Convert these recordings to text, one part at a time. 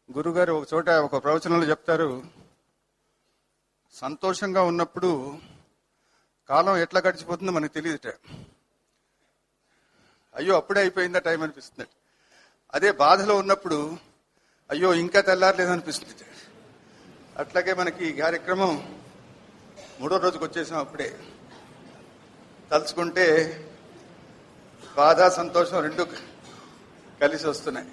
గురుగారు ఒక చోట ఒక ప్రవచనంలో చెప్తారు సంతోషంగా ఉన్నప్పుడు కాలం ఎట్లా గడిచిపోతుందో మనకు తెలియదుట అయ్యో అప్పుడే అయిపోయిందా టైం అనిపిస్తుంది అదే బాధలో ఉన్నప్పుడు అయ్యో ఇంకా తెల్లారలేదనిపిస్తుంది అట్లాగే మనకి ఈ కార్యక్రమం మూడో రోజుకి వచ్చేసాం అప్పుడే తలుచుకుంటే బాధ సంతోషం రెండు కలిసి వస్తున్నాయి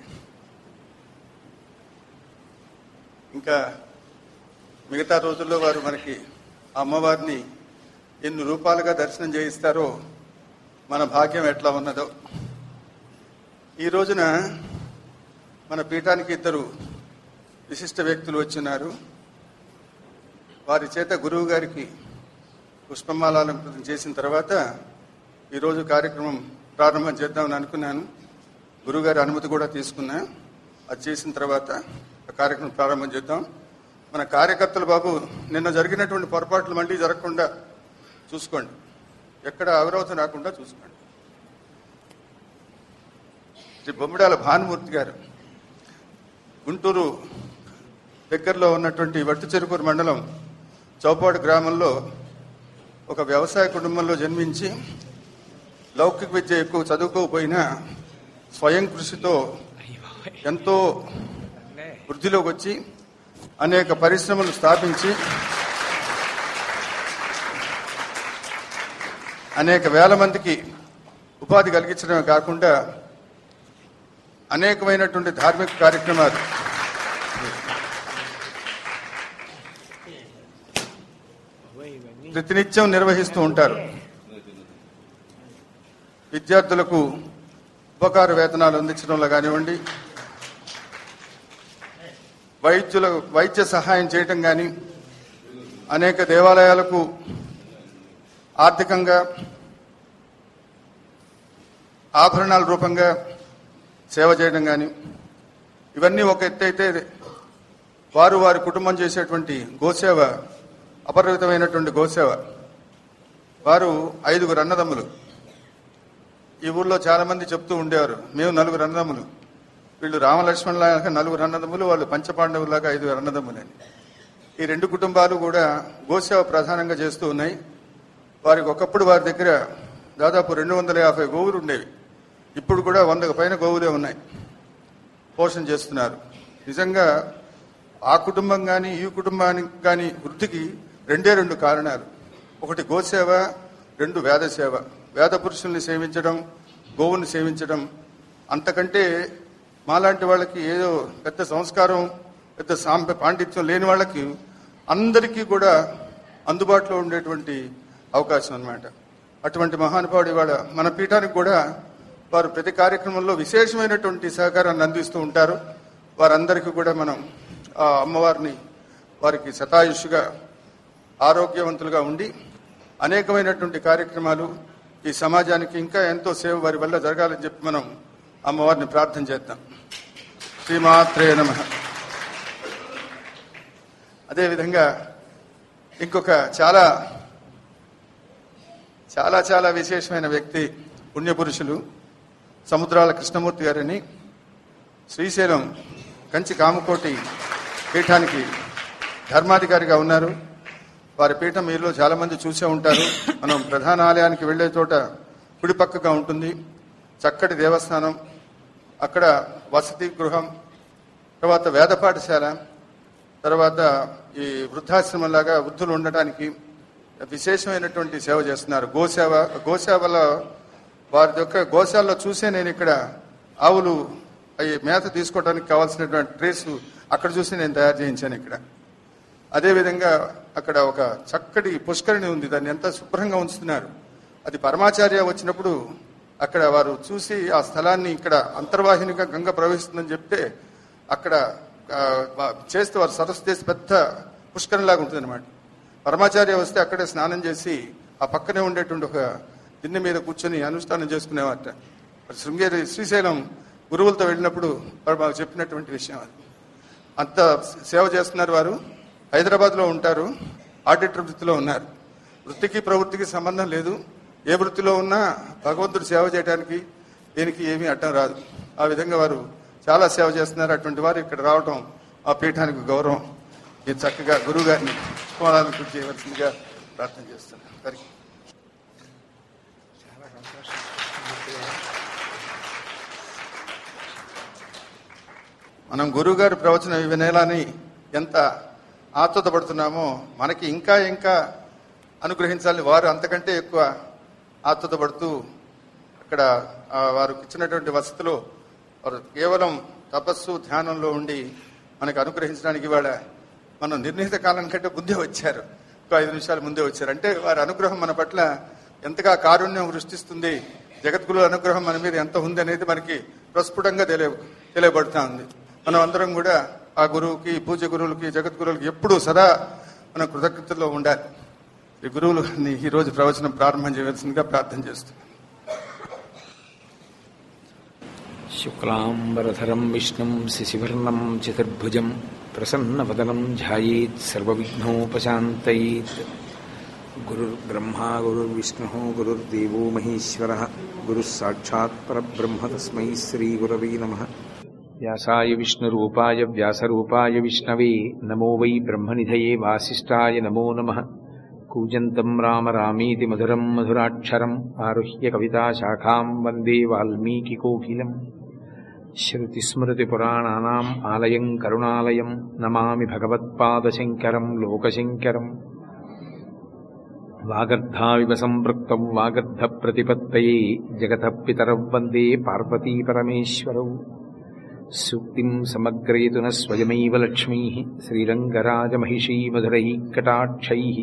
ఇంకా మిగతా రోజుల్లో వారు మనకి ఆ అమ్మవారిని ఎన్ని రూపాలుగా దర్శనం చేయిస్తారో మన భాగ్యం ఎట్లా ఉన్నదో ఈ రోజున మన పీఠానికి ఇద్దరు విశిష్ట వ్యక్తులు వచ్చినారు వారి చేత గురువు గారికి పుష్పమాలాలంకృతం చేసిన తర్వాత ఈరోజు కార్యక్రమం ప్రారంభం చేద్దామని అనుకున్నాను గురువుగారి అనుమతి కూడా తీసుకున్నా అది చేసిన తర్వాత ఆ కార్యక్రమం ప్రారంభం చేద్దాం మన కార్యకర్తలు బాబు నిన్న జరిగినటువంటి పొరపాట్లు మళ్ళీ జరగకుండా చూసుకోండి ఎక్కడ అవిరోధం రాకుండా చూసుకోండి శ్రీ బొమ్మిడాల భానుమూర్తి గారు గుంటూరు దగ్గరలో ఉన్నటువంటి వట్టు చెరుకూరు మండలం చౌపాడు గ్రామంలో ఒక వ్యవసాయ కుటుంబంలో జన్మించి లౌకిక విద్య ఎక్కువ చదువుకోకపోయినా స్వయం కృషితో ఎంతో వృద్ధిలోకి వచ్చి అనేక పరిశ్రమలు స్థాపించి అనేక వేల మందికి ఉపాధి కలిగించడమే కాకుండా అనేకమైనటువంటి ధార్మిక కార్యక్రమాలు ప్రతినిత్యం నిర్వహిస్తూ ఉంటారు విద్యార్థులకు ఉపకార వేతనాలు అందించడంలో కానివ్వండి వైద్యుల వైద్య సహాయం చేయటం కానీ అనేక దేవాలయాలకు ఆర్థికంగా ఆభరణాల రూపంగా సేవ చేయడం కానీ ఇవన్నీ ఒక ఎత్తు అయితే వారు వారి కుటుంబం చేసేటువంటి గోసేవ అపరిమితమైనటువంటి గోసేవ వారు ఐదుగురు అన్నదమ్ములు ఈ ఊర్లో చాలా మంది చెప్తూ ఉండేవారు మేము నలుగురు అన్నదమ్ములు వీళ్ళు రామలక్ష్మణులాగా నలుగురు అన్నదమ్ములు వాళ్ళు పంచపాండవులాగా ఐదుగురు అన్నదమ్ములని ఈ రెండు కుటుంబాలు కూడా గోసేవ ప్రధానంగా చేస్తూ ఉన్నాయి వారికి ఒకప్పుడు వారి దగ్గర దాదాపు రెండు వందల యాభై గోవులు ఉండేవి ఇప్పుడు కూడా వందకు పైన గోవులే ఉన్నాయి పోషణ చేస్తున్నారు నిజంగా ఆ కుటుంబం కానీ ఈ కుటుంబానికి కానీ వృద్ధికి రెండే రెండు కారణాలు ఒకటి గోసేవ రెండు వేద సేవ వేద పురుషుల్ని సేవించడం గోవుని సేవించడం అంతకంటే మాలాంటి వాళ్ళకి ఏదో పెద్ద సంస్కారం పెద్ద సాంప పాండిత్యం లేని వాళ్ళకి అందరికీ కూడా అందుబాటులో ఉండేటువంటి అవకాశం అన్నమాట అటువంటి మహానుభావుడు ఇవాళ మన పీఠానికి కూడా వారు ప్రతి కార్యక్రమంలో విశేషమైనటువంటి సహకారాన్ని అందిస్తూ ఉంటారు వారందరికీ కూడా మనం ఆ అమ్మవారిని వారికి శతాయుషుగా ఆరోగ్యవంతులుగా ఉండి అనేకమైనటువంటి కార్యక్రమాలు ఈ సమాజానికి ఇంకా ఎంతో సేవ వారి వల్ల జరగాలని చెప్పి మనం అమ్మవారిని ప్రార్థన చేద్దాం శ్రీమాత్రే నమ అదేవిధంగా ఇంకొక చాలా చాలా చాలా విశేషమైన వ్యక్తి పుణ్యపురుషులు సముద్రాల కృష్ణమూర్తి గారని శ్రీశైలం కంచి కామకోటి పీఠానికి ధర్మాధికారిగా ఉన్నారు వారి పీఠం మీలో చాలా మంది చూసే ఉంటారు మనం ప్రధాన ఆలయానికి వెళ్లే చోట కుడి పక్కగా ఉంటుంది చక్కటి దేవస్థానం అక్కడ వసతి గృహం తర్వాత వేద పాఠశాల తర్వాత ఈ వృద్ధాశ్రమంలాగా వృద్ధులు ఉండటానికి విశేషమైనటువంటి సేవ చేస్తున్నారు గోసేవ గోసేవలో వారి యొక్క గోశాలలో చూసే నేను ఇక్కడ ఆవులు అవి మేత తీసుకోవడానికి కావాల్సినటువంటి ట్రేస్ అక్కడ చూసి నేను తయారు చేయించాను ఇక్కడ అదేవిధంగా అక్కడ ఒక చక్కటి పుష్కరిణి ఉంది దాన్ని ఎంత శుభ్రంగా ఉంచుతున్నారు అది పరమాచార్య వచ్చినప్పుడు అక్కడ వారు చూసి ఆ స్థలాన్ని ఇక్కడ అంతర్వాహినిగా గంగ ప్రవహిస్తుందని చెప్తే అక్కడ ఆ, వా- చేస్తే వారు సరస్సు చేసి పెద్ద పుష్కరంలాగా ఉంటుంది అనమాట పరమాచార్య వస్తే అక్కడే స్నానం చేసి ఆ పక్కనే ఉండేటువంటి ఒక దిన్నె మీద కూర్చొని అనుష్ఠానం చేసుకునేవారట మరి శృంగేరి శ్రీశైలం గురువులతో వెళ్ళినప్పుడు వారు మాకు చెప్పినటువంటి విషయం అది అంత సేవ చేస్తున్నారు వారు హైదరాబాద్ లో ఉంటారు ఆడిటర్ వృత్తిలో ఉన్నారు వృత్తికి ప్రవృత్తికి సంబంధం లేదు ఏ వృత్తిలో ఉన్నా భగవంతుడు సేవ చేయడానికి దీనికి ఏమీ అడ్డం రాదు ఆ విధంగా వారు చాలా సేవ చేస్తున్నారు అటువంటి వారు ఇక్కడ రావటం ఆ పీఠానికి గౌరవం ఈ చక్కగా గురువు గారిని కోణాలను కృషి చేయవలసిందిగా ప్రార్థన చేస్తున్నాను హరి మనం గురువు గారి ప్రవచనం వినేలాని ఎంత ఆతుతపడుతున్నామో మనకి ఇంకా ఇంకా అనుగ్రహించాలని వారు అంతకంటే ఎక్కువ ఆతుతపడుతూ అక్కడ ఆ వారికి ఇచ్చినటువంటి వసతులు వారు కేవలం తపస్సు ధ్యానంలో ఉండి మనకు అనుగ్రహించడానికి ఇవాళ మనం నిర్ణీత కాలం కంటే ముందే వచ్చారు ఒక ఐదు నిమిషాలు ముందే వచ్చారు అంటే వారి అనుగ్రహం మన పట్ల ఎంతగా కారుణ్యం సృష్టిస్తుంది జగద్గురు అనుగ్రహం మన మీద ఎంత ఉంది అనేది మనకి ప్రస్ఫుటంగా తెలియ తెలియబడుతా ఉంది మనం అందరం కూడా ఆ గురువుకి పూజ గురువులకి జగద్గురువులకి ఎప్పుడూ సదా మన కృతజ్ఞతలో ఉండాలి ఈ గురువులు ఈ రోజు ప్రవచనం ప్రారంభం చేయవలసిందిగా ప్రార్థన చేస్తున్నాం శుక్లాంబరధరం విష్ణుం శశివర్ణం చతుర్భుజం ప్రసన్నవదనం ధ్యాయేత్ సర్వవిఘ్నోపశాంతయేత్ గురుర్బ్రహ్మా గురుర్విష్ణు గురుర్దేవో మహేశ్వర గురుः సాక్షాత్ పరబ్రహ్మ తస్మై శ్రీగురవే నమ వ్యాసాయ విష్ణురూపాయ వ్యాసరూపాయ విష్ణవే నమో వై బ్రహ్మనిధయే వాసిష్ఠాయ నమో నమః కూజంతం రామ రామీతి మధురం మధురాక్షరం ఆరుహ్య కవితాశాఖాం వందే వాల్మీకికోకిలం श्रुतिस्मृतिपुराणानाम् आलयम् करुणालयम् नमामि भगवत्पादशङ्करम् लोकशङ्करम् वागर्धाविव सम्पृक्तौ वागर्धप्रतिपत्तये जगतः पितरौ वन्दे पार्वतीपरमेश्वरौ सूक्तिम् समग्रयतु न स्वयमेव लक्ष्मीः श्रीरङ्गराजमहिषी मधुरैः कटाक्षैः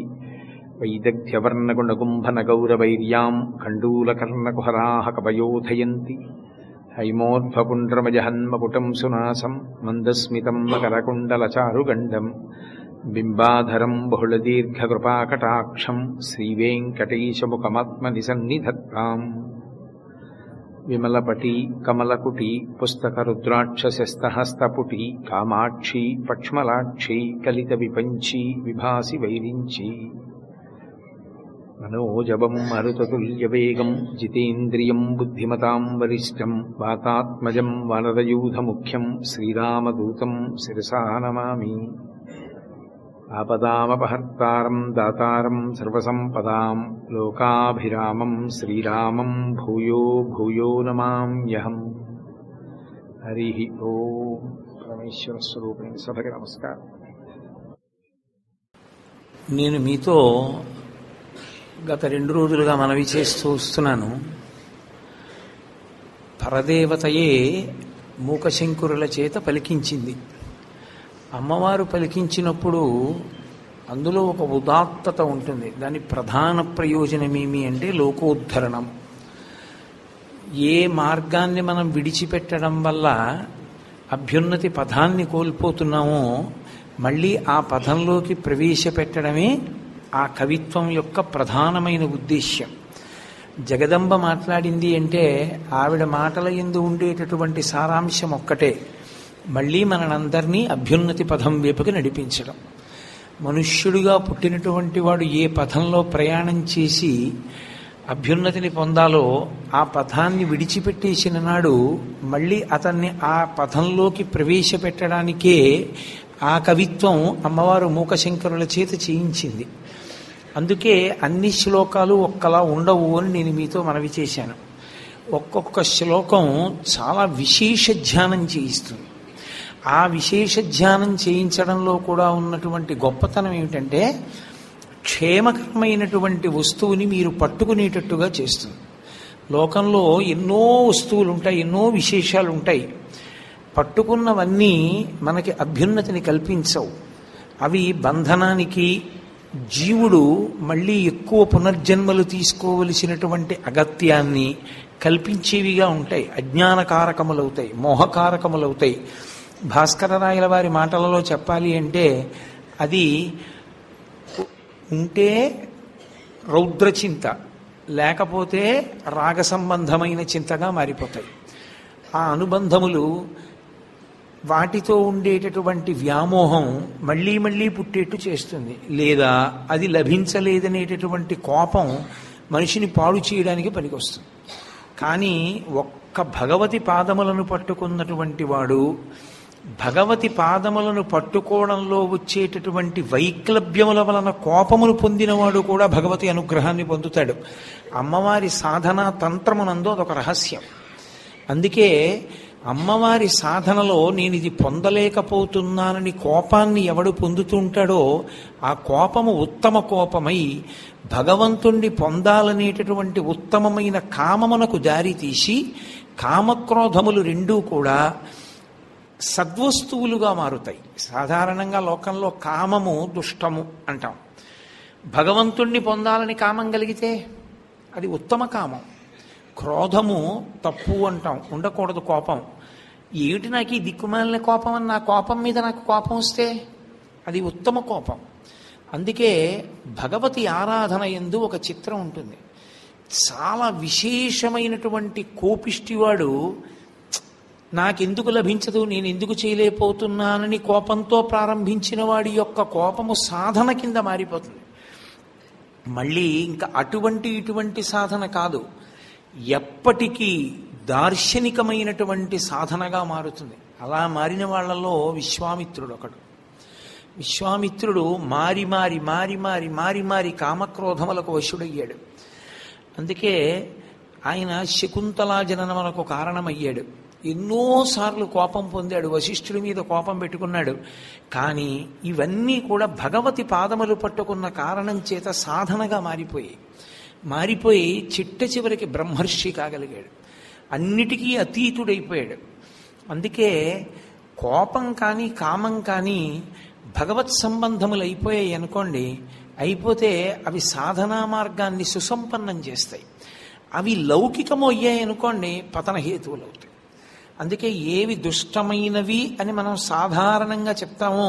वैदग्ध्यवर्णगुणगुम्भनगौरवैर्याम् कण्डूलकर्णकुहराः कवयोधयन्ति हैमोर्ध्वपुण्ड्रमजहन्मपुटम् सुनासम् मन्दस्मितम् मकरकुण्डलचारुगण्डम् बिम्बाधरम् बहुलदीर्घकृपाकटाक्षम् श्रीवेङ्कटेशमुखमात्मनि सन्निधत्ताम् विमलपटी कमलकुटी पुस्तकरुद्राक्षशस्तहस्तपुटी कामाक्षी पक्ष्मलाक्षी कलितविपञ्ची विभासि वैरिञ्ची मनोजवम् मरुततुल्यवेगम् जितेन्द्रियम् बुद्धिमताम् वरिष्ठम् वातात्मजम् वनरयूथमुख्यम् श्रीरामदूतम् शिरसा नमामि आपदामपहर्तारम् दातारम् सर्वसम्पदाम् लोकाभिरामम् श्रीरामम् भूयो भूयो नमाम्यहम् हरिः ओम् परमेश्वरस्वरूपिणि सभకి నమస్కారం నేను మీతో గత రెండు రోజులుగా మనవి చేస్తూ వస్తున్నాను పరదేవతయే మూకశంకురుల చేత పలికించింది అమ్మవారు పలికించినప్పుడు అందులో ఒక ఉదాత్తత ఉంటుంది దాని ప్రధాన ప్రయోజనమేమి అంటే లోకోద్ధరణం ఏ మార్గాన్ని మనం విడిచిపెట్టడం వల్ల అభ్యున్నతి పదాన్ని కోల్పోతున్నామో మళ్ళీ ఆ పదంలోకి ప్రవేశపెట్టడమే ఆ కవిత్వం యొక్క ప్రధానమైన ఉద్దేశ్యం జగదంబ మాట్లాడింది అంటే ఆవిడ మాటల ఎందు ఉండేటటువంటి సారాంశం ఒక్కటే మళ్ళీ మనందరినీ అభ్యున్నతి పదం వైపుకి నడిపించడం మనుష్యుడిగా పుట్టినటువంటి వాడు ఏ పథంలో ప్రయాణం చేసి అభ్యున్నతిని పొందాలో ఆ పథాన్ని విడిచిపెట్టేసిన నాడు మళ్ళీ అతన్ని ఆ పథంలోకి ప్రవేశపెట్టడానికే ఆ కవిత్వం అమ్మవారు మూకశంకరుల చేత చేయించింది అందుకే అన్ని శ్లోకాలు ఒక్కలా ఉండవు అని నేను మీతో మనవి చేశాను ఒక్కొక్క శ్లోకం చాలా విశేష ధ్యానం చేయిస్తుంది ఆ విశేష ధ్యానం చేయించడంలో కూడా ఉన్నటువంటి గొప్పతనం ఏమిటంటే క్షేమకరమైనటువంటి వస్తువుని మీరు పట్టుకునేటట్టుగా చేస్తుంది లోకంలో ఎన్నో వస్తువులు ఉంటాయి ఎన్నో విశేషాలు ఉంటాయి పట్టుకున్నవన్నీ మనకి అభ్యున్నతిని కల్పించవు అవి బంధనానికి జీవుడు మళ్ళీ ఎక్కువ పునర్జన్మలు తీసుకోవలసినటువంటి అగత్యాన్ని కల్పించేవిగా ఉంటాయి అజ్ఞానకారకములవుతాయి మోహకారకములవుతాయి భాస్కరరాయల వారి మాటలలో చెప్పాలి అంటే అది ఉంటే రౌద్రచింత లేకపోతే రాగ సంబంధమైన చింతగా మారిపోతాయి ఆ అనుబంధములు వాటితో ఉండేటటువంటి వ్యామోహం మళ్ళీ మళ్ళీ పుట్టేట్టు చేస్తుంది లేదా అది లభించలేదనేటటువంటి కోపం మనిషిని పాడు చేయడానికి పనికొస్తుంది కానీ ఒక్క భగవతి పాదములను పట్టుకున్నటువంటి వాడు భగవతి పాదములను పట్టుకోవడంలో వచ్చేటటువంటి వైక్లభ్యముల వలన కోపమును పొందినవాడు కూడా భగవతి అనుగ్రహాన్ని పొందుతాడు అమ్మవారి సాధనా తంత్రమునందు అదొక రహస్యం అందుకే అమ్మవారి సాధనలో నేను ఇది పొందలేకపోతున్నానని కోపాన్ని ఎవడు పొందుతుంటాడో ఆ కోపము ఉత్తమ కోపమై భగవంతుణ్ణి పొందాలనేటటువంటి ఉత్తమమైన కామమునకు దారి తీసి కామక్రోధములు రెండూ కూడా సద్వస్తువులుగా మారుతాయి సాధారణంగా లోకంలో కామము దుష్టము అంటాం భగవంతుణ్ణి పొందాలని కామం కలిగితే అది ఉత్తమ కామం క్రోధము తప్పు అంటాం ఉండకూడదు కోపం ఏమిటి నాకు ఈ దిక్కుమాలిన కోపం అని నా కోపం మీద నాకు కోపం వస్తే అది ఉత్తమ కోపం అందుకే భగవతి ఆరాధన ఎందు ఒక చిత్రం ఉంటుంది చాలా విశేషమైనటువంటి కోపిష్టివాడు నాకెందుకు లభించదు నేను ఎందుకు చేయలేకపోతున్నానని కోపంతో ప్రారంభించిన వాడి యొక్క కోపము సాధన కింద మారిపోతుంది మళ్ళీ ఇంకా అటువంటి ఇటువంటి సాధన కాదు ఎప్పటికీ దార్శనికమైనటువంటి సాధనగా మారుతుంది అలా మారిన వాళ్ళలో విశ్వామిత్రుడు ఒకడు విశ్వామిత్రుడు మారి మారి మారి మారి మారి మారి కామక్రోధములకు వశుడయ్యాడు అందుకే ఆయన శకుంతలా జననమునకు కారణమయ్యాడు ఎన్నోసార్లు కోపం పొందాడు వశిష్ఠుడి మీద కోపం పెట్టుకున్నాడు కానీ ఇవన్నీ కూడా భగవతి పాదములు పట్టుకున్న కారణం చేత సాధనగా మారిపోయాయి మారిపోయి చిట్ట చివరికి బ్రహ్మర్షి కాగలిగాడు అన్నిటికీ అతీతుడైపోయాడు అందుకే కోపం కానీ కామం కానీ భగవత్ సంబంధములు అయిపోయాయి అనుకోండి అయిపోతే అవి సాధనా మార్గాన్ని సుసంపన్నం చేస్తాయి అవి లౌకికము అయ్యాయి అనుకోండి పతన హేతువులు అవుతాయి అందుకే ఏవి దుష్టమైనవి అని మనం సాధారణంగా చెప్తామో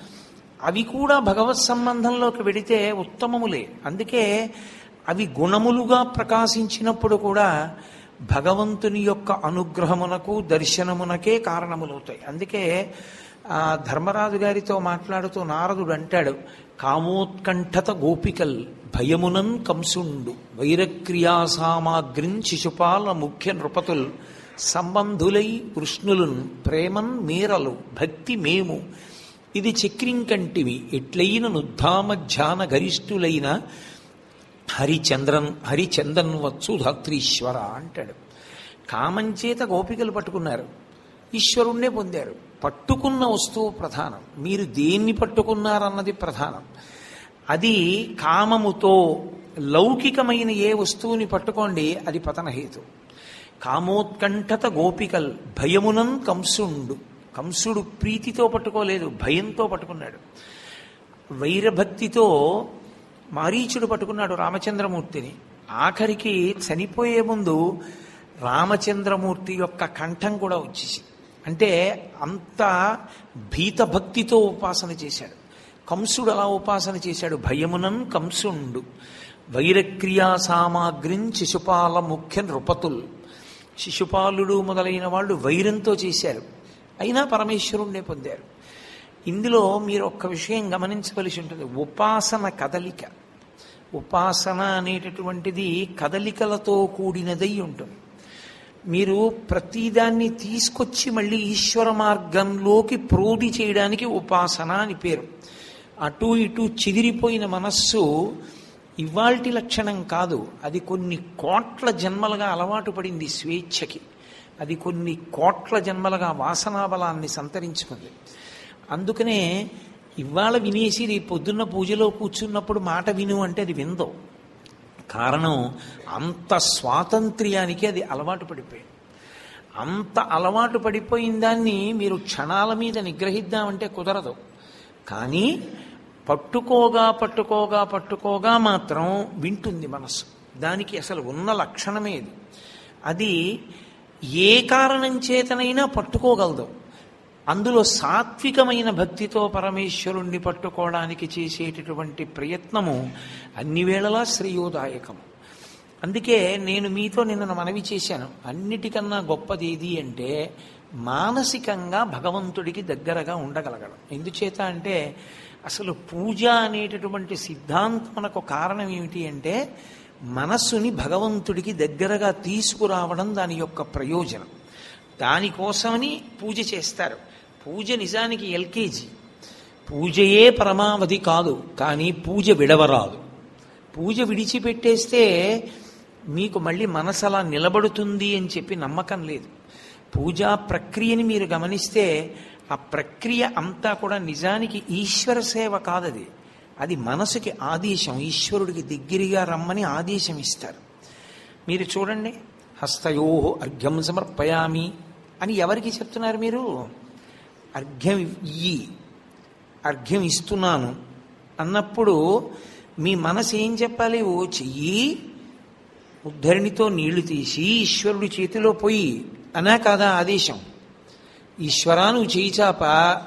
అవి కూడా భగవత్ సంబంధంలోకి వెడితే ఉత్తమములే అందుకే అవి గుణములుగా ప్రకాశించినప్పుడు కూడా భగవంతుని యొక్క అనుగ్రహమునకు దర్శనమునకే కారణములవుతాయి అందుకే ఆ ధర్మరాజు గారితో మాట్లాడుతూ నారదుడు అంటాడు కామోత్కంఠత గోపికల్ భయమునన్ కంసుండు వైరక్రియా సామాగ్రిన్ శిశుపాల ముఖ్య నృపతుల్ సంబంధులై కృష్ణులున్ ప్రేమన్ మీరలు భక్తి మేము ఇది చక్రింకంటివి ఎట్లయిన నుద్ధామ ధ్యాన గరిష్ఠులైన హరిచంద్రన్ హరిచందన్ వచ్చు ధాత్రీశ్వర అంటాడు కామంచేత గోపికలు పట్టుకున్నారు ఈశ్వరుణ్ణే పొందారు పట్టుకున్న వస్తువు ప్రధానం మీరు దేన్ని పట్టుకున్నారన్నది ప్రధానం అది కామముతో లౌకికమైన ఏ వస్తువుని పట్టుకోండి అది పతనహేతు కామోత్కంఠత గోపికల్ భయమునన్ కంసుండు కంసుడు ప్రీతితో పట్టుకోలేదు భయంతో పట్టుకున్నాడు వైరభక్తితో మారీచుడు పట్టుకున్నాడు రామచంద్రమూర్తిని ఆఖరికి చనిపోయే ముందు రామచంద్రమూర్తి యొక్క కంఠం కూడా వచ్చేసింది అంటే అంత భీతభక్తితో ఉపాసన చేశాడు కంసుడు అలా ఉపాసన చేశాడు భయమునన్ కంసుండు వైరక్రియా సామాగ్రిన్ శిశుపాల ముఖ్య నృపతుల్ శిశుపాలుడు మొదలైన వాళ్ళు వైరంతో చేశారు అయినా పరమేశ్వరుణ్ణే పొందారు ఇందులో మీరు ఒక్క విషయం గమనించవలసి ఉంటుంది ఉపాసన కదలిక ఉపాసన అనేటటువంటిది కదలికలతో కూడినదై ఉంటుంది మీరు ప్రతిదాన్ని తీసుకొచ్చి మళ్ళీ ఈశ్వర మార్గంలోకి ప్రోధి చేయడానికి ఉపాసన అని పేరు అటు ఇటు చెదిరిపోయిన మనస్సు ఇవాల్టి లక్షణం కాదు అది కొన్ని కోట్ల జన్మలుగా అలవాటు పడింది స్వేచ్ఛకి అది కొన్ని కోట్ల జన్మలుగా వాసనా బలాన్ని సంతరించుకుంది అందుకనే ఇవాళ వినేసి రేపు పొద్దున్న పూజలో కూర్చున్నప్పుడు మాట విను అంటే అది విందో కారణం అంత స్వాతంత్ర్యానికి అది అలవాటు పడిపోయింది అంత అలవాటు పడిపోయిన దాన్ని మీరు క్షణాల మీద నిగ్రహిద్దామంటే కుదరదు కానీ పట్టుకోగా పట్టుకోగా పట్టుకోగా మాత్రం వింటుంది మనస్సు దానికి అసలు ఉన్న లక్షణమే ఇది అది ఏ కారణం చేతనైనా పట్టుకోగలదు అందులో సాత్వికమైన భక్తితో పరమేశ్వరుణ్ణి పట్టుకోవడానికి చేసేటటువంటి ప్రయత్నము అన్ని వేళలా శ్రేయోదాయకము అందుకే నేను మీతో నిన్న మనవి చేశాను అన్నిటికన్నా గొప్పది ఏది అంటే మానసికంగా భగవంతుడికి దగ్గరగా ఉండగలగడం ఎందుచేత అంటే అసలు పూజ అనేటటువంటి సిద్ధాంతమునకు కారణం ఏమిటి అంటే మనస్సుని భగవంతుడికి దగ్గరగా తీసుకురావడం దాని యొక్క ప్రయోజనం దానికోసమని పూజ చేస్తారు పూజ నిజానికి ఎల్కేజీ పూజయే పరమావధి కాదు కానీ పూజ విడవరాదు పూజ విడిచిపెట్టేస్తే మీకు మళ్ళీ మనసు అలా నిలబడుతుంది అని చెప్పి నమ్మకం లేదు పూజా ప్రక్రియని మీరు గమనిస్తే ఆ ప్రక్రియ అంతా కూడా నిజానికి ఈశ్వర సేవ కాదది అది మనసుకి ఆదేశం ఈశ్వరుడికి దగ్గరగా రమ్మని ఆదేశం ఇస్తారు మీరు చూడండి హస్తయో అర్ఘ్యం సమర్పయామి అని ఎవరికి చెప్తున్నారు మీరు అర్ఘ్యం ఇయ్యి అర్ఘ్యం ఇస్తున్నాను అన్నప్పుడు మీ మనసు ఏం చెప్పాలి ఓ చెయ్యి ఉద్ధరణితో నీళ్లు తీసి ఈశ్వరుడి చేతిలో పోయి అనా కాదా ఆదేశం ఈశ్వరా నువ్వు చేయి చాప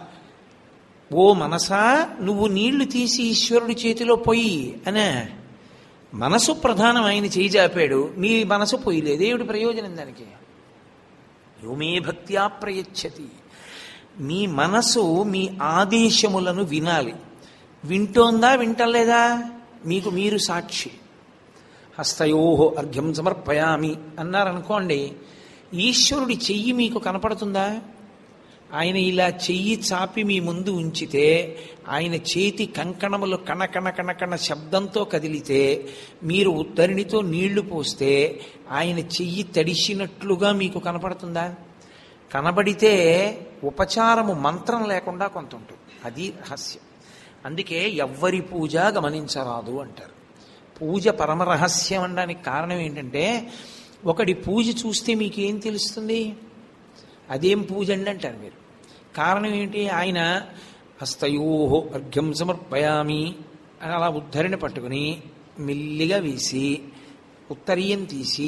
ఓ మనసా నువ్వు నీళ్లు తీసి ఈశ్వరుడి చేతిలో పోయి అనే మనసు ప్రధానం ఆయన చేయి చాపాడు మీ మనసు పోయలేదు ఏమిటి ప్రయోజనం దానికి యోమే భక్త్యా ప్రయచ్చతి మీ మనసు మీ ఆదేశములను వినాలి వింటోందా వింటలేదా మీకు మీరు సాక్షి హస్తయోహో అర్ఘ్యం సమర్పయామి అన్నారనుకోండి ఈశ్వరుడి చెయ్యి మీకు కనపడుతుందా ఆయన ఇలా చెయ్యి చాపి మీ ముందు ఉంచితే ఆయన చేతి కంకణములు కణకణ కణకణ శబ్దంతో కదిలితే మీరు ఉద్ధరిణితో నీళ్లు పోస్తే ఆయన చెయ్యి తడిసినట్లుగా మీకు కనపడుతుందా కనబడితే ఉపచారము మంత్రం లేకుండా కొంత ఉంటుంది అది రహస్యం అందుకే ఎవ్వరి పూజ గమనించరాదు అంటారు పూజ పరమ రహస్యం అనడానికి కారణం ఏంటంటే ఒకటి పూజ చూస్తే మీకు ఏం తెలుస్తుంది అదేం పూజ అండి అంటారు మీరు కారణం ఏంటి ఆయన హస్తయోహో అర్ఘ్యం సమర్పయామి అని అలా ఉద్ధరణ పట్టుకుని మెల్లిగా వేసి ఉత్తరీయం తీసి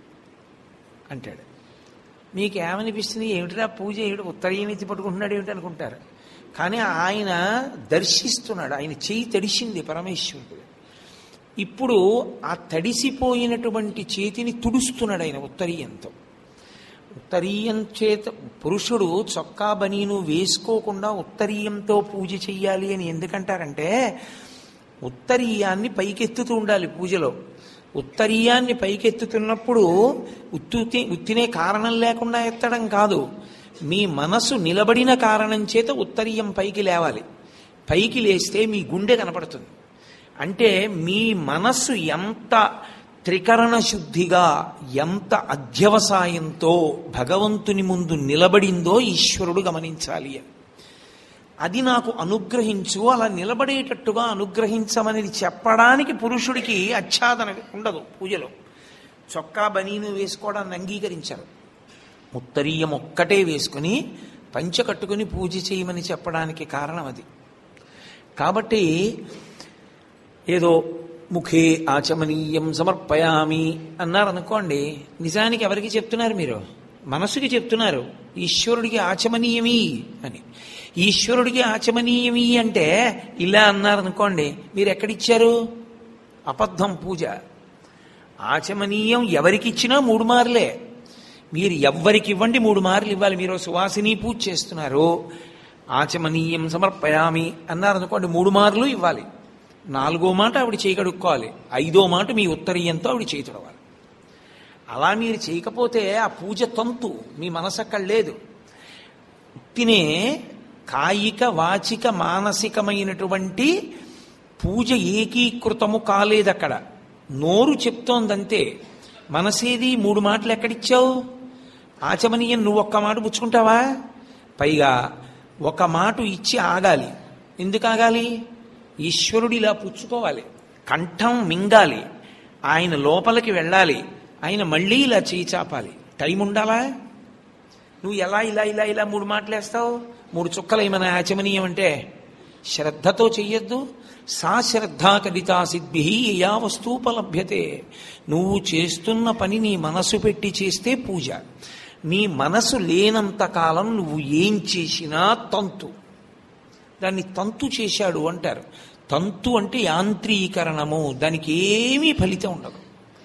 అంటాడు మీకు ఏమనిపిస్తుంది ఏమిటిరా పూజ ఏమిటి ఉత్తరీయం ఎత్తి పట్టుకుంటున్నాడు ఏమిటి అనుకుంటారు కానీ ఆయన దర్శిస్తున్నాడు ఆయన చేయి తడిసింది పరమేశ్వరుడు ఇప్పుడు ఆ తడిసిపోయినటువంటి చేతిని తుడుస్తున్నాడు ఆయన ఉత్తరీయంతో ఉత్తరీయం చేత పురుషుడు చొక్కా బనీను వేసుకోకుండా ఉత్తరీయంతో పూజ చెయ్యాలి అని ఎందుకంటారంటే ఉత్తరీయాన్ని పైకెత్తుతూ ఉండాలి పూజలో ఉత్తరీయాన్ని పైకెత్తుతున్నప్పుడు ఉత్తుతి ఉత్తినే కారణం లేకుండా ఎత్తడం కాదు మీ మనసు నిలబడిన కారణం చేత ఉత్తరీయం పైకి లేవాలి పైకి లేస్తే మీ గుండె కనపడుతుంది అంటే మీ మనస్సు ఎంత త్రికరణ శుద్ధిగా ఎంత అధ్యవసాయంతో భగవంతుని ముందు నిలబడిందో ఈశ్వరుడు గమనించాలి అని అది నాకు అనుగ్రహించు అలా నిలబడేటట్టుగా అనుగ్రహించమని చెప్పడానికి పురుషుడికి ఆచ్ఛాదన ఉండదు పూజలో చొక్కా బనీను వేసుకోవడాన్ని అంగీకరించరు ఉత్తరీయం ఒక్కటే వేసుకుని పంచ కట్టుకుని పూజ చేయమని చెప్పడానికి కారణం అది కాబట్టి ఏదో ముఖే ఆచమనీయం సమర్పయామి అన్నారనుకోండి నిజానికి ఎవరికి చెప్తున్నారు మీరు మనసుకి చెప్తున్నారు ఈశ్వరుడికి ఆచమనీయమి అని ఈశ్వరుడికి ఆచమనీయమి అంటే ఇలా అన్నారనుకోండి మీరు ఎక్కడిచ్చారు అబద్ధం పూజ ఆచమనీయం ఎవరికిచ్చినా మూడు మార్లే మీరు ఎవ్వరికి ఇవ్వండి మూడు మార్లు ఇవ్వాలి మీరు సువాసిని పూజ చేస్తున్నారు ఆచమనీయం సమర్పయామి అన్నారనుకోండి మూడు మార్లు ఇవ్వాలి నాలుగో మాట ఆవిడ చేయి కడుక్కోవాలి ఐదో మాట మీ ఉత్తరీయంతో ఆవిడ చేయి తొడవాలి అలా మీరు చేయకపోతే ఆ పూజ తంతు మీ మనసు అక్కడ లేదు తినే కాయిక వాచిక మానసికమైనటువంటి పూజ ఏకీకృతము కాలేదు అక్కడ నోరు చెప్తోందంతే మనసేది మూడు మాటలు ఎక్కడిచ్చావు ఆచమనీయం నువ్వు ఒక్క మాట పుచ్చుకుంటావా పైగా ఒక మాట ఇచ్చి ఆగాలి ఎందుకు ఆగాలి ఈశ్వరుడు ఇలా పుచ్చుకోవాలి కంఠం మింగాలి ఆయన లోపలికి వెళ్ళాలి ఆయన మళ్ళీ ఇలా చేయి చాపాలి టైం ఉండాలా నువ్వు ఎలా ఇలా ఇలా ఇలా మూడు మాటలు వేస్తావు మూడు చుక్కలు ఏమైనా ఆచమనీయం అంటే శ్రద్ధతో చెయ్యొద్దు సా శ్రద్ధా కడితా సిద్ధి యా వస్తూపలభ్యతే నువ్వు చేస్తున్న పని నీ మనసు పెట్టి చేస్తే పూజ నీ మనసు లేనంత కాలం నువ్వు ఏం చేసినా తంతు దాన్ని తంతు చేశాడు అంటారు తంతు అంటే యాంత్రీకరణము దానికి ఏమీ ఫలితం ఉండదు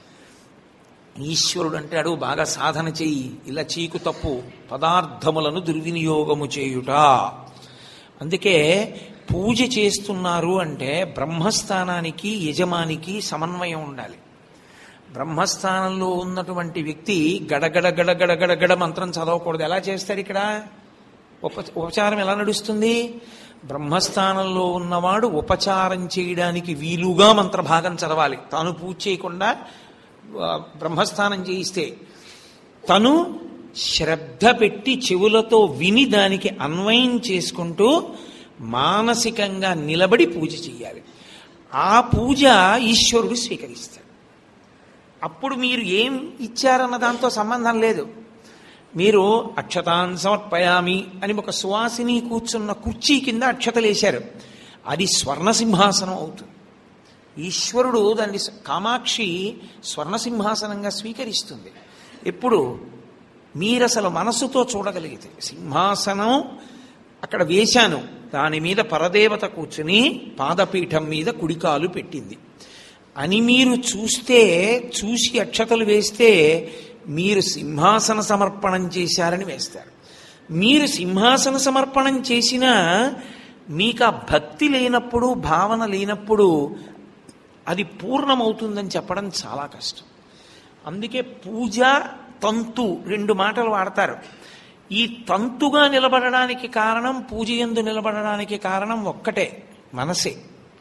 ఈశ్వరుడు అంటాడు బాగా సాధన చెయ్యి ఇలా చీకు తప్పు పదార్థములను దుర్వినియోగము చేయుట అందుకే పూజ చేస్తున్నారు అంటే బ్రహ్మస్థానానికి యజమానికి సమన్వయం ఉండాలి బ్రహ్మస్థానంలో ఉన్నటువంటి వ్యక్తి గడగడ గడగడ గడగడ మంత్రం చదవకూడదు ఎలా చేస్తాడు ఇక్కడ ఉప ఉపచారం ఎలా నడుస్తుంది బ్రహ్మస్థానంలో ఉన్నవాడు ఉపచారం చేయడానికి వీలుగా మంత్రభాగం చదవాలి తాను పూజ చేయకుండా ఆ, బ్రహ్మస్థానం చేయిస్తే తను శ్రద్ధ పెట్టి చెవులతో విని దానికి అన్వయం చేసుకుంటూ మానసికంగా నిలబడి పూజ చేయాలి ఆ పూజ ఈశ్వరుడు స్వీకరిస్తాడు అప్పుడు మీరు ఏం ఇచ్చారన్న దాంతో సంబంధం లేదు మీరు అక్షతాన్ సమర్పయామి అని ఒక సువాసిని కూర్చున్న కుర్చీ కింద అక్షతలేశారు అది స్వర్ణ సింహాసనం అవుతుంది ఈశ్వరుడు దాన్ని కామాక్షి స్వర్ణ సింహాసనంగా స్వీకరిస్తుంది ఎప్పుడు మీరసలు మనసుతో చూడగలిగితే సింహాసనం అక్కడ వేశాను దాని మీద పరదేవత కూర్చుని పాదపీఠం మీద కుడికాలు పెట్టింది అని మీరు చూస్తే చూసి అక్షతలు వేస్తే మీరు సింహాసన సమర్పణం చేశారని వేస్తారు మీరు సింహాసన సమర్పణం చేసినా మీకు ఆ భక్తి లేనప్పుడు భావన లేనప్పుడు అది పూర్ణమవుతుందని చెప్పడం చాలా కష్టం అందుకే పూజ తంతు రెండు మాటలు వాడతారు ఈ తంతుగా నిలబడడానికి కారణం పూజ ఎందు నిలబడడానికి కారణం ఒక్కటే మనసే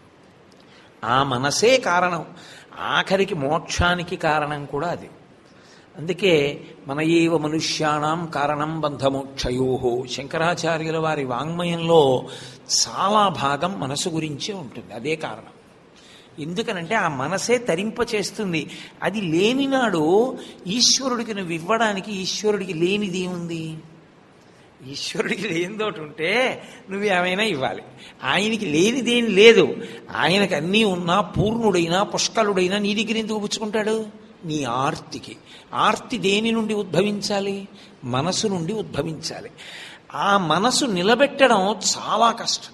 ఆ మనసే కారణం ఆఖరికి మోక్షానికి కారణం కూడా అది అందుకే మన ఏవ మనుష్యాణం కారణం బంధమోక్షయోహో శంకరాచార్యుల వారి వాంగ్మయంలో చాలా భాగం మనసు గురించే ఉంటుంది అదే కారణం ఎందుకనంటే ఆ మనసే తరింప చేస్తుంది అది లేనినాడు ఈశ్వరుడికి నువ్వు ఇవ్వడానికి ఈశ్వరుడికి లేనిది ఏముంది ఈశ్వరుడికి లేనిదోటి ఉంటే నువ్వు ఏమైనా ఇవ్వాలి ఆయనకి లేనిదేం లేదు ఆయనకి అన్నీ ఉన్నా పూర్ణుడైనా పుష్కలుడైనా నీ దగ్గర ఎందుకు పుచ్చుకుంటాడు నీ ఆర్తికి ఆర్తి దేని నుండి ఉద్భవించాలి మనసు నుండి ఉద్భవించాలి ఆ మనసు నిలబెట్టడం చాలా కష్టం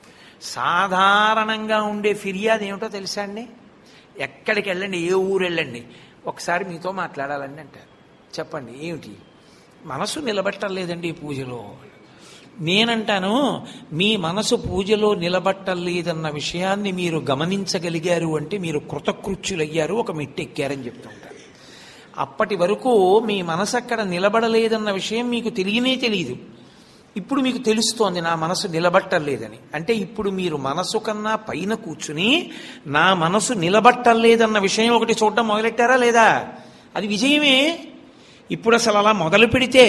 సాధారణంగా ఉండే ఫిర్యాదు ఏమిటో తెలుసా అండి ఎక్కడికి వెళ్ళండి ఏ ఊరు వెళ్ళండి ఒకసారి మీతో మాట్లాడాలండి అంటారు చెప్పండి ఏమిటి మనసు నిలబెట్టలేదండి ఈ పూజలో నేనంటాను మీ మనసు పూజలో నిలబట్టలేదన్న విషయాన్ని మీరు గమనించగలిగారు అంటే మీరు కృతకృత్యులయ్యారు ఒక మెట్టెక్కారని చెప్తుంటారు అప్పటి వరకు మీ మనసు అక్కడ నిలబడలేదన్న విషయం మీకు తెలియనే తెలియదు ఇప్పుడు మీకు తెలుస్తోంది నా మనసు నిలబట్టలేదని అంటే ఇప్పుడు మీరు మనసు కన్నా పైన కూర్చుని నా మనసు నిలబట్టలేదన్న విషయం ఒకటి చూడడం మొదలెట్టారా లేదా అది విజయమే ఇప్పుడు అసలు అలా మొదలు పెడితే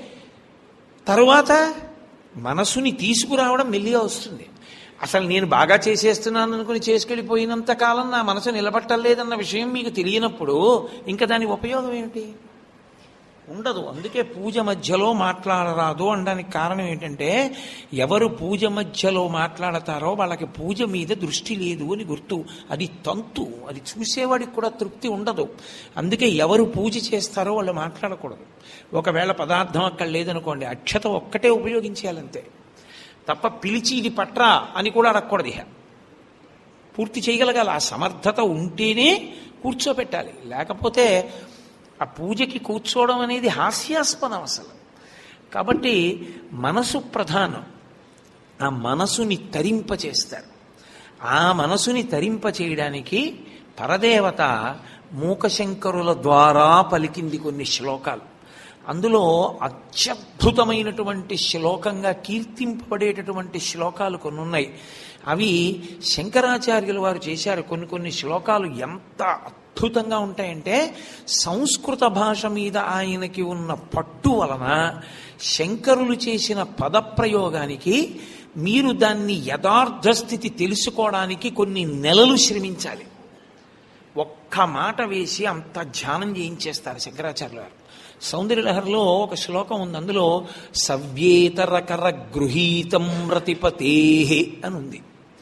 తరువాత మనసుని తీసుకురావడం మెల్లిగా వస్తుంది అసలు నేను బాగా చేసేస్తున్నాను అనుకుని చేసుకెళ్ళిపోయినంత కాలం నా మనసు నిలబట్టలేదన్న విషయం మీకు తెలియనప్పుడు ఇంకా దాని ఉపయోగం ఏమిటి ఉండదు అందుకే పూజ మధ్యలో మాట్లాడరాదు అనడానికి కారణం ఏంటంటే ఎవరు పూజ మధ్యలో మాట్లాడతారో వాళ్ళకి పూజ మీద దృష్టి లేదు అని గుర్తు అది తంతు అది చూసేవాడికి కూడా తృప్తి ఉండదు అందుకే ఎవరు పూజ చేస్తారో వాళ్ళు మాట్లాడకూడదు ఒకవేళ పదార్థం అక్కడ లేదనుకోండి అక్షత ఒక్కటే ఉపయోగించేయాలంతే తప్ప పిలిచి ఇది పట్రా అని కూడా అడగకూడదు ఇహ పూర్తి చేయగలగాలి ఆ సమర్థత ఉంటేనే కూర్చోపెట్టాలి లేకపోతే ఆ పూజకి కూర్చోవడం అనేది హాస్యాస్పదం అసలు కాబట్టి మనసు ప్రధానం ఆ మనసుని తరింప చేస్తారు ఆ మనసుని తరింప చేయడానికి పరదేవత మూకశంకరుల ద్వారా పలికింది కొన్ని శ్లోకాలు అందులో అత్యద్భుతమైనటువంటి శ్లోకంగా కీర్తింపబడేటటువంటి శ్లోకాలు కొన్ని ఉన్నాయి అవి శంకరాచార్యుల వారు చేశారు కొన్ని కొన్ని శ్లోకాలు ఎంత అద్భుతంగా ఉంటాయంటే సంస్కృత భాష మీద ఆయనకి ఉన్న పట్టు వలన శంకరులు చేసిన పదప్రయోగానికి మీరు దాన్ని యథార్థ స్థితి తెలుసుకోవడానికి కొన్ని నెలలు శ్రమించాలి ఒక్క మాట వేసి అంత ధ్యానం చేయించేస్తారు శంకరాచార్యుల వారు సౌందర్యలహరిలో ఒక శ్లోకం ఉంది అందులో సవ్యేతరకర గృహీతం రతిపతే అని ఉంది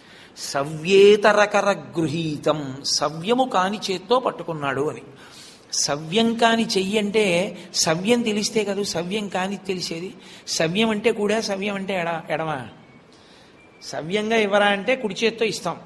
సవ్యేతరకర గృహీతం సవ్యము కాని చేత్తో పట్టుకున్నాడు అని సవ్యం కాని చెయ్యి అంటే సవ్యం తెలిస్తే కాదు సవ్యం కాని తెలిసేది సవ్యం అంటే కూడా సవ్యం అంటే ఎడ ఎడమా సవ్యంగా ఇవ్వరా అంటే కుడి చేత్తో ఇస్తాం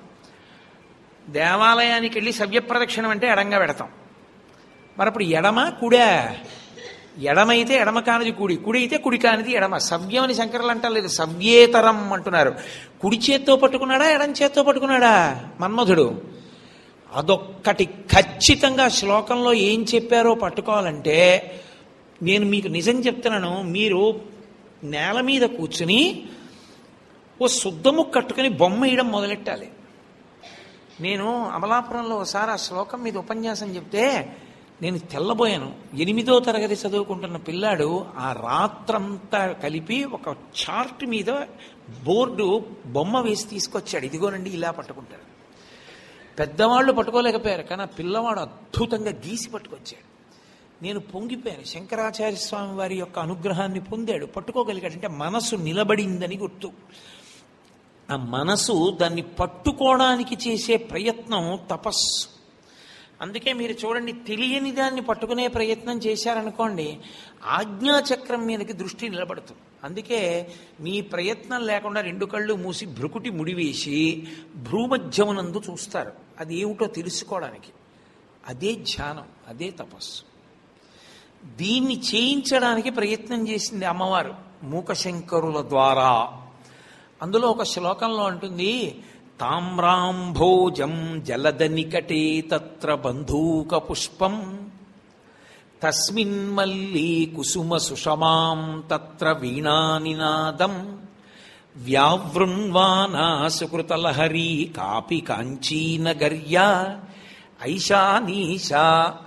దేవాలయానికి వెళ్ళి సవ్య ప్రదక్షిణం అంటే ఎడంగా పెడతాం మరి అప్పుడు ఎడమ కుడా ఎడమైతే ఎడమ కానిది కుడి కుడి అయితే కుడి కానిది ఎడమ సవ్యం అని శంకరులు అంటలేదు సవ్యేతరం అంటున్నారు కుడి చేత్తో పట్టుకున్నాడా ఎడం చేత్తో పట్టుకున్నాడా మన్మధుడు అదొక్కటి ఖచ్చితంగా శ్లోకంలో ఏం చెప్పారో పట్టుకోవాలంటే నేను మీకు నిజం చెప్తున్నాను మీరు నేల మీద కూర్చుని ఓ శుద్ధము కట్టుకుని బొమ్మ వేయడం మొదలెట్టాలి నేను అమలాపురంలో ఒకసారి ఆ శ్లోకం మీద ఉపన్యాసం చెప్తే నేను తెల్లబోయాను ఎనిమిదో తరగతి చదువుకుంటున్న పిల్లాడు ఆ రాత్రంతా కలిపి ఒక చార్ట్ మీద బోర్డు బొమ్మ వేసి తీసుకొచ్చాడు ఇదిగోనండి ఇలా పట్టుకుంటారు పెద్దవాళ్ళు పట్టుకోలేకపోయారు కానీ ఆ పిల్లవాడు అద్భుతంగా గీసి పట్టుకొచ్చాడు నేను పొంగిపోయాను శంకరాచార్య స్వామి వారి యొక్క అనుగ్రహాన్ని పొందాడు పట్టుకోగలిగాడు అంటే మనసు నిలబడిందని గుర్తు ఆ మనసు దాన్ని పట్టుకోవడానికి చేసే ప్రయత్నం తపస్సు అందుకే మీరు చూడండి తెలియని దాన్ని పట్టుకునే ప్రయత్నం చేశారనుకోండి ఆజ్ఞాచక్రం మీదకి దృష్టి నిలబడుతుంది అందుకే మీ ప్రయత్నం లేకుండా రెండు కళ్ళు మూసి భ్రుకుటి ముడివేసి భ్రూమధ్యమునందు చూస్తారు అది ఏమిటో తెలుసుకోవడానికి అదే ధ్యానం అదే తపస్సు దీన్ని చేయించడానికి ప్రయత్నం చేసింది అమ్మవారు మూకశంకరుల ద్వారా అందులో ఒక శ్లోకంలో అంటుంది తామ్రాంభోజం జలద నికటే తత్ర బంధూక పుష్పం తస్మిన్ మల్లీ కుసుమ సుషమాం తత్ర వీణానినాదం వ్యావృణ్వానా సుకృతలహరీ కాపి కాంచీనగర్యా ఐశానీశా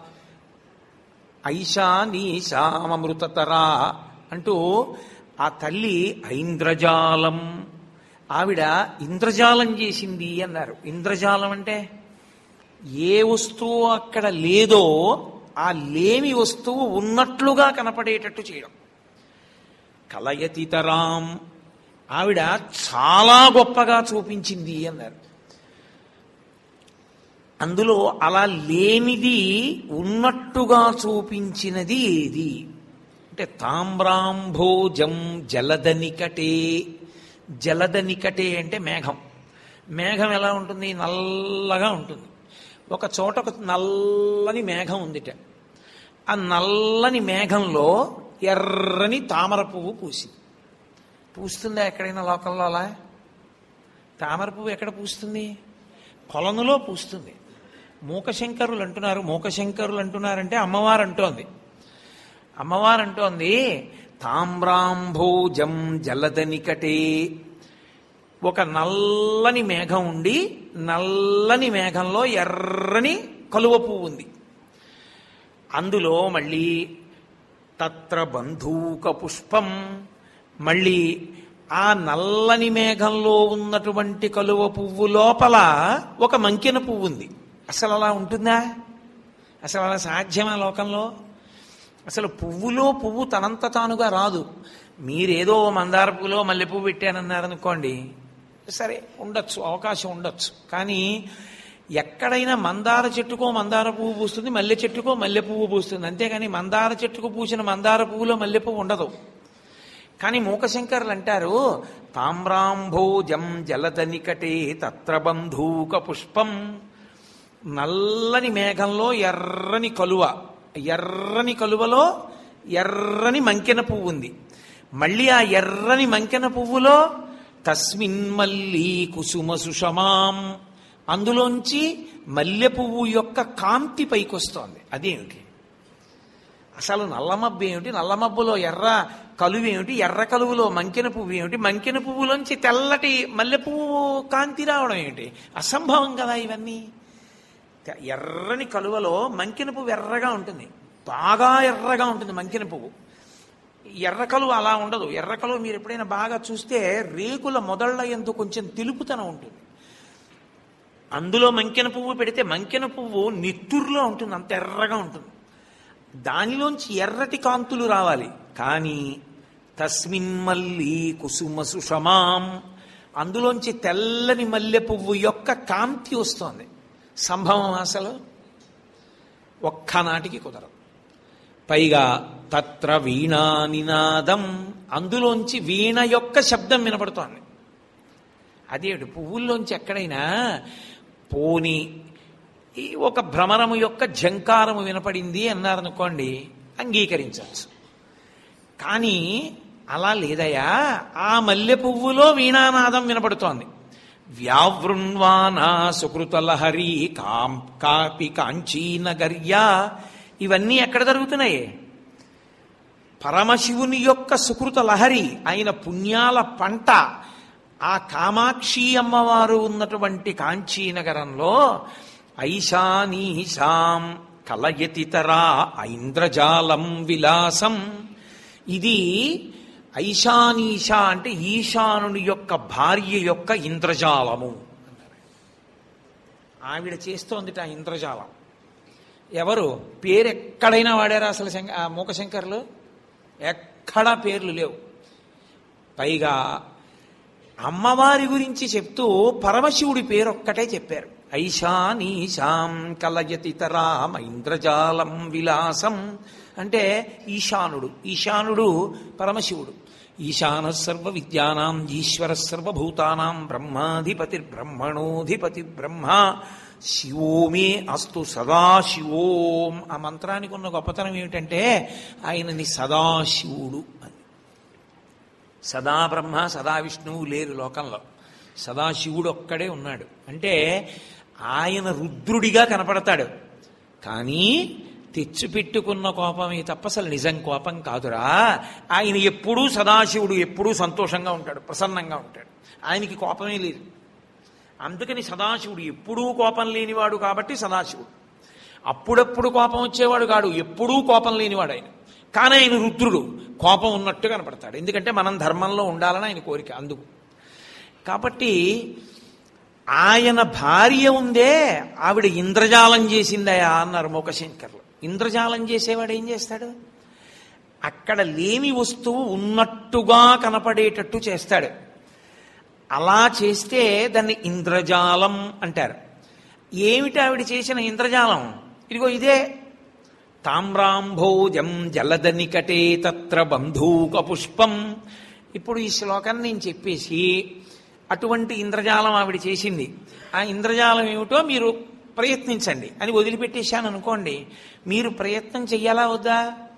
ఐశానీశామృతతరా అంటూ ఆ తల్లి ఐంద్రజాలం ఆవిడ ఇంద్రజాలం చేసింది అన్నారు ఇంద్రజాలం అంటే ఏ వస్తువు అక్కడ లేదో ఆ లేని వస్తువు ఉన్నట్లుగా కనపడేటట్టు చేయడం కలయతితరాం ఆవిడ చాలా గొప్పగా చూపించింది అన్నారు అందులో అలా లేనిది ఉన్నట్టుగా చూపించినది ఏది అంటే తామ్రాంభోజం జలదనికటే జలదనికటే అంటే మేఘం మేఘం ఎలా ఉంటుంది నల్లగా ఉంటుంది ఒక చోట ఒక నల్లని మేఘం ఉందిట ఆ నల్లని మేఘంలో ఎర్రని తామర పువ్వు పూసింది పూస్తుందా ఎక్కడైనా లోకల్లో అలా తామర పువ్వు ఎక్కడ పూస్తుంది కొలనులో పూస్తుంది మూకశంకరులు అంటున్నారు మూకశంకరులు అంటున్నారంటే అమ్మవారు అంటోంది అమ్మవారు అంటోంది తామ్రాంభోజం జలదనికటే ఒక నల్లని మేఘం ఉండి నల్లని మేఘంలో ఎర్రని కలువ పువ్వు ఉంది అందులో మళ్ళీ తత్ర బంధూక పుష్పం మళ్ళీ ఆ నల్లని మేఘంలో ఉన్నటువంటి కలువ పువ్వు లోపల ఒక మంకెన పువ్వు ఉంది అసలు అలా ఉంటుందా అసలు అలా సాధ్యమా లోకంలో అసలు పువ్వులో పువ్వు తనంత తానుగా రాదు మీరేదో మందార పువ్వులో మల్లె పువ్వు పెట్టానన్నారనుకోండి సరే ఉండొచ్చు అవకాశం ఉండొచ్చు కానీ ఎక్కడైనా మందార చెట్టుకో మందార పువ్వు పూస్తుంది మల్లె చెట్టుకో మల్లె పువ్వు పూస్తుంది అంతేగాని మందార చెట్టుకు పూసిన మందార పువ్వులో మల్లె పువ్వు ఉండదు కానీ మూకశంకర్లు అంటారు తామ్రాంభోజం జలదనికటే తత్ర బంధూక పుష్పం నల్లని మేఘంలో ఎర్రని కలువ ఎర్రని కలువలో ఎర్రని మంకెన పువ్వు ఉంది మళ్ళీ ఆ ఎర్రని మంకెన పువ్వులో తస్మిన్ మల్లీ కుసుమ సుషమాం అందులోంచి మల్లె పువ్వు యొక్క కాంతి పైకొస్తోంది అదేమిటి అసలు నల్లమబ్బు ఏమిటి నల్లమబ్బులో ఎర్ర కలువు ఏమిటి ఎర్ర కలువులో మంకెన పువ్వు ఏమిటి మంకెన పువ్వులోంచి తెల్లటి మల్లె పువ్వు కాంతి రావడం ఏమిటి అసంభవం కదా ఇవన్నీ తె- ఎర్రని కలువలో మంకెన పువ్వు ఎర్రగా ఉంటుంది బాగా ఎర్రగా ఉంటుంది మంకెన పువ్వు ఎర్ర కలువ అలా ఉండదు ఎర్ర కలువ మీరు ఎప్పుడైనా బాగా చూస్తే రేకుల మొదళ్ళ ఎందు కొంచెం తెలుపుతనం ఉంటుంది అందులో మంకెన పువ్వు పెడితే మంకెన పువ్వు నిత్తురులో ఉంటుంది అంత ఎర్రగా ఉంటుంది దానిలోంచి ఎర్రటి కాంతులు రావాలి కానీ తస్మిన్ మల్లి కుసుమ సుషమాం అందులోంచి తెల్లని మల్లె పువ్వు యొక్క కాంతి వస్తోంది సంభవం అసలు ఒక్కనాటికి కుదరదు పైగా తత్ర వీణా నినాదం అందులోంచి వీణ యొక్క శబ్దం వినపడుతోంది అదేమిటి పువ్వుల్లోంచి ఎక్కడైనా పోని ఈ ఒక భ్రమరము యొక్క ఝంకారము వినపడింది అన్నారనుకోండి అంగీకరించవచ్చు కానీ అలా లేదయా ఆ మల్లె పువ్వులో వీణానాదం వినపడుతోంది వ్యావృణ్వానా సుకృతలహరి కాం కాపి కాంచీనగర్యా ఇవన్నీ ఎక్కడ జరుగుతున్నాయి పరమశివుని యొక్క సుకృత లహరి ఆయన పుణ్యాల పంట ఆ కామాక్షి అమ్మవారు ఉన్నటువంటి కాంచీనగరంలో ఐశానీశాం కలయతితరా ఐంద్రజాలం విలాసం ఇది ఐశానీష అంటే ఈశానుని యొక్క భార్య యొక్క ఇంద్రజాలము ఆవిడ చేస్తోందిట ఆ ఇంద్రజాలం ఎవరు పేరు ఎక్కడైనా వాడారా అసలు శంక ఆ మూకశంకర్లు ఎక్కడా పేర్లు లేవు పైగా అమ్మవారి గురించి చెప్తూ పరమశివుడి పేరు ఒక్కటే చెప్పారు ఐశానీశాం కలయతితరామ ఇంద్రజాలం విలాసం అంటే ఈశానుడు ఈశానుడు పరమశివుడు ఈశాన సర్వ విద్యానాం ఈశ్వర సర్వభూతానాం బ్రహ్మాధిపతి బ్రహ్మణోధిపతి బ్రహ్మ శివోమే అస్తు సదాశివోం ఆ మంత్రానికి ఉన్న గొప్పతనం ఏమిటంటే ఆయనని సదాశివుడు అని సదా బ్రహ్మ సదా విష్ణువు లేరు లోకంలో సదాశివుడు ఒక్కడే ఉన్నాడు అంటే ఆయన రుద్రుడిగా కనపడతాడు కానీ తెచ్చిపెట్టుకున్న కోపమే తప్ప అసలు నిజం కోపం కాదురా ఆయన ఎప్పుడూ సదాశివుడు ఎప్పుడూ సంతోషంగా ఉంటాడు ప్రసన్నంగా ఉంటాడు ఆయనకి కోపమే లేదు అందుకని సదాశివుడు ఎప్పుడూ కోపం లేనివాడు కాబట్టి సదాశివుడు అప్పుడప్పుడు కోపం వచ్చేవాడు కాడు ఎప్పుడూ కోపం లేనివాడు ఆయన కానీ ఆయన రుద్రుడు కోపం ఉన్నట్టు కనపడతాడు ఎందుకంటే మనం ధర్మంలో ఉండాలని ఆయన కోరిక అందుకు కాబట్టి ఆయన భార్య ఉందే ఆవిడ ఇంద్రజాలం చేసిందయా అన్నారు మూకశంకర్లు ఇంద్రజాలం చేసేవాడు ఏం చేస్తాడు అక్కడ లేని వస్తువు ఉన్నట్టుగా కనపడేటట్టు చేస్తాడు అలా చేస్తే దాన్ని ఇంద్రజాలం అంటారు ఏమిటి ఆవిడ చేసిన ఇంద్రజాలం ఇదిగో ఇదే తామ్రాంభోజం జలదనికటే తత్ర బంధూక పుష్పం ఇప్పుడు ఈ శ్లోకాన్ని నేను చెప్పేసి అటువంటి ఇంద్రజాలం ఆవిడ చేసింది ఆ ఇంద్రజాలం ఏమిటో మీరు ప్రయత్నించండి అని వదిలిపెట్టేశాను అనుకోండి మీరు ప్రయత్నం చెయ్యాలా వద్దా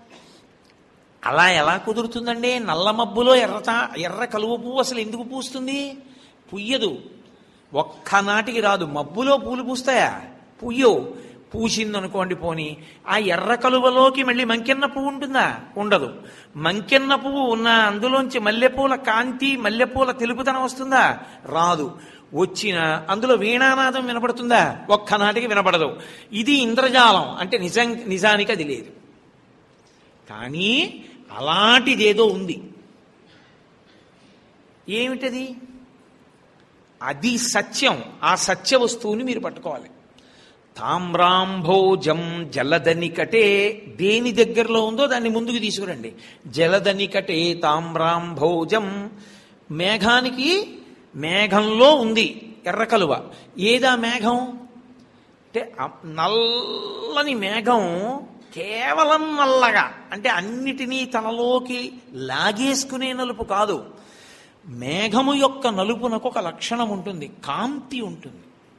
అలా ఎలా కుదురుతుందండి నల్ల మబ్బులో ఎర్రత ఎర్ర కలువ పువ్వు అసలు ఎందుకు పూస్తుంది పుయ్యదు ఒక్కనాటికి రాదు మబ్బులో పూలు పూస్తాయా పుయ్యవు పూసిందనుకోండి పోని ఆ ఎర్ర కలువలోకి మళ్ళీ మంకెన్న పువ్వు ఉంటుందా ఉండదు మంకెన్న పువ్వు ఉన్న అందులోంచి మల్లెపూల కాంతి మల్లెపూల తెలుపుదనం వస్తుందా రాదు వచ్చిన అందులో వీణానాదం వినపడుతుందా ఒక్కనాటికి వినపడదు ఇది ఇంద్రజాలం అంటే నిజం నిజానికి అది లేదు కానీ అలాంటిదేదో ఉంది ఏమిటది అది సత్యం ఆ సత్య వస్తువుని మీరు పట్టుకోవాలి తామ్రాంభోజం జలదనికటే దేని దగ్గరలో ఉందో దాన్ని ముందుకు తీసుకురండి జలదనికటే తామ్రాంభోజం మేఘానికి మేఘంలో ఉంది ఎర్రకలువ ఏదా మేఘం అంటే ఆ నల్లని మేఘం కేవలం నల్లగా అంటే అన్నిటినీ తనలోకి లాగేసుకునే నలుపు కాదు మేఘము యొక్క నలుపునకు ఒక లక్షణం ఉంటుంది కాంతి ఉంటుంది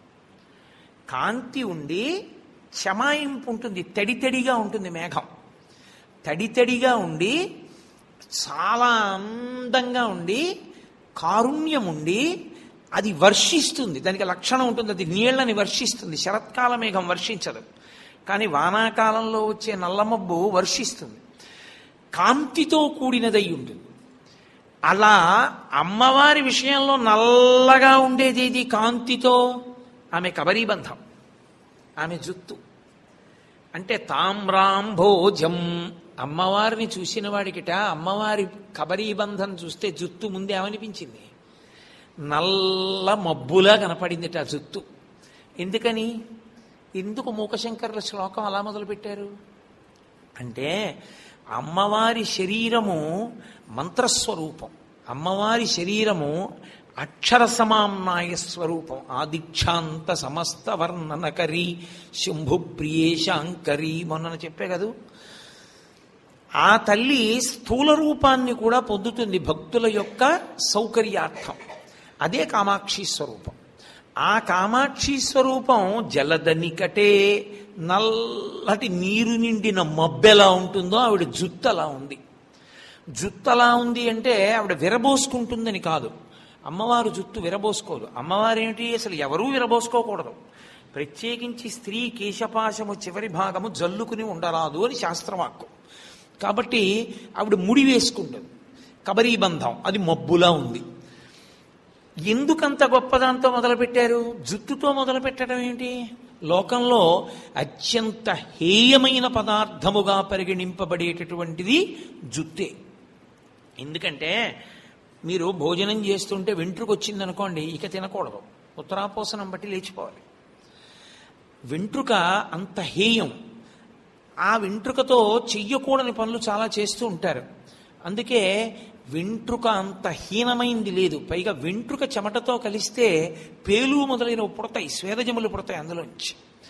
కాంతి ఉండి శమాయింపు ఉంటుంది తడి తడిగా ఉంటుంది మేఘం తడి తడిగా ఉండి చాలా అందంగా ఉండి కారుణ్యం ఉండి అది వర్షిస్తుంది దానికి లక్షణం ఉంటుంది అది నీళ్లని వర్షిస్తుంది శరత్కాల మేఘం వర్షించదు కానీ వానాకాలంలో వచ్చే నల్లమబ్బు వర్షిస్తుంది కాంతితో కూడినదై ఉంటుంది అలా అమ్మవారి విషయంలో నల్లగా ఉండేది ఏది కాంతితో ఆమె కబరీబంధం ఆమె జుత్తు అంటే తామ్రాంభోజం అమ్మవారిని చూసిన వాడికిట అమ్మవారి కబరీబంధం చూస్తే జుత్తు ముందే ఏమనిపించింది నల్ల మబ్బులా కనపడిందిట ఆ జుత్తు ఎందుకని ఎందుకు మూకశంకరుల శ్లోకం అలా మొదలుపెట్టారు అంటే అమ్మవారి శరీరము మంత్రస్వరూపం అమ్మవారి శరీరము అక్షర సమామ్నాయ స్వరూపం ఆదిక్షాంత సమస్త వర్ణనకరి శంభుప్రియేశాంకరి మొన్న చెప్పే కదూ ఆ తల్లి స్థూల రూపాన్ని కూడా పొందుతుంది భక్తుల యొక్క సౌకర్యార్థం అదే కామాక్షి స్వరూపం ఆ కామాక్షి స్వరూపం జలదనికటే నల్లటి నీరు నిండిన మబ్బెలా ఉంటుందో ఆవిడ జుత్తు అలా ఉంది జుత్తు అలా ఉంది అంటే ఆవిడ విరబోసుకుంటుందని కాదు అమ్మవారు జుత్తు విరబోసుకోదు అమ్మవారు ఏమిటి అసలు ఎవరూ విరబోసుకోకూడదు ప్రత్యేకించి స్త్రీ కేశపాశము చివరి భాగము జల్లుకుని ఉండరాదు అని శాస్త్రవాక్కు కాబట్టి ఆవిడ ముడి వేసుకుంటుంది కబరీబంధం అది మబ్బులా ఉంది ఎందుకంత గొప్పదాంతో మొదలుపెట్టారు జుట్టుతో మొదలు పెట్టడం ఏంటి లోకంలో అత్యంత హేయమైన పదార్థముగా పరిగణింపబడేటటువంటిది జుత్తే ఎందుకంటే మీరు భోజనం చేస్తుంటే వెంట్రుకు వచ్చిందనుకోండి ఇక తినకూడదు ఉత్తరాపోసనం బట్టి లేచిపోవాలి వెంట్రుక అంత హేయం ఆ వెంట్రుకతో చెయ్యకూడని పనులు చాలా చేస్తూ ఉంటారు అందుకే వెంట్రుక అంత హీనమైంది లేదు పైగా వెంట్రుక చెమటతో కలిస్తే పేలు మొదలైనవి పుడతాయి స్వేదజములు పుడతాయి అందులోంచి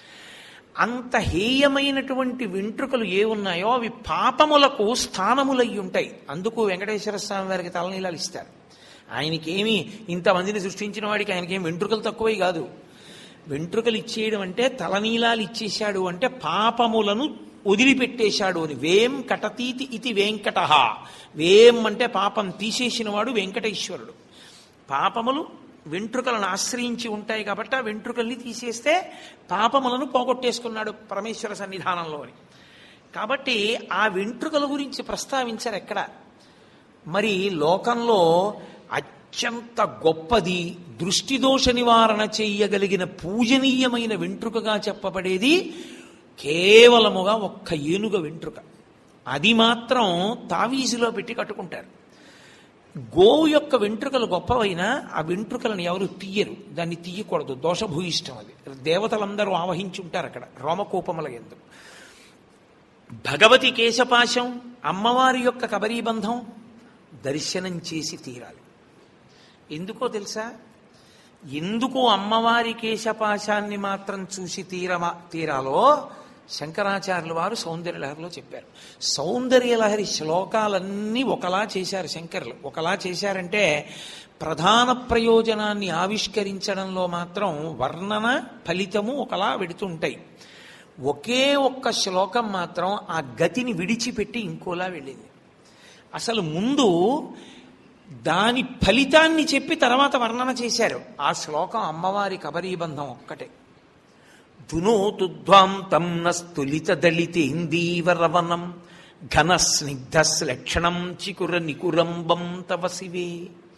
అంత హేయమైనటువంటి వెంట్రుకలు ఏ ఉన్నాయో అవి పాపములకు స్థానములై ఉంటాయి అందుకు వెంకటేశ్వర స్వామి వారికి తలనీలాలు ఇస్తారు ఆయనకేమి ఇంతమందిని సృష్టించిన వాడికి ఆయనకేం వెంట్రుకలు తక్కువై కాదు వెంట్రుకలు ఇచ్చేయడం అంటే తలనీలాలు ఇచ్చేశాడు అంటే పాపములను వదిలిపెట్టేశాడు అని వేం కటతీతి ఇది వెంకట వేం అంటే పాపం తీసేసిన వాడు వెంకటేశ్వరుడు పాపములు వెంట్రుకలను ఆశ్రయించి ఉంటాయి కాబట్టి ఆ వెంట్రుకల్ని తీసేస్తే పాపములను పోగొట్టేసుకున్నాడు పరమేశ్వర సన్నిధానంలో అని కాబట్టి ఆ వెంట్రుకల గురించి ప్రస్తావించారు ఎక్కడ మరి లోకంలో అత్యంత గొప్పది దృష్టి దోష నివారణ చేయగలిగిన పూజనీయమైన వెంట్రుకగా చెప్పబడేది కేవలముగా ఒక్క ఏనుగ వెంట్రుక అది మాత్రం తావీజులో పెట్టి కట్టుకుంటారు గోవు యొక్క వెంట్రుకలు గొప్పవైనా ఆ వెంట్రుకలను ఎవరు తీయరు దాన్ని తీయకూడదు దోషభూయిష్టం అది దేవతలందరూ ఆవహించి ఉంటారు అక్కడ రోమకోపముల ఎందు భగవతి కేశపాశం అమ్మవారి యొక్క కబరీబంధం దర్శనం చేసి తీరాలి ఎందుకో తెలుసా ఎందుకు అమ్మవారి కేశపాశాన్ని మాత్రం చూసి తీరమా తీరాలో శంకరాచార్యుల వారు సౌందర్యలహరిలో చెప్పారు సౌందర్యలహరి శ్లోకాలన్నీ ఒకలా చేశారు శంకరులు ఒకలా చేశారంటే ప్రధాన ప్రయోజనాన్ని ఆవిష్కరించడంలో మాత్రం వర్ణన ఫలితము ఒకలా వెడుతుంటాయి ఒకే ఒక్క శ్లోకం మాత్రం ఆ గతిని విడిచిపెట్టి ఇంకోలా వెళ్ళింది అసలు ముందు దాని ఫలితాన్ని చెప్పి తర్వాత వర్ణన చేశారు ఆ శ్లోకం అమ్మవారి కబరీబంధం ఒక్కటే ధునోతుధ్వాంతం నస్తులిత దళితేందీవరవనం ఘన స్నిగ్ధ శ్లక్షణం చికుర నికురంబం తవ శివే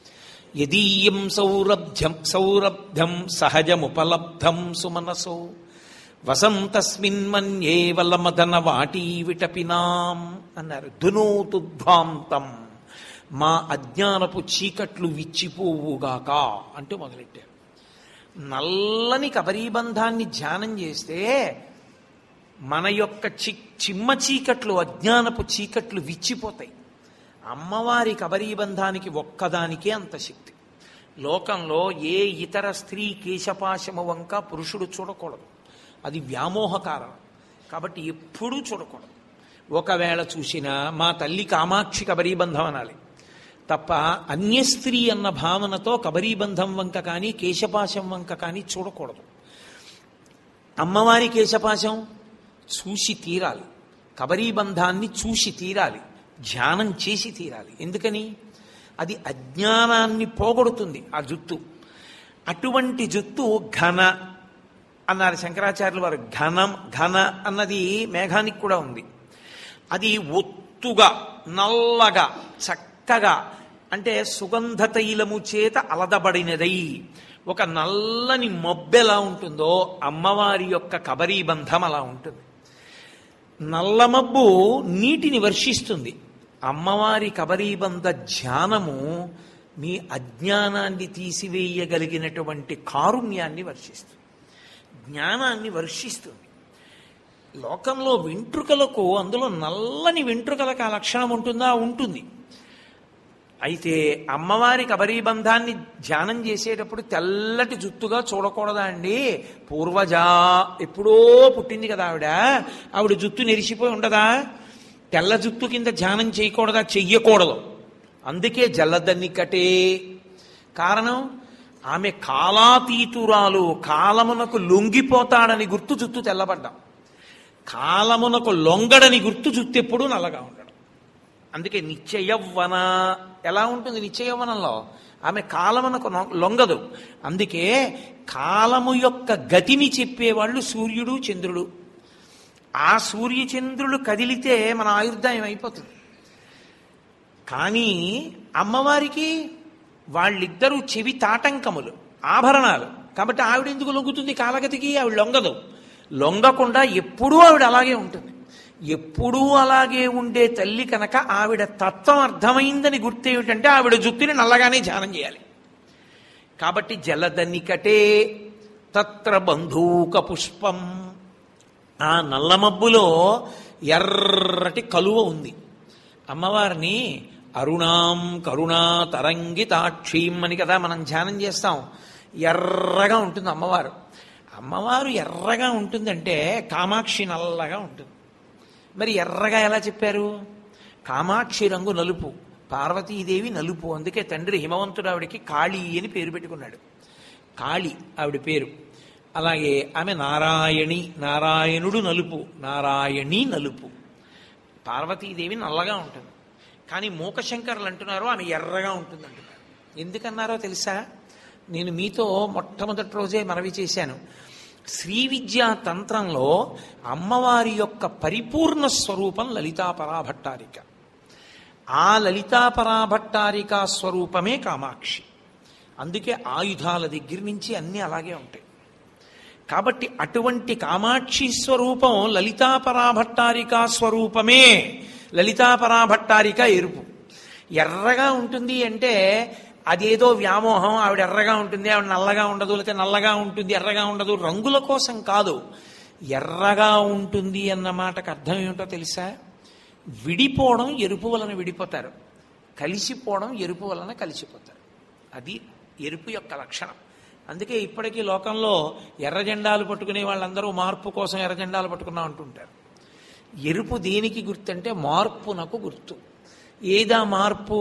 యదీయం సౌరభ్యం సౌరభ్యం సహజముపలబ్ధం సుమనసో వసంతస్మిన్మన్యే వలమదన వాటీ విటపినాం అన్నారు ధునోతుధ్వాంతం మా అజ్ఞానపు చీకట్లు విచ్చిపోవుగాక అంటూ మొదలెట్టారు నల్లని కబరీబంధాన్ని ధ్యానం చేస్తే మన యొక్క చి చిమ్మ చీకట్లు అజ్ఞానపు చీకట్లు విచ్చిపోతాయి అమ్మవారి కబరీబంధానికి ఒక్కదానికే అంత శక్తి లోకంలో ఏ ఇతర స్త్రీ కేశపాశము వంక పురుషుడు చూడకూడదు అది వ్యామోహకారణం కాబట్టి ఎప్పుడూ చూడకూడదు ఒకవేళ చూసినా మా తల్లి కామాక్షి కబరీబంధం అనాలి తప్ప అన్య స్త్రీ అన్న భావనతో కబరీబంధం వంక కానీ కేశపాశం వంక కానీ చూడకూడదు అమ్మవారి కేశపాశం చూసి తీరాలి కబరీబంధాన్ని చూసి తీరాలి ధ్యానం చేసి తీరాలి ఎందుకని అది అజ్ఞానాన్ని పోగొడుతుంది ఆ జుత్తు అటువంటి జుత్తు ఘన అన్నారు శంకరాచార్యులు వారు ఘనం ఘన అన్నది మేఘానికి కూడా ఉంది అది ఒత్తుగా నల్లగా చక్కగా అంటే సుగంధ తైలము చేత అలదబడినదై ఒక నల్లని మొబ్బెలా ఉంటుందో అమ్మవారి యొక్క కబరీబంధం అలా ఉంటుంది నల్లమబ్బు నీటిని వర్షిస్తుంది అమ్మవారి కబరీబంధ ధ్యానము మీ అజ్ఞానాన్ని తీసివేయగలిగినటువంటి కారుణ్యాన్ని వర్షిస్తుంది జ్ఞానాన్ని వర్షిస్తుంది లోకంలో వెంట్రుకలకు అందులో నల్లని వెంట్రుకలకు ఆ లక్షణం ఉంటుందా ఉంటుంది అయితే అమ్మవారి కబరీబంధాన్ని ధ్యానం చేసేటప్పుడు తెల్లటి జుత్తుగా చూడకూడదా అండి పూర్వజా ఎప్పుడో పుట్టింది కదా ఆవిడ ఆవిడ జుత్తు నెరిసిపోయి ఉండదా తెల్ల జుత్తు కింద ధ్యానం చేయకూడదా చెయ్యకూడదు అందుకే జల్లదన్నికటే కారణం ఆమె కాలాతీతురాలు కాలమునకు లొంగిపోతాడని గుర్తు జుత్తు తెల్లబడ్డాం కాలమునకు లొంగడని గుర్తు జుత్తు ఎప్పుడూ నల్లగా ఉండడం అందుకే నిత్యయవ్వన ఎలా ఉంటుంది నిత్యయవ్వనంలో ఆమె కాలమునకు నొ- లొంగదు అందుకే కాలము యొక్క గతిని చెప్పేవాళ్ళు సూర్యుడు చంద్రుడు ఆ సూర్యచంద్రులు కదిలితే మన ఆయుర్దాయం అయిపోతుంది కానీ అమ్మవారికి వాళ్ళిద్దరూ చెవి తాటంకములు ఆభరణాలు కాబట్టి ఆవిడ ఎందుకు లొంగుతుంది కాలగతికి ఆవిడ లొంగదు లొంగకుండా ఎప్పుడూ ఆవిడ అలాగే ఉంటుంది ఎప్పుడూ అలాగే ఉండే తల్లి కనుక ఆవిడ తత్వం అర్థమైందని గుర్తేమిటంటే ఆవిడ జుత్తుని నల్లగానే ధ్యానం చేయాలి కాబట్టి జలదనికటే తత్ర బంధూక పుష్పం ఆ నల్లమబ్బులో ఎర్రటి కలువ ఉంది అమ్మవారిని అరుణాం కరుణా తరంగితాక్షీం అని కదా మనం ధ్యానం చేస్తాం ఎర్రగా ఉంటుంది అమ్మవారు అమ్మవారు ఎర్రగా ఉంటుందంటే కామాక్షి నల్లగా ఉంటుంది మరి ఎర్రగా ఎలా చెప్పారు కామాక్షి రంగు నలుపు పార్వతీదేవి నలుపు అందుకే తండ్రి హిమవంతుడు ఆవిడికి కాళీ అని పేరు పెట్టుకున్నాడు కాళి ఆవిడ పేరు అలాగే ఆమె నారాయణి నారాయణుడు నలుపు నారాయణి నలుపు పార్వతీదేవి నల్లగా ఉంటుంది కానీ మూకశంకరులు అంటున్నారు ఆమె ఎర్రగా ఉంటుంది అంటున్నారు ఎందుకన్నారో తెలుసా నేను మీతో మొట్టమొదటి రోజే మనవి చేశాను శ్రీ విద్యా తంత్రంలో అమ్మవారి యొక్క పరిపూర్ణ స్వరూపం లలితాపరాభట్టారిక ఆ లలితాపరాభట్టారిక స్వరూపమే కామాక్షి అందుకే ఆయుధాల దగ్గర నుంచి అన్నీ అలాగే ఉంటాయి కాబట్టి అటువంటి కామాక్షి స్వరూపం లలితాపరాభట్టారిక స్వరూపమే లలితాపరాభట్టారిక ఎరుపు ఎర్రగా ఉంటుంది అంటే అదేదో వ్యామోహం ఆవిడ ఎర్రగా ఉంటుంది ఆవిడ నల్లగా ఉండదు లేకపోతే నల్లగా ఉంటుంది ఎర్రగా ఉండదు రంగుల కోసం కాదు ఎర్రగా ఉంటుంది అన్న మాటకు అర్థం ఏమిటో తెలుసా విడిపోవడం ఎరుపు వలన విడిపోతారు కలిసిపోవడం ఎరుపు వలన కలిసిపోతారు అది ఎరుపు యొక్క లక్షణం అందుకే ఇప్పటికీ లోకంలో ఎర్ర జెండాలు పట్టుకునే వాళ్ళందరూ మార్పు కోసం ఎర్ర జెండాలు పట్టుకున్నాం అంటుంటారు ఎరుపు దేనికి గుర్తు అంటే మార్పునకు గుర్తు ఏదా మార్పు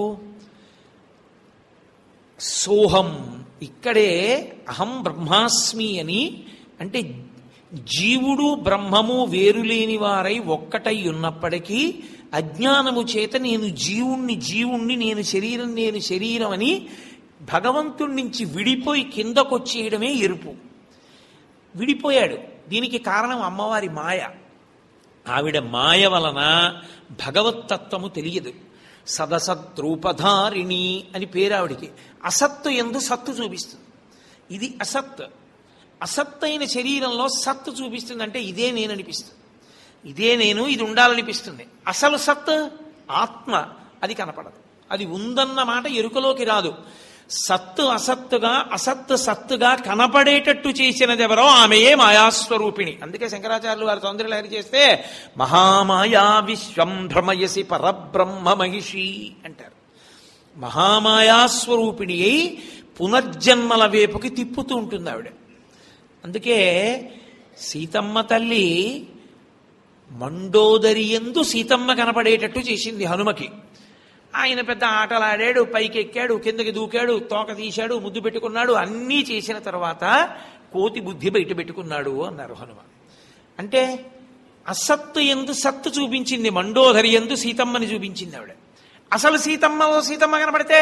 సోహం ఇక్కడే అహం బ్రహ్మాస్మి అని అంటే జీవుడు బ్రహ్మము వేరులేని వారై ఒక్కటై ఉన్నప్పటికీ అజ్ఞానము చేత నేను జీవుణ్ణి జీవుణ్ణి నేను శరీరం నేను శరీరం అని భగవంతుడి నుంచి విడిపోయి కిందకొచ్చేయడమే ఎరుపు విడిపోయాడు దీనికి కారణం అమ్మవారి మాయ ఆవిడ మాయ వలన భగవత్తత్వము తెలియదు సదసద్రూపధారిణి అని పేరు ఆవిడికి అసత్తు ఎందు సత్తు చూపిస్తుంది ఇది అసత్ అసత్తైన శరీరంలో సత్తు చూపిస్తుంది అంటే ఇదే నేను అనిపిస్తుంది ఇదే నేను ఇది ఉండాలనిపిస్తుంది అసలు సత్ ఆత్మ అది కనపడదు అది ఉందన్న మాట ఎరుకలోకి రాదు సత్తు అసత్తుగా అసత్తు సత్తుగా కనపడేటట్టు చేసినది ఎవరో ఆమెయే మాయాస్వరూపిణి అందుకే శంకరాచార్యులు వారు తొందరలహరి చేస్తే మహామాయా విశ్వం భ్రమయసి పరబ్రహ్మ మహిషి అంటారు మహామాయాస్వరూపిణి అయి పునర్జన్మల వైపుకి తిప్పుతూ ఉంటుంది ఆవిడ అందుకే సీతమ్మ తల్లి మండోదరి ఎందు సీతమ్మ కనపడేటట్టు చేసింది హనుమకి ఆయన పెద్ద ఆటలాడాడు పైకి ఎక్కాడు కిందకి దూకాడు తోక తీశాడు ముద్దు పెట్టుకున్నాడు అన్నీ చేసిన తర్వాత కోతి బుద్ధి బయట పెట్టుకున్నాడు అన్నారు హనుమ అంటే అసత్తు ఎందు సత్తు చూపించింది మండోదరి ఎందు సీతమ్మని చూపించింది ఆవిడ అసలు సీతమ్మ ఓ సీతమ్మ కనపడితే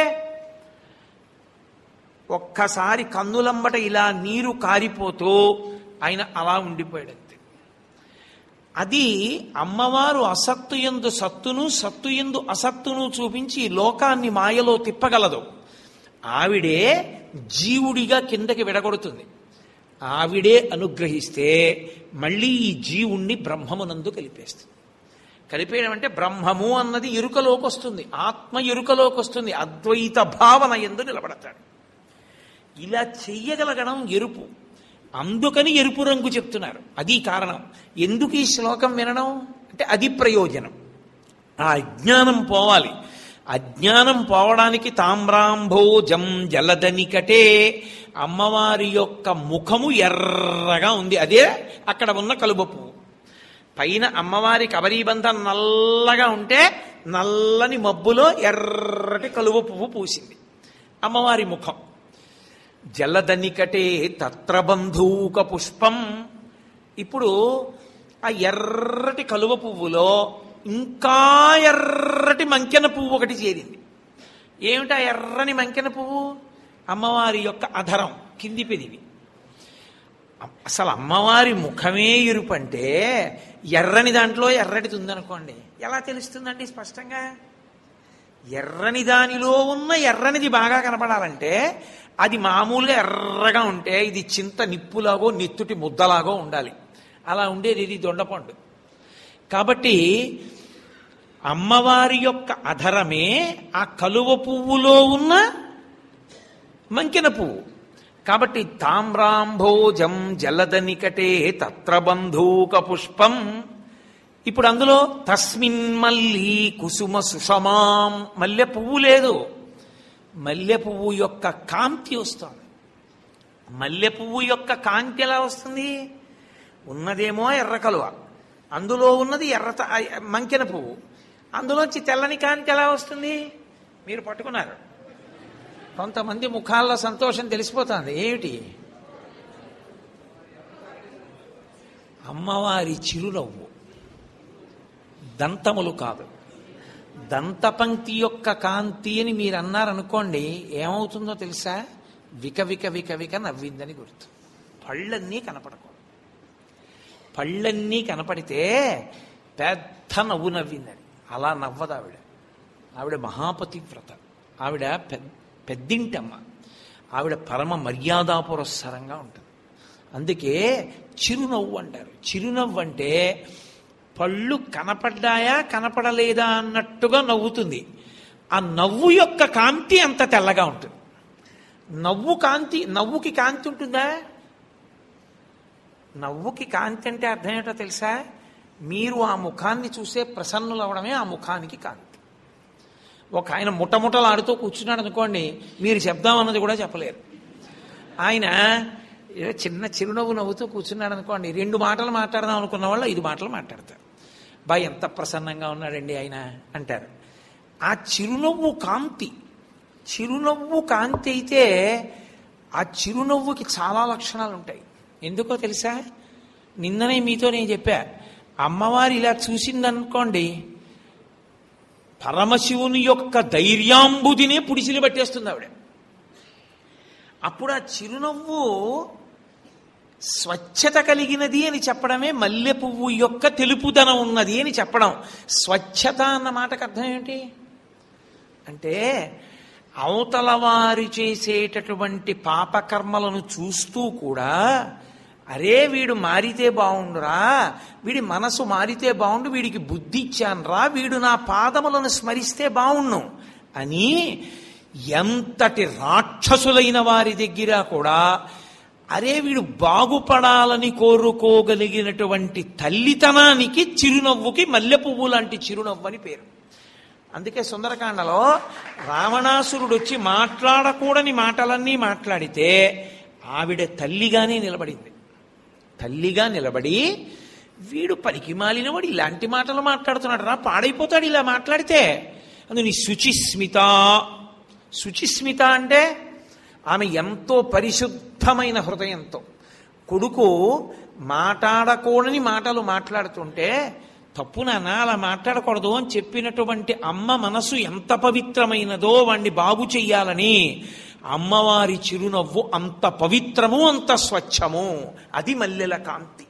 ఒక్కసారి కన్నులంబట ఇలా నీరు కారిపోతూ ఆయన అలా ఉండిపోయాడు అంతే అది అమ్మవారు అసత్తు ఎందు సత్తును సత్తు ఎందు అసత్తును చూపించి ఈ లోకాన్ని మాయలో తిప్పగలదు ఆవిడే జీవుడిగా కిందకి విడగొడుతుంది ఆవిడే అనుగ్రహిస్తే మళ్ళీ ఈ జీవుణ్ణి బ్రహ్మమునందు కలిపేస్తుంది కలిపేయడం అంటే బ్రహ్మము అన్నది ఎరుకలోకి వస్తుంది ఆత్మ ఎరుకలోకి వస్తుంది అద్వైత భావన ఎందు నిలబడతాడు ఇలా చెయ్యగలగడం ఎరుపు అందుకని ఎరుపు రంగు చెప్తున్నారు అది కారణం ఎందుకు ఈ శ్లోకం వినడం అంటే అది ప్రయోజనం ఆ అజ్ఞానం పోవాలి అజ్ఞానం పోవడానికి తామ్రాంభోజం జలదనికటే అమ్మవారి యొక్క ముఖము ఎర్రగా ఉంది అదే అక్కడ ఉన్న కలుబ పువ్వు పైన అమ్మవారి కబరీబంధం నల్లగా ఉంటే నల్లని మబ్బులో ఎర్రటి కలువ పువ్వు పూసింది అమ్మవారి ముఖం జలదనికటే తత్రబంధూక పుష్పం ఇప్పుడు ఆ ఎర్రటి కలువ పువ్వులో ఇంకా ఎర్రటి మంకెన పువ్వు ఒకటి చేరింది ఏమిటా ఎర్రని మంకెన పువ్వు అమ్మవారి యొక్క అధరం కింది పెదివి అసలు అమ్మవారి ముఖమే ఎరుపు అంటే ఎర్రని దాంట్లో ఎర్రటిది ఉందనుకోండి ఎలా తెలుస్తుందండి స్పష్టంగా ఎర్రని దానిలో ఉన్న ఎర్రనిది బాగా కనపడాలంటే అది మామూలుగా ఎర్రగా ఉంటే ఇది చింత నిప్పులాగో నెత్తుటి ముద్దలాగో ఉండాలి అలా ఉండేది ఇది దొండపండు కాబట్టి అమ్మవారి యొక్క అధరమే ఆ కలువ పువ్వులో ఉన్న మంకెన పువ్వు కాబట్టి తామ్రాంభోజం జలదనికటే తత్ర బంధూక పుష్పం ఇప్పుడు అందులో తస్మిన్ మల్లి కుసుమ సుషమాం మల్లె పువ్వు లేదు మల్లె పువ్వు యొక్క కాంతి వస్తుంది మల్లె పువ్వు యొక్క కాంతి ఎలా వస్తుంది ఉన్నదేమో ఎర్ర కలువ అందులో ఉన్నది ఎర్ర త- మంకెన పువ్వు అందులోంచి తెల్లని కాంతి ఎలా వస్తుంది మీరు పట్టుకున్నారు కొంతమంది ముఖాల్లో సంతోషం తెలిసిపోతుంది ఏమిటి అమ్మవారి చిరునవ్వు దంతములు కాదు దంతపంక్తి యొక్క కాంతి అని మీరు అన్నారనుకోండి ఏమవుతుందో తెలుసా విక విక విక విక నవ్విందని గుర్తు పళ్ళన్నీ కనపడకూడదు పళ్ళన్నీ కనపడితే పెద్ద నవ్వు నవ్విందని అలా నవ్వదు ఆవిడ ఆవిడ మహాపతివ్రత ఆవిడ పెద్ద పెద్దింటమ్మ ఆవిడ పరమ మర్యాదా పురస్సరంగా ఉంటుంది అందుకే చిరునవ్వు అంటారు చిరునవ్వు అంటే పళ్ళు కనపడ్డాయా కనపడలేదా అన్నట్టుగా నవ్వుతుంది ఆ నవ్వు యొక్క కాంతి అంత తెల్లగా ఉంటుంది నవ్వు కాంతి నవ్వుకి కాంతి ఉంటుందా నవ్వుకి కాంతి అంటే అర్థం ఏంటో తెలుసా మీరు ఆ ముఖాన్ని చూసే ప్రసన్నులవడమే ఆ ముఖానికి కాంతి ఒక ఆయన ముట్టముట్టలాడుతూ కూర్చున్నాడు అనుకోండి మీరు చెప్దాం అన్నది కూడా చెప్పలేరు ఆయన ఏదో చిన్న చిరునవ్వు నవ్వుతూ కూర్చున్నాడు అనుకోండి రెండు మాటలు మాట్లాడదాం అనుకున్న వాళ్ళు ఐదు మాటలు మాట్లాడతారు బా ఎంత ప్రసన్నంగా ఉన్నాడండి ఆయన అంటారు ఆ చిరునవ్వు కాంతి చిరునవ్వు కాంతి అయితే ఆ చిరునవ్వుకి చాలా లక్షణాలు ఉంటాయి ఎందుకో తెలుసా నిన్ననే మీతో నేను చెప్పా అమ్మవారు ఇలా చూసిందనుకోండి పరమశివుని యొక్క ధైర్యాంబుదినే పుడిసిలి పట్టేస్తుంది ఆవిడ అప్పుడు ఆ చిరునవ్వు స్వచ్ఛత కలిగినది అని చెప్పడమే మల్లె పువ్వు యొక్క తెలుపుదనం ఉన్నది అని చెప్పడం స్వచ్ఛత అన్న మాటకు అర్థం ఏమిటి అంటే అవతల వారి చేసేటటువంటి పాపకర్మలను చూస్తూ కూడా అరే వీడు మారితే బాగుండురా వీడి మనసు మారితే బాగుండు వీడికి బుద్ధి ఇచ్చానురా వీడు నా పాదములను స్మరిస్తే బాగుండు అని ఎంతటి రాక్షసులైన వారి దగ్గర కూడా అరే వీడు బాగుపడాలని కోరుకోగలిగినటువంటి తల్లితనానికి చిరునవ్వుకి మల్లె పువ్వు లాంటి చిరునవ్వు అని పేరు అందుకే సుందరకాండలో రావణాసురుడు వచ్చి మాట్లాడకూడని మాటలన్నీ మాట్లాడితే ఆవిడ తల్లిగానే నిలబడింది తల్లిగా నిలబడి వీడు పనికి మాలినవాడు ఇలాంటి మాటలు మాట్లాడుతున్నాడు రా పాడైపోతాడు ఇలా మాట్లాడితే అందుని శుచిస్మిత శుచిస్మిత అంటే ఆమె ఎంతో పరిశుద్ధమైన హృదయంతో కొడుకు మాట్లాడకూడని మాటలు మాట్లాడుతుంటే తప్పు నాన్న అలా మాట్లాడకూడదు అని చెప్పినటువంటి అమ్మ మనసు ఎంత పవిత్రమైనదో వాణ్ణి బాగు చెయ్యాలని అమ్మవారి చిరునవ్వు అంత పవిత్రము అంత స్వచ్ఛము అది మల్లెల కాంతి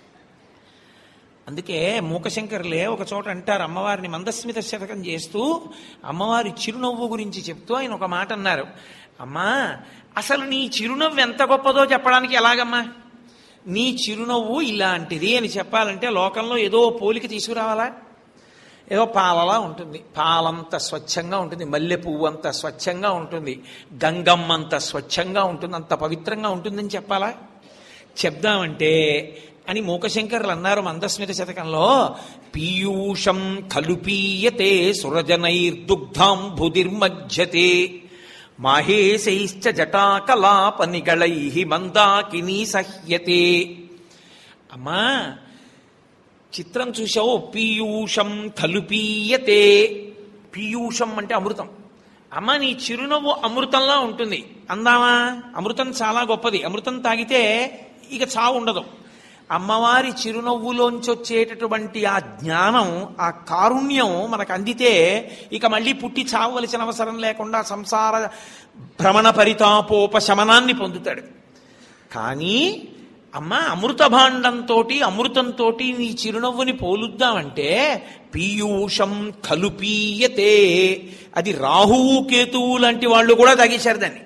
అందుకే మూకశంకరులే ఒక చోట అంటారు అమ్మవారిని మందస్మిత శతకం చేస్తూ అమ్మవారి చిరునవ్వు గురించి చెప్తూ ఆయన ఒక మాట అన్నారు అమ్మా అసలు నీ చిరునవ్వు ఎంత గొప్పదో చెప్పడానికి ఎలాగమ్మా నీ చిరునవ్వు ఇలాంటిది అని చెప్పాలంటే లోకంలో ఏదో పోలిక తీసుకురావాలా ఏదో పాలలా ఉంటుంది పాలంత స్వచ్ఛంగా ఉంటుంది మల్లె పువ్వు అంత స్వచ్ఛంగా ఉంటుంది గంగమ్మ అంత స్వచ్ఛంగా ఉంటుంది అంత పవిత్రంగా ఉంటుందని చెప్పాలా చెప్దామంటే అని మూకశంకర్లు అన్నారు మందస్మిత శతకంలో పీయూషం కలుపీయతే సురజనైర్దుగ్ధాంబుదిర్మధ్యతే మాహేశైశ్చ జటాకలాపనిగళై మందాకినీ సహ్యతే అమ్మా చిత్రం చూసావు పీయూషం కలుపీయతే పీయూషం అంటే అమృతం అమ్మ నీ చిరునవ్వు అమృతంలా ఉంటుంది అందామా అమృతం చాలా గొప్పది అమృతం తాగితే ఇక చావు ఉండదు అమ్మవారి చిరునవ్వులోంచి వచ్చేటటువంటి ఆ జ్ఞానం ఆ కారుణ్యం మనకు అందితే ఇక మళ్ళీ పుట్టి చావవలసిన అవసరం లేకుండా సంసార భ్రమణ పరితాపోపశమనాన్ని పొందుతాడు కానీ అమ్మా అమృత భాండంతో అమృతంతో నీ చిరునవ్వుని పోలుద్దామంటే పీయూషం కలుపీయతే అది రాహువు కేతువు లాంటి వాళ్ళు కూడా తాగేశారు దాన్ని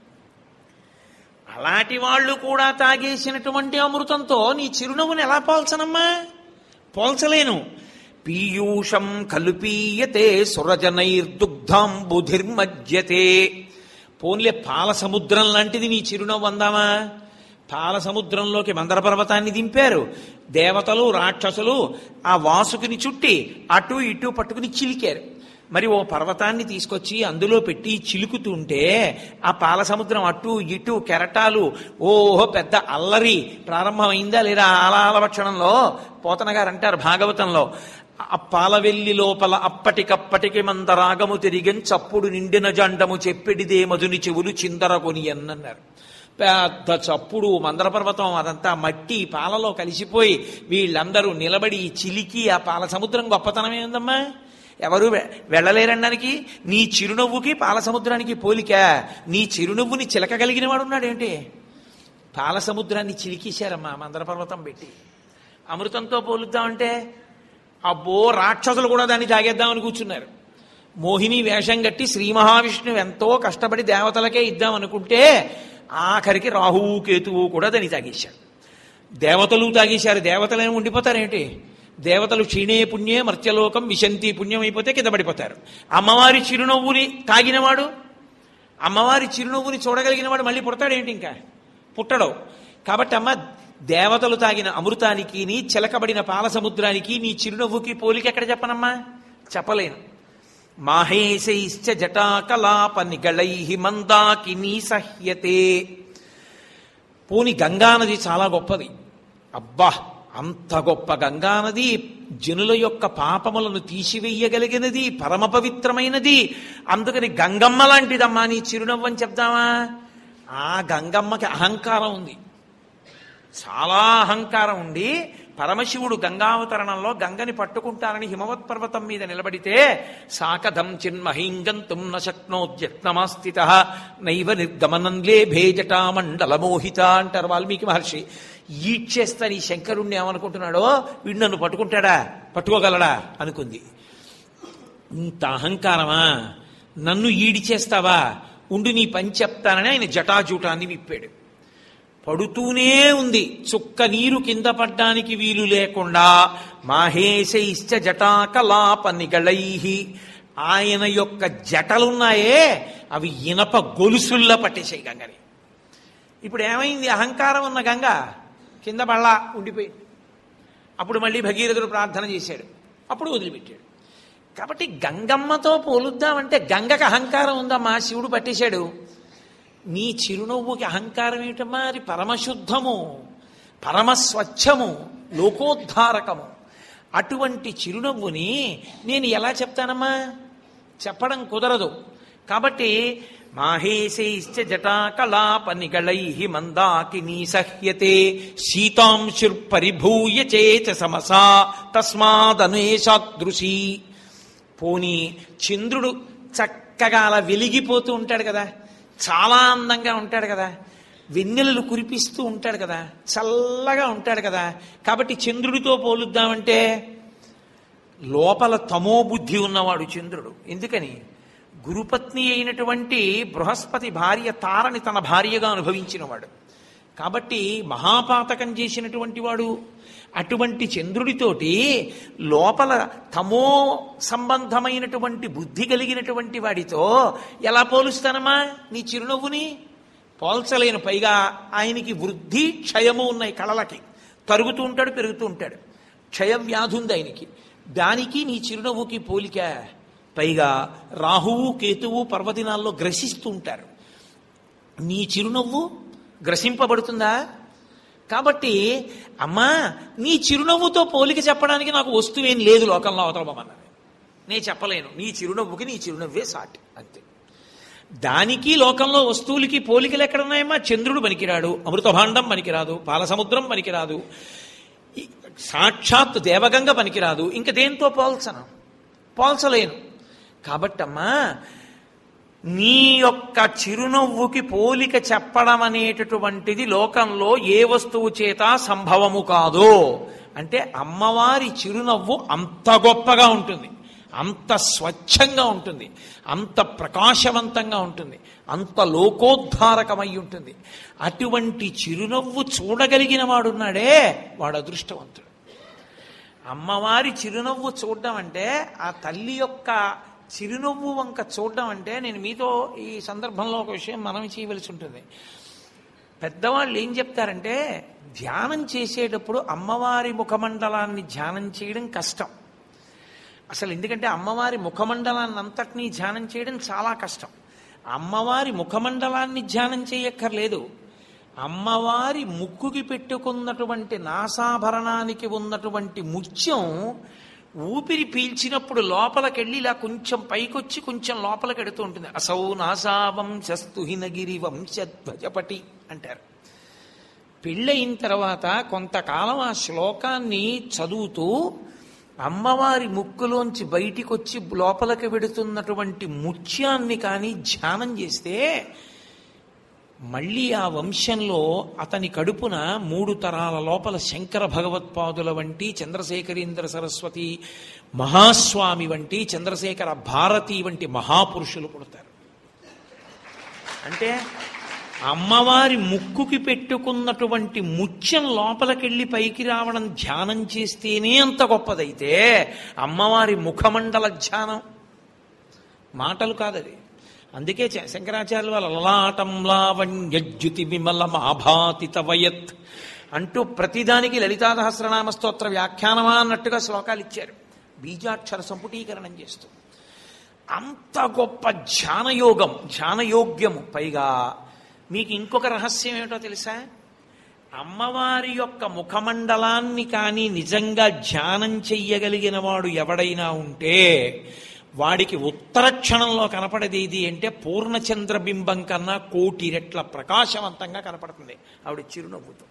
అలాంటి వాళ్ళు కూడా తాగేసినటువంటి అమృతంతో నీ చిరునవ్వుని ఎలా పోల్చనమ్మా పోల్చలేను పీయూషం కలుపీయతే సురజనైర్దుగ్ధం బుధిర్మజ్యతే పోన్లే పాల సముద్రం లాంటిది నీ చిరునవ్వు అందామా పాల సముద్రంలోకి మందర పర్వతాన్ని దింపారు దేవతలు రాక్షసులు ఆ వాసుకుని చుట్టి అటు ఇటు పట్టుకుని చిలికారు మరి ఓ పర్వతాన్ని తీసుకొచ్చి అందులో పెట్టి చిలుకుతుంటే ఆ పాల సముద్రం అటు ఇటు కెరటాలు ఓహో పెద్ద అల్లరి ప్రారంభమైందా లేదా ఆలాలవక్షణంలో పోతన గారు అంటారు భాగవతంలో ఆ పాలవెల్లి లోపల అప్పటికప్పటికి మందరాగము తిరిగన్ చప్పుడు నిండిన జండము చెప్పిడిదే మధుని చెవులు చిందరకొని అన్నారు పెద్ద చప్పుడు మందర పర్వతం అదంతా మట్టి పాలలో కలిసిపోయి వీళ్ళందరూ నిలబడి చిలికి ఆ పాల సముద్రం గొప్పతనం ఏందమ్మా ఎవరు వె- వెళ్ళలేరనడానికి నీ చిరునవ్వుకి పాల సముద్రానికి పోలిక నీ చిరునవ్వుని చిలకగలిగిన వాడు ఉన్నాడేంటి పాల సముద్రాన్ని చిలికేశారమ్మా మందర పర్వతం పెట్టి అమృతంతో పోలుద్దామంటే అబ్బో రాక్షసులు కూడా దాన్ని తాగేద్దామని కూర్చున్నారు మోహిని వేషం కట్టి శ్రీ మహావిష్ణువు ఎంతో కష్టపడి దేవతలకే ఇద్దాం అనుకుంటే ఆఖరికి రాహువు కేతువు కూడా దాన్ని తాగేశాడు దేవతలు తాగేశారు దేవతలేమో ఉండిపోతారేంటి దేవతలు క్షీణే పుణ్యే మర్త్యలోకం విశంతి పుణ్యం అయిపోతే కింద పడిపోతారు అమ్మవారి చిరునవ్వుని తాగినవాడు అమ్మవారి చిరునవ్వుని చూడగలిగిన వాడు మళ్ళీ పుడతాడేంటి ఇంకా పుట్టడు కాబట్టి అమ్మ దేవతలు తాగిన అమృతానికి నీ చిలకబడిన పాల సముద్రానికి నీ చిరునవ్వుకి పోలిక ఎక్కడ చెప్పనమ్మా చెప్పలేను మాహేశైశ్చ జటాకలాప నిగళై మందాకినీ సహ్యతే పోని గంగానది చాలా గొప్పది అబ్బా అంత గొప్ప గంగానది జనుల యొక్క పాపములను తీసివేయగలిగినది పరమ పవిత్రమైనది అందుకని గంగమ్మ లాంటిదమ్మా నీ చిరునవ్వు అని చెప్దామా ఆ గంగమ్మకి అహంకారం ఉంది చాలా అహంకారం ఉండి పరమశివుడు గంగావతరణంలో గంగని పట్టుకుంటానని హిమవత్ పర్వతం మీద నిలబడితే సాకథం చిన్మహీంగంతుం న శక్నోద్యత్నమాస్థిత నైవ నిర్గమనం లేభే జటామండలమోహిత అంటారు వాల్మీకి మహర్షి ఈడ్చేస్తాను ఈ శంకరుణ్ణి ఏమనుకుంటున్నాడో వీడు నన్ను పట్టుకుంటాడా పట్టుకోగలడా అనుకుంది ఇంత అహంకారమా నన్ను ఈడిచేస్తావా ఉండు నీ పని చెప్తానని ఆయన జటాజూటాన్ని విప్పాడు పడుతూనే ఉంది చుక్క నీరు కింద పడ్డానికి వీలు లేకుండా మాహేశైశ్చ జటాకలాప నిగళై ఆయన యొక్క జటలున్నాయే అవి ఇనప గొలుసుల్లా పట్టేశాయి గంగని ఇప్పుడు ఏమైంది అహంకారం ఉన్న గంగ కింద బళ్ళ ఉండిపోయింది అప్పుడు మళ్ళీ భగీరథుడు ప్రార్థన చేశాడు అప్పుడు వదిలిపెట్టాడు కాబట్టి గంగమ్మతో పోలుద్దామంటే గంగకు అహంకారం ఉందమ్మా శివుడు పట్టేశాడు నీ చిరునవ్వుకి అహంకారం ఏమిటమ్మా అది పరమశుద్ధము పరమస్వచ్ఛము లోకోద్ధారకము అటువంటి చిరునవ్వుని నేను ఎలా చెప్తానమ్మా చెప్పడం కుదరదు కాబట్టి మాహేశైశ్చ జటాకలాప నిగళై మందాకినీ సహ్యతే శీతాంశుర్పరిభూయ చేత సమసా తస్మాదనేషాదృశీ పోనీ చంద్రుడు చక్కగా అలా వెలిగిపోతూ ఉంటాడు కదా చాలా అందంగా ఉంటాడు కదా వెన్నెలలు కురిపిస్తూ ఉంటాడు కదా చల్లగా ఉంటాడు కదా కాబట్టి చంద్రుడితో పోలుద్దామంటే లోపల తమో బుద్ధి ఉన్నవాడు చంద్రుడు ఎందుకని గురుపత్ని అయినటువంటి బృహస్పతి భార్య తారని తన భార్యగా అనుభవించినవాడు కాబట్టి మహాపాతకం చేసినటువంటి వాడు అటువంటి చంద్రుడితోటి లోపల తమో సంబంధమైనటువంటి బుద్ధి కలిగినటువంటి వాడితో ఎలా పోలుస్తానమ్మా నీ చిరునవ్వుని పోల్చలేను పైగా ఆయనకి వృద్ధి క్షయము ఉన్నాయి కళలకి తరుగుతూ ఉంటాడు పెరుగుతూ ఉంటాడు క్షయ వ్యాధి ఉంది ఆయనకి దానికి నీ చిరునవ్వుకి పోలిక పైగా రాహువు కేతువు పర్వదినాల్లో గ్రసిస్తూ ఉంటారు నీ చిరునవ్వు గ్రసింపబడుతుందా కాబట్టి అమ్మా నీ చిరునవ్వుతో పోలిక చెప్పడానికి నాకు వస్తువేం లేదు లోకంలో అవతలమన్నది నేను చెప్పలేను నీ చిరునవ్వుకి నీ చిరునవ్వే సాటి అంతే దానికి లోకంలో వస్తువులకి పోలికలు ఎక్కడ ఉన్నాయమ్మా చంద్రుడు పనికిరాడు అమృతభాండం పనికిరాదు పాలసముద్రం పనికిరాదు ఈ సాక్షాత్ దేవగంగ పనికిరాదు ఇంక దేంతో పోల్చను పోల్చలేను కాబట్టమ్మా నీ యొక్క చిరునవ్వుకి పోలిక చెప్పడం అనేటటువంటిది లోకంలో ఏ వస్తువు చేత సంభవము కాదు అంటే అమ్మవారి చిరునవ్వు అంత గొప్పగా ఉంటుంది అంత స్వచ్ఛంగా ఉంటుంది అంత ప్రకాశవంతంగా ఉంటుంది అంత లోకోద్ధారకమై ఉంటుంది అటువంటి చిరునవ్వు చూడగలిగిన వాడున్నాడే వాడు అదృష్టవంతుడు అమ్మవారి చిరునవ్వు చూడడం అంటే ఆ తల్లి యొక్క చిరునవ్వు వంక చూడడం అంటే నేను మీతో ఈ సందర్భంలో ఒక విషయం మనం చేయవలసి ఉంటుంది పెద్దవాళ్ళు ఏం చెప్తారంటే ధ్యానం చేసేటప్పుడు అమ్మవారి ముఖమండలాన్ని ధ్యానం చేయడం కష్టం అసలు ఎందుకంటే అమ్మవారి ముఖమండలాన్ని అంతటినీ ధ్యానం చేయడం చాలా కష్టం అమ్మవారి ముఖమండలాన్ని ధ్యానం చేయక్కర్లేదు అమ్మవారి ముక్కుకి పెట్టుకున్నటువంటి నాసాభరణానికి ఉన్నటువంటి ముత్యం ఊపిరి పీల్చినప్పుడు లోపలికెళ్ళి ఇలా కొంచెం పైకొచ్చి కొంచెం లోపలికి ఎడుతూ ఉంటుంది అసౌ నాసావంశస్తు హినగిరి వంశధ్వజపటి అంటారు పెళ్ళయిన తర్వాత కొంతకాలం ఆ శ్లోకాన్ని చదువుతూ అమ్మవారి ముక్కులోంచి బయటికి వచ్చి లోపలికి వెడుతున్నటువంటి ముత్యాన్ని కానీ ధ్యానం చేస్తే మళ్ళీ ఆ వంశంలో అతని కడుపున మూడు తరాల లోపల శంకర భగవత్పాదుల వంటి చంద్రశేఖరేంద్ర సరస్వతి మహాస్వామి వంటి చంద్రశేఖర భారతి వంటి మహాపురుషులు పుడతారు అంటే అమ్మవారి ముక్కుకి పెట్టుకున్నటువంటి ముత్యం లోపలికెళ్ళి పైకి రావడం ధ్యానం చేస్తేనే అంత గొప్పదైతే అమ్మవారి ముఖమండల ధ్యానం మాటలు కాదది అందుకే చ- శంకరాచార్యుల వాళ్ళ లలాటం లావణ్యజ్యుతి విమల మాభాతి తవయత్ అంటూ ప్రతిదానికి లలితా సహస్రనామ స్తోత్ర వ్యాఖ్యానమా అన్నట్టుగా శ్లోకాలు ఇచ్చారు బీజాక్షర సంపుటీకరణం చేస్తూ అంత గొప్ప ధ్యానయోగం ధ్యానయోగ్యము పైగా మీకు ఇంకొక రహస్యం ఏమిటో తెలుసా అమ్మవారి యొక్క ముఖమండలాన్ని కానీ నిజంగా ధ్యానం చెయ్యగలిగిన వాడు ఎవడైనా ఉంటే వాడికి ఉత్తర క్షణంలో కనపడేది ఏది అంటే పూర్ణచంద్ర బింబం కన్నా కోటి రెట్ల ప్రకాశవంతంగా కనపడుతుంది ఆవిడ చిరునవ్వుతో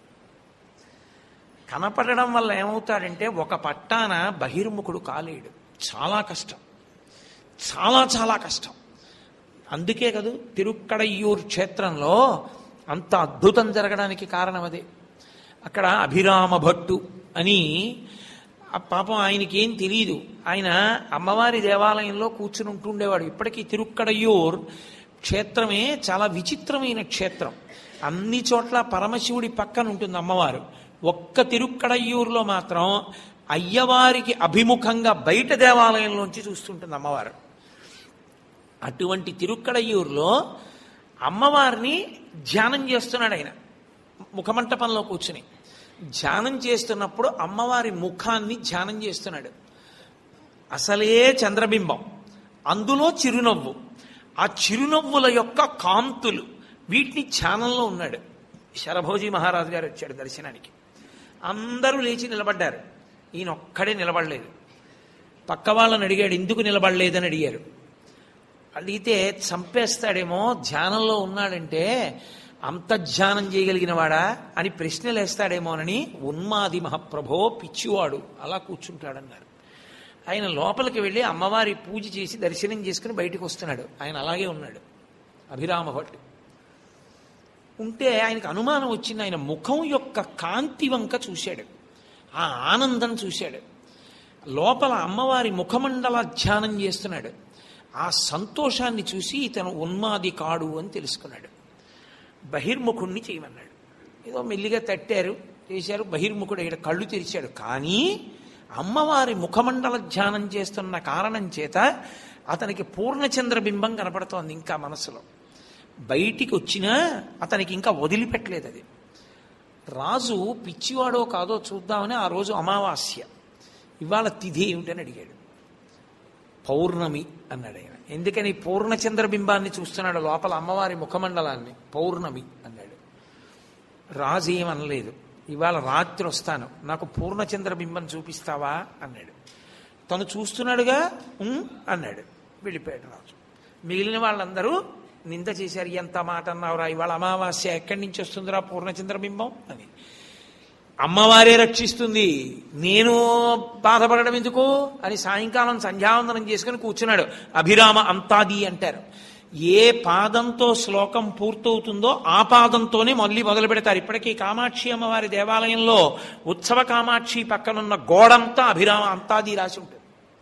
కనపడడం వల్ల ఏమవుతాడంటే ఒక పట్టాన బహిర్ముఖుడు కాలేడు చాలా కష్టం చాలా చాలా కష్టం అందుకే కదూ తిరుక్కడయ్యూర్ క్షేత్రంలో అంత అద్భుతం జరగడానికి కారణం అదే అక్కడ అభిరామ భట్టు అని ఆ పాపం ఆయనకి ఏం తెలియదు ఆయన అమ్మవారి దేవాలయంలో కూర్చుని ఉంటుండేవాడు ఇప్పటికీ తిరుక్కడయ్యూర్ క్షేత్రమే చాలా విచిత్రమైన క్షేత్రం అన్ని చోట్ల పరమశివుడి పక్కన ఉంటుంది అమ్మవారు ఒక్క తిరుక్కడయ్యూరులో మాత్రం అయ్యవారికి అభిముఖంగా బయట దేవాలయంలోంచి చూస్తుంటుంది అమ్మవారు అటువంటి తిరుక్కడయ్యూరులో అమ్మవారిని ధ్యానం చేస్తున్నాడు ఆయన ముఖమంటపంలో కూర్చుని ధ్యానం చేస్తున్నప్పుడు అమ్మవారి ముఖాన్ని ధ్యానం చేస్తున్నాడు అసలే చంద్రబింబం అందులో చిరునవ్వు ఆ చిరునవ్వుల యొక్క కాంతులు వీటిని ధ్యానంలో ఉన్నాడు శరభోజీ మహారాజు గారు వచ్చాడు దర్శనానికి అందరూ లేచి నిలబడ్డారు ఈయన ఒక్కడే నిలబడలేదు పక్క వాళ్ళని అడిగాడు ఎందుకు నిలబడలేదని అడిగారు అడిగితే చంపేస్తాడేమో ధ్యానంలో ఉన్నాడంటే అంత ధ్యానం చేయగలిగిన వాడా అని ప్రశ్నలు వేస్తాడేమోనని ఉన్మాది మహాప్రభో పిచ్చివాడు అలా కూర్చుంటాడన్నారు ఆయన లోపలికి వెళ్ళి అమ్మవారి పూజ చేసి దర్శనం చేసుకుని బయటకు వస్తున్నాడు ఆయన అలాగే ఉన్నాడు అభిరామ భట్ ఉంటే ఆయనకు అనుమానం వచ్చింది ఆయన ముఖం యొక్క కాంతి వంక చూశాడు ఆ ఆనందం చూశాడు లోపల అమ్మవారి ముఖమండల ధ్యానం చేస్తున్నాడు ఆ సంతోషాన్ని చూసి ఇతను ఉన్మాది కాడు అని తెలుసుకున్నాడు బహిర్ముఖుణ్ణి చేయమన్నాడు ఏదో మెల్లిగా తట్టారు చేశారు బహిర్ముఖుడు ఇక్కడ కళ్ళు తెరిచాడు కానీ అమ్మవారి ముఖమండల ధ్యానం చేస్తున్న కారణం చేత అతనికి పూర్ణచంద్ర బింబం కనపడుతోంది ఇంకా మనసులో బయటికి వచ్చినా అతనికి ఇంకా వదిలిపెట్టలేదు అది రాజు పిచ్చివాడో కాదో చూద్దామని ఆ రోజు అమావాస్య ఇవాళ తిథి ఏమిటని అడిగాడు పౌర్ణమి అన్నాడు ఆయన ఎందుకని పూర్ణచంద్ర బింబాన్ని చూస్తున్నాడు లోపల అమ్మవారి ముఖమండలాన్ని పౌర్ణమి అన్నాడు రాజు ఏమనలేదు ఇవాళ రాత్రి వస్తాను నాకు పూర్ణచంద్ర బింబం చూపిస్తావా అన్నాడు తను చూస్తున్నాడుగా "ఉమ్" అన్నాడు వెళ్ళిపోయాడు రాజు మిగిలిన వాళ్ళందరూ నింద చేశారు ఎంత మాట అన్నావురా ఇవాళ అమావాస్య ఎక్కడి నుంచి వస్తుందిరా పూర్ణచంద్ర బింబం అని అమ్మవారే రక్షిస్తుంది నేను బాధపడడం ఎందుకు అని సాయంకాలం సంధ్యావందనం చేసుకుని కూర్చున్నాడు అభిరామ అంతాది అంటారు ఏ పాదంతో శ్లోకం పూర్తవుతుందో ఆ పాదంతోనే మళ్ళీ మొదలు పెడతారు ఇప్పటికీ కామాక్షి అమ్మవారి దేవాలయంలో ఉత్సవ కామాక్షి పక్కనున్న గోడంతా అభిరామ అంతాది రాసి ఉంటుంది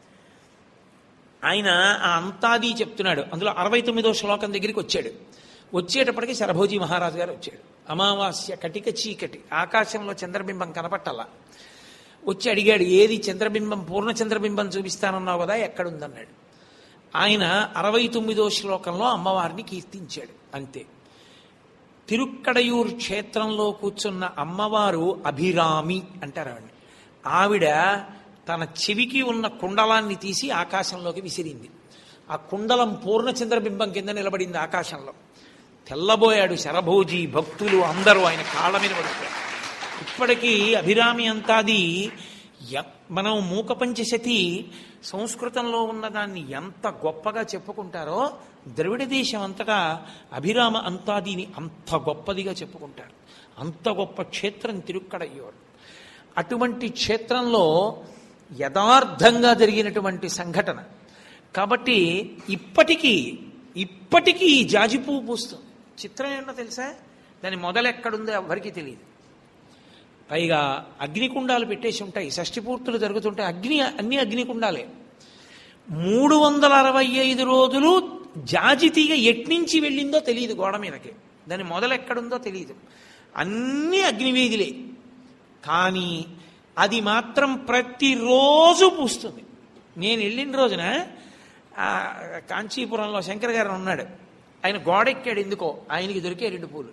ఆయన ఆ అంతాది చెప్తున్నాడు అందులో అరవై తొమ్మిదో శ్లోకం దగ్గరికి వచ్చాడు వచ్చేటప్పటికి శరభోజీ మహారాజు గారు వచ్చాడు అమావాస్య కటిక చీకటి ఆకాశంలో చంద్రబింబం కనపట్టాల వచ్చి అడిగాడు ఏది చంద్రబింబం పూర్ణ చంద్రబింబం చూపిస్తానన్నావు కదా ఎక్కడుందన్నాడు ఆయన అరవై తొమ్మిదో శ్లోకంలో అమ్మవారిని కీర్తించాడు అంతే తిరుక్కడయూర్ క్షేత్రంలో కూర్చున్న అమ్మవారు అభిరామి అంటారు ఆవిడ ఆవిడ తన చెవికి ఉన్న కుండలాన్ని తీసి ఆకాశంలోకి విసిరింది ఆ కుండలం పూర్ణ చంద్రబింబం కింద నిలబడింది ఆకాశంలో తెల్లబోయాడు శరభోజీ భక్తులు అందరూ ఆయన కాళ్ళ మీద పడిపోయారు ఇప్పటికీ అభిరామి అంతాది ఎ- మనం మూక పంచశతి సంస్కృతంలో ఉన్నదాన్ని ఎంత గొప్పగా చెప్పుకుంటారో ద్రవిడ దేశం అంతటా అభిరామ అంతాదిని అంత గొప్పదిగా చెప్పుకుంటారు అంత గొప్ప క్షేత్రం తిరుక్కడయ్యోడు అటువంటి క్షేత్రంలో యథార్థంగా జరిగినటువంటి సంఘటన కాబట్టి ఇప్పటికీ ఇప్పటికీ ఈ జాజి పువ్వు పూస్తుంది చిత్రం ఏంటో తెలుసా దాని మొదలు ఎక్కడుందో ఎవరికీ తెలియదు పైగా అగ్నికుండాలు పెట్టేసి ఉంటాయి షష్ఠి పూర్తులు జరుగుతుంటాయి అగ్ని అన్ని అగ్నికుండాలే మూడు వందల అరవై ఐదు రోజులు జాజి తీగ ఎట్నుంచి వెళ్ళిందో తెలియదు గోడ మీదకి దాని మొదలు ఎక్కడుందో తెలియదు అన్ని అగ్నివేదిలే కానీ అది మాత్రం ప్రతిరోజు పూస్తుంది నేను వెళ్ళిన రోజున ఆ కాంచీపురంలో శంకర్ గారు ఉన్నాడు ఆయన గోడెక్కాడు ఎందుకో ఆయనకి దొరికే రెండు పూలు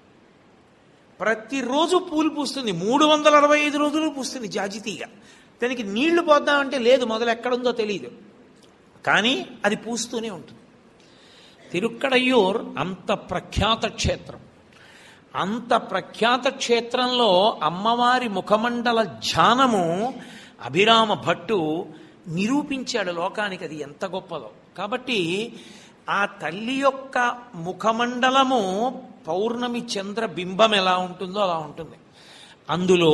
ప్రతిరోజు పూలు పూస్తుంది మూడు వందల అరవై ఐదు రోజులు పూస్తుంది జాజి తీగ దానికి నీళ్లు పోద్దామంటే లేదు మొదలు ఎక్కడుందో తెలియదు కానీ అది పూస్తూనే ఉంటుంది తిరుక్కడయ్యూర్ అంత ప్రఖ్యాత క్షేత్రం అంత ప్రఖ్యాత క్షేత్రంలో అమ్మవారి ముఖమండల ధ్యానము అభిరామ భట్టు నిరూపించాడు లోకానికి అది ఎంత గొప్పదో కాబట్టి ఆ తల్లి యొక్క ముఖమండలము పౌర్ణమి చంద్ర బింబం ఎలా ఉంటుందో అలా ఉంటుంది అందులో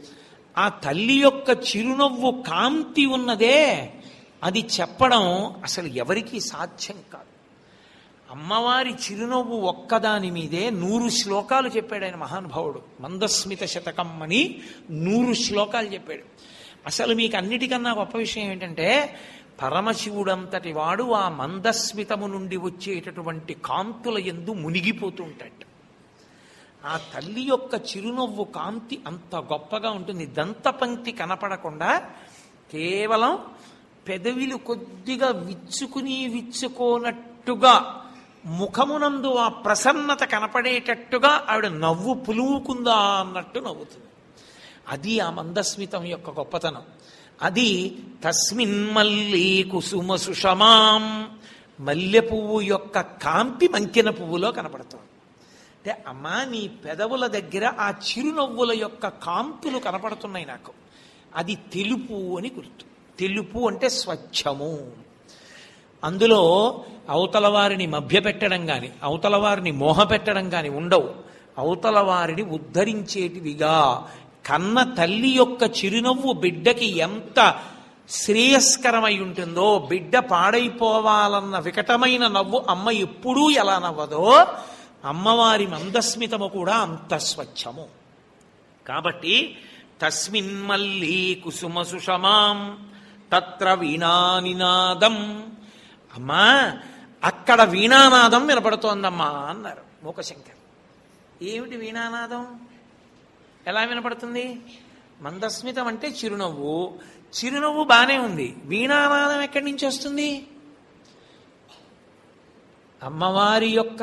ఆ తల్లి యొక్క చిరునవ్వు కాంతి ఉన్నదే అది చెప్పడం అసలు ఎవరికీ సాధ్యం కాదు అమ్మవారి చిరునవ్వు ఒక్కదాని మీదే నూరు శ్లోకాలు చెప్పాడు ఆయన మహానుభావుడు మందస్మిత శతకం అని నూరు శ్లోకాలు చెప్పాడు అసలు మీకు అన్నిటికన్నా గొప్ప విషయం ఏంటంటే పరమశివుడంతటి వాడు ఆ మందస్మితము నుండి వచ్చేటటువంటి కాంతుల ఎందు మునిగిపోతూ ఉంటాడు ఆ తల్లి యొక్క చిరునవ్వు కాంతి అంత గొప్పగా ఉంటుంది దంతపంక్తి కనపడకుండా కేవలం పెదవిలు కొద్దిగా విచ్చుకుని విచ్చుకోనట్టుగా ముఖమునందు ఆ ప్రసన్నత కనపడేటట్టుగా ఆవిడ నవ్వు పులువుకుందా అన్నట్టు నవ్వుతుంది అది ఆ మందస్మితం యొక్క గొప్పతనం అది తస్మిన్ మల్లి కుసుమ సుషమాం మల్లె పువ్వు యొక్క కాంతి మంకిన పువ్వులో కనపడుతుంది అంటే అమ్మా నీ పెదవుల దగ్గర ఆ చిరునవ్వుల యొక్క కాంతులు కనపడుతున్నాయి నాకు అది తెలుపు అని గుర్తు తెలుపు అంటే స్వచ్ఛము అందులో అవతల వారిని మభ్యపెట్టడం కానీ అవతల వారిని మోహపెట్టడం కానీ ఉండవు అవతల వారిని ఉద్ధరించేటివిగా కన్న తల్లి యొక్క చిరునవ్వు బిడ్డకి ఎంత శ్రేయస్కరమై ఉంటుందో బిడ్డ పాడైపోవాలన్న వికటమైన నవ్వు అమ్మ ఎప్పుడూ ఎలా నవ్వదో అమ్మవారి మందస్మితము కూడా అంత స్వచ్ఛము కాబట్టి తస్మిన్ మల్లి కుసుమ సుషమాం తత్ర వీణానినాదం అమ్మా అక్కడ వీణానాదం వినపడుతోందమ్మా అన్నారు మూకశంకర్ ఏమిటి వీణానాదం ఎలా వినపడుతుంది మందస్మితం అంటే చిరునవ్వు చిరునవ్వు బానే ఉంది వీణానాదం ఎక్కడి నుంచి వస్తుంది అమ్మవారి యొక్క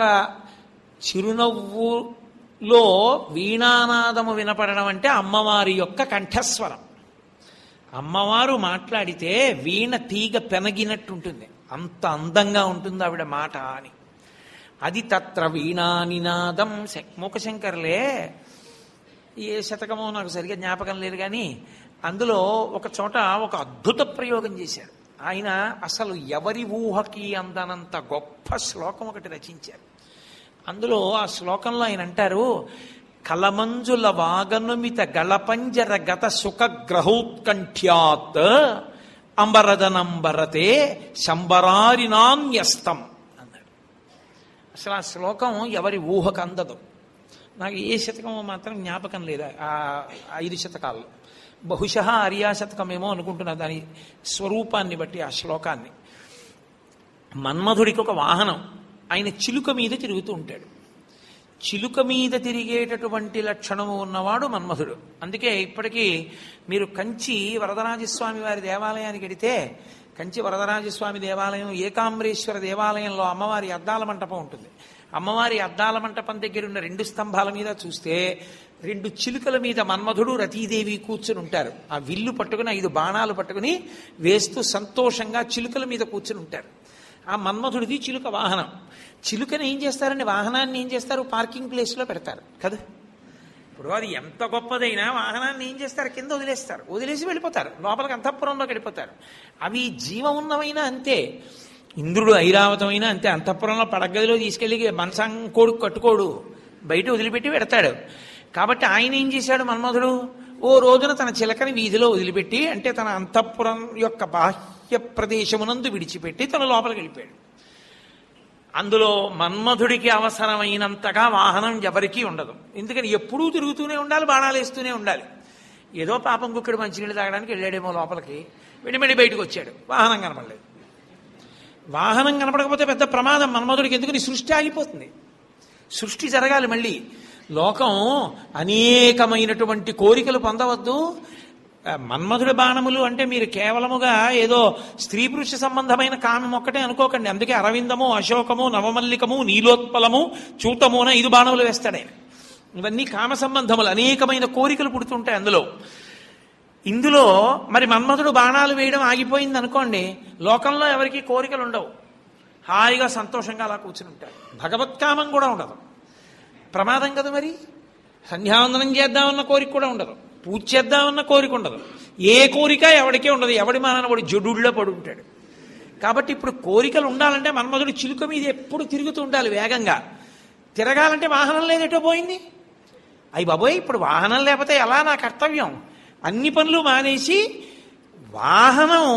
చిరునవ్వులో వీణానాదము వినపడడం అంటే అమ్మవారి యొక్క కంఠస్వరం అమ్మవారు మాట్లాడితే వీణ తీగ పెనగినట్టుంటుంది అంత అందంగా ఉంటుంది ఆవిడ మాట అని అది తత్ర వీణానినాదం మూకశంకర్లే ఏ శతకమో నాకు సరిగా జ్ఞాపకం లేదు కానీ అందులో ఒక చోట ఒక అద్భుత ప్రయోగం చేశారు ఆయన అసలు ఎవరి ఊహకి అందనంత గొప్ప శ్లోకం ఒకటి రచించారు అందులో ఆ శ్లోకంలో ఆయన అంటారు కలమంజుల వాగనుమిత గళపంజర గత సుఖ గ్రహోత్కంఠ్యాత్ అంబరదనంబరతే శంబరారినాన్యస్తం అన్నాడు అసలు ఆ శ్లోకం ఎవరి ఊహకు అందదు నాకు ఏ శతకం మాత్రం జ్ఞాపకం లేదా ఆ ఐదు శతకాల్లో బహుశా అరియా శతకమేమో అనుకుంటున్నా దాని స్వరూపాన్ని బట్టి ఆ శ్లోకాన్ని మన్మధుడికి ఒక వాహనం ఆయన చిలుక మీద తిరుగుతూ ఉంటాడు చిలుక మీద తిరిగేటటువంటి లక్షణము ఉన్నవాడు మన్మధుడు అందుకే ఇప్పటికీ మీరు కంచి వరదరాజస్వామి వారి దేవాలయానికి వెడితే కంచి వరదరాజస్వామి దేవాలయం ఏకాంబరేశ్వర దేవాలయంలో అమ్మవారి అద్దాల మంటపం ఉంటుంది అమ్మవారి అద్దాల మంటపం దగ్గర ఉన్న రెండు స్తంభాల మీద చూస్తే రెండు చిలుకల మీద మన్మధుడు రతీదేవి కూర్చుని ఉంటారు ఆ విల్లు పట్టుకుని ఐదు బాణాలు పట్టుకుని వేస్తూ సంతోషంగా చిలుకల మీద కూర్చుని ఉంటారు ఆ మన్మధుడిది చిలుక వాహనం చిలుకని ఏం చేస్తారండి వాహనాన్ని ఏం చేస్తారు పార్కింగ్ ప్లేస్లో పెడతారు కదా ఇప్పుడు అది ఎంత గొప్పదైనా వాహనాన్ని ఏం చేస్తారు కింద వదిలేస్తారు వదిలేసి వెళ్ళిపోతారు లోపలికి అంతఃపురంలోకి వెళ్ళిపోతారు అవి జీవం ఉన్నవైనా అంతే ఇంద్రుడు ఐరావతమైనా అంతే అంతఃపురంలో పడగదిలో తీసుకెళ్ళి మనసం కోడు కట్టుకోడు బయట వదిలిపెట్టి పెడతాడు కాబట్టి ఆయన ఏం చేశాడు మన్మధుడు ఓ రోజున తన చిలకని వీధిలో వదిలిపెట్టి అంటే తన అంతఃపురం యొక్క బాహ్య ప్రదేశమునందు విడిచిపెట్టి తన లోపలికి వెళ్ళిపోయాడు అందులో మన్మధుడికి అవసరమైనంతగా వాహనం ఎవరికీ ఉండదు ఎందుకని ఎప్పుడూ తిరుగుతూనే ఉండాలి బాణాలు వేస్తూనే ఉండాలి ఏదో పాపం కుక్కడు మంచినీళ్ళు తాగడానికి వెళ్ళాడేమో లోపలికి వెళ్ళి మళ్ళీ బయటకు వచ్చాడు వాహనం కనపడలేదు వాహనం కనపడకపోతే పెద్ద ప్రమాదం మన్మధుడికి ఎందుకని సృష్టి ఆగిపోతుంది సృష్టి జరగాలి మళ్ళీ లోకం అనేకమైనటువంటి కోరికలు పొందవద్దు ఆ, మన్మధుడి బాణములు అంటే మీరు కేవలముగా ఏదో స్త్రీ పురుష సంబంధమైన కామం ఒక్కటే అనుకోకండి అందుకే అరవిందము అశోకము నవమల్లికము నీలోత్పలము చూతము అని ఐదు బాణములు వేస్తాడు ఆయన ఇవన్నీ కామ సంబంధములు అనేకమైన కోరికలు పుడుతుంటాయి అందులో ఇందులో మరి మన్మధుడు బాణాలు వేయడం ఆగిపోయింది అనుకోండి లోకంలో ఎవరికి కోరికలు ఉండవు హాయిగా సంతోషంగా అలా కూర్చుని ఉంటారు భగవత్కామం కూడా ఉండదు ప్రమాదం కదా మరి సంధ్యావందనం చేద్దామన్న కోరిక కూడా ఉండదు పూజ చేద్దామన్న కోరిక ఉండదు ఏ కోరిక ఎవరికే ఉండదు ఎవడి మానన వాడు జడుళ్ళో పడి ఉంటాడు కాబట్టి ఇప్పుడు కోరికలు ఉండాలంటే మన్మధుడు చిలుక మీద ఎప్పుడు తిరుగుతూ ఉండాలి వేగంగా తిరగాలంటే వాహనం లేదేటో పోయింది అయ్యి బాబోయ్ ఇప్పుడు వాహనం లేకపోతే ఎలా నా కర్తవ్యం అన్ని పనులు మానేసి వాహనం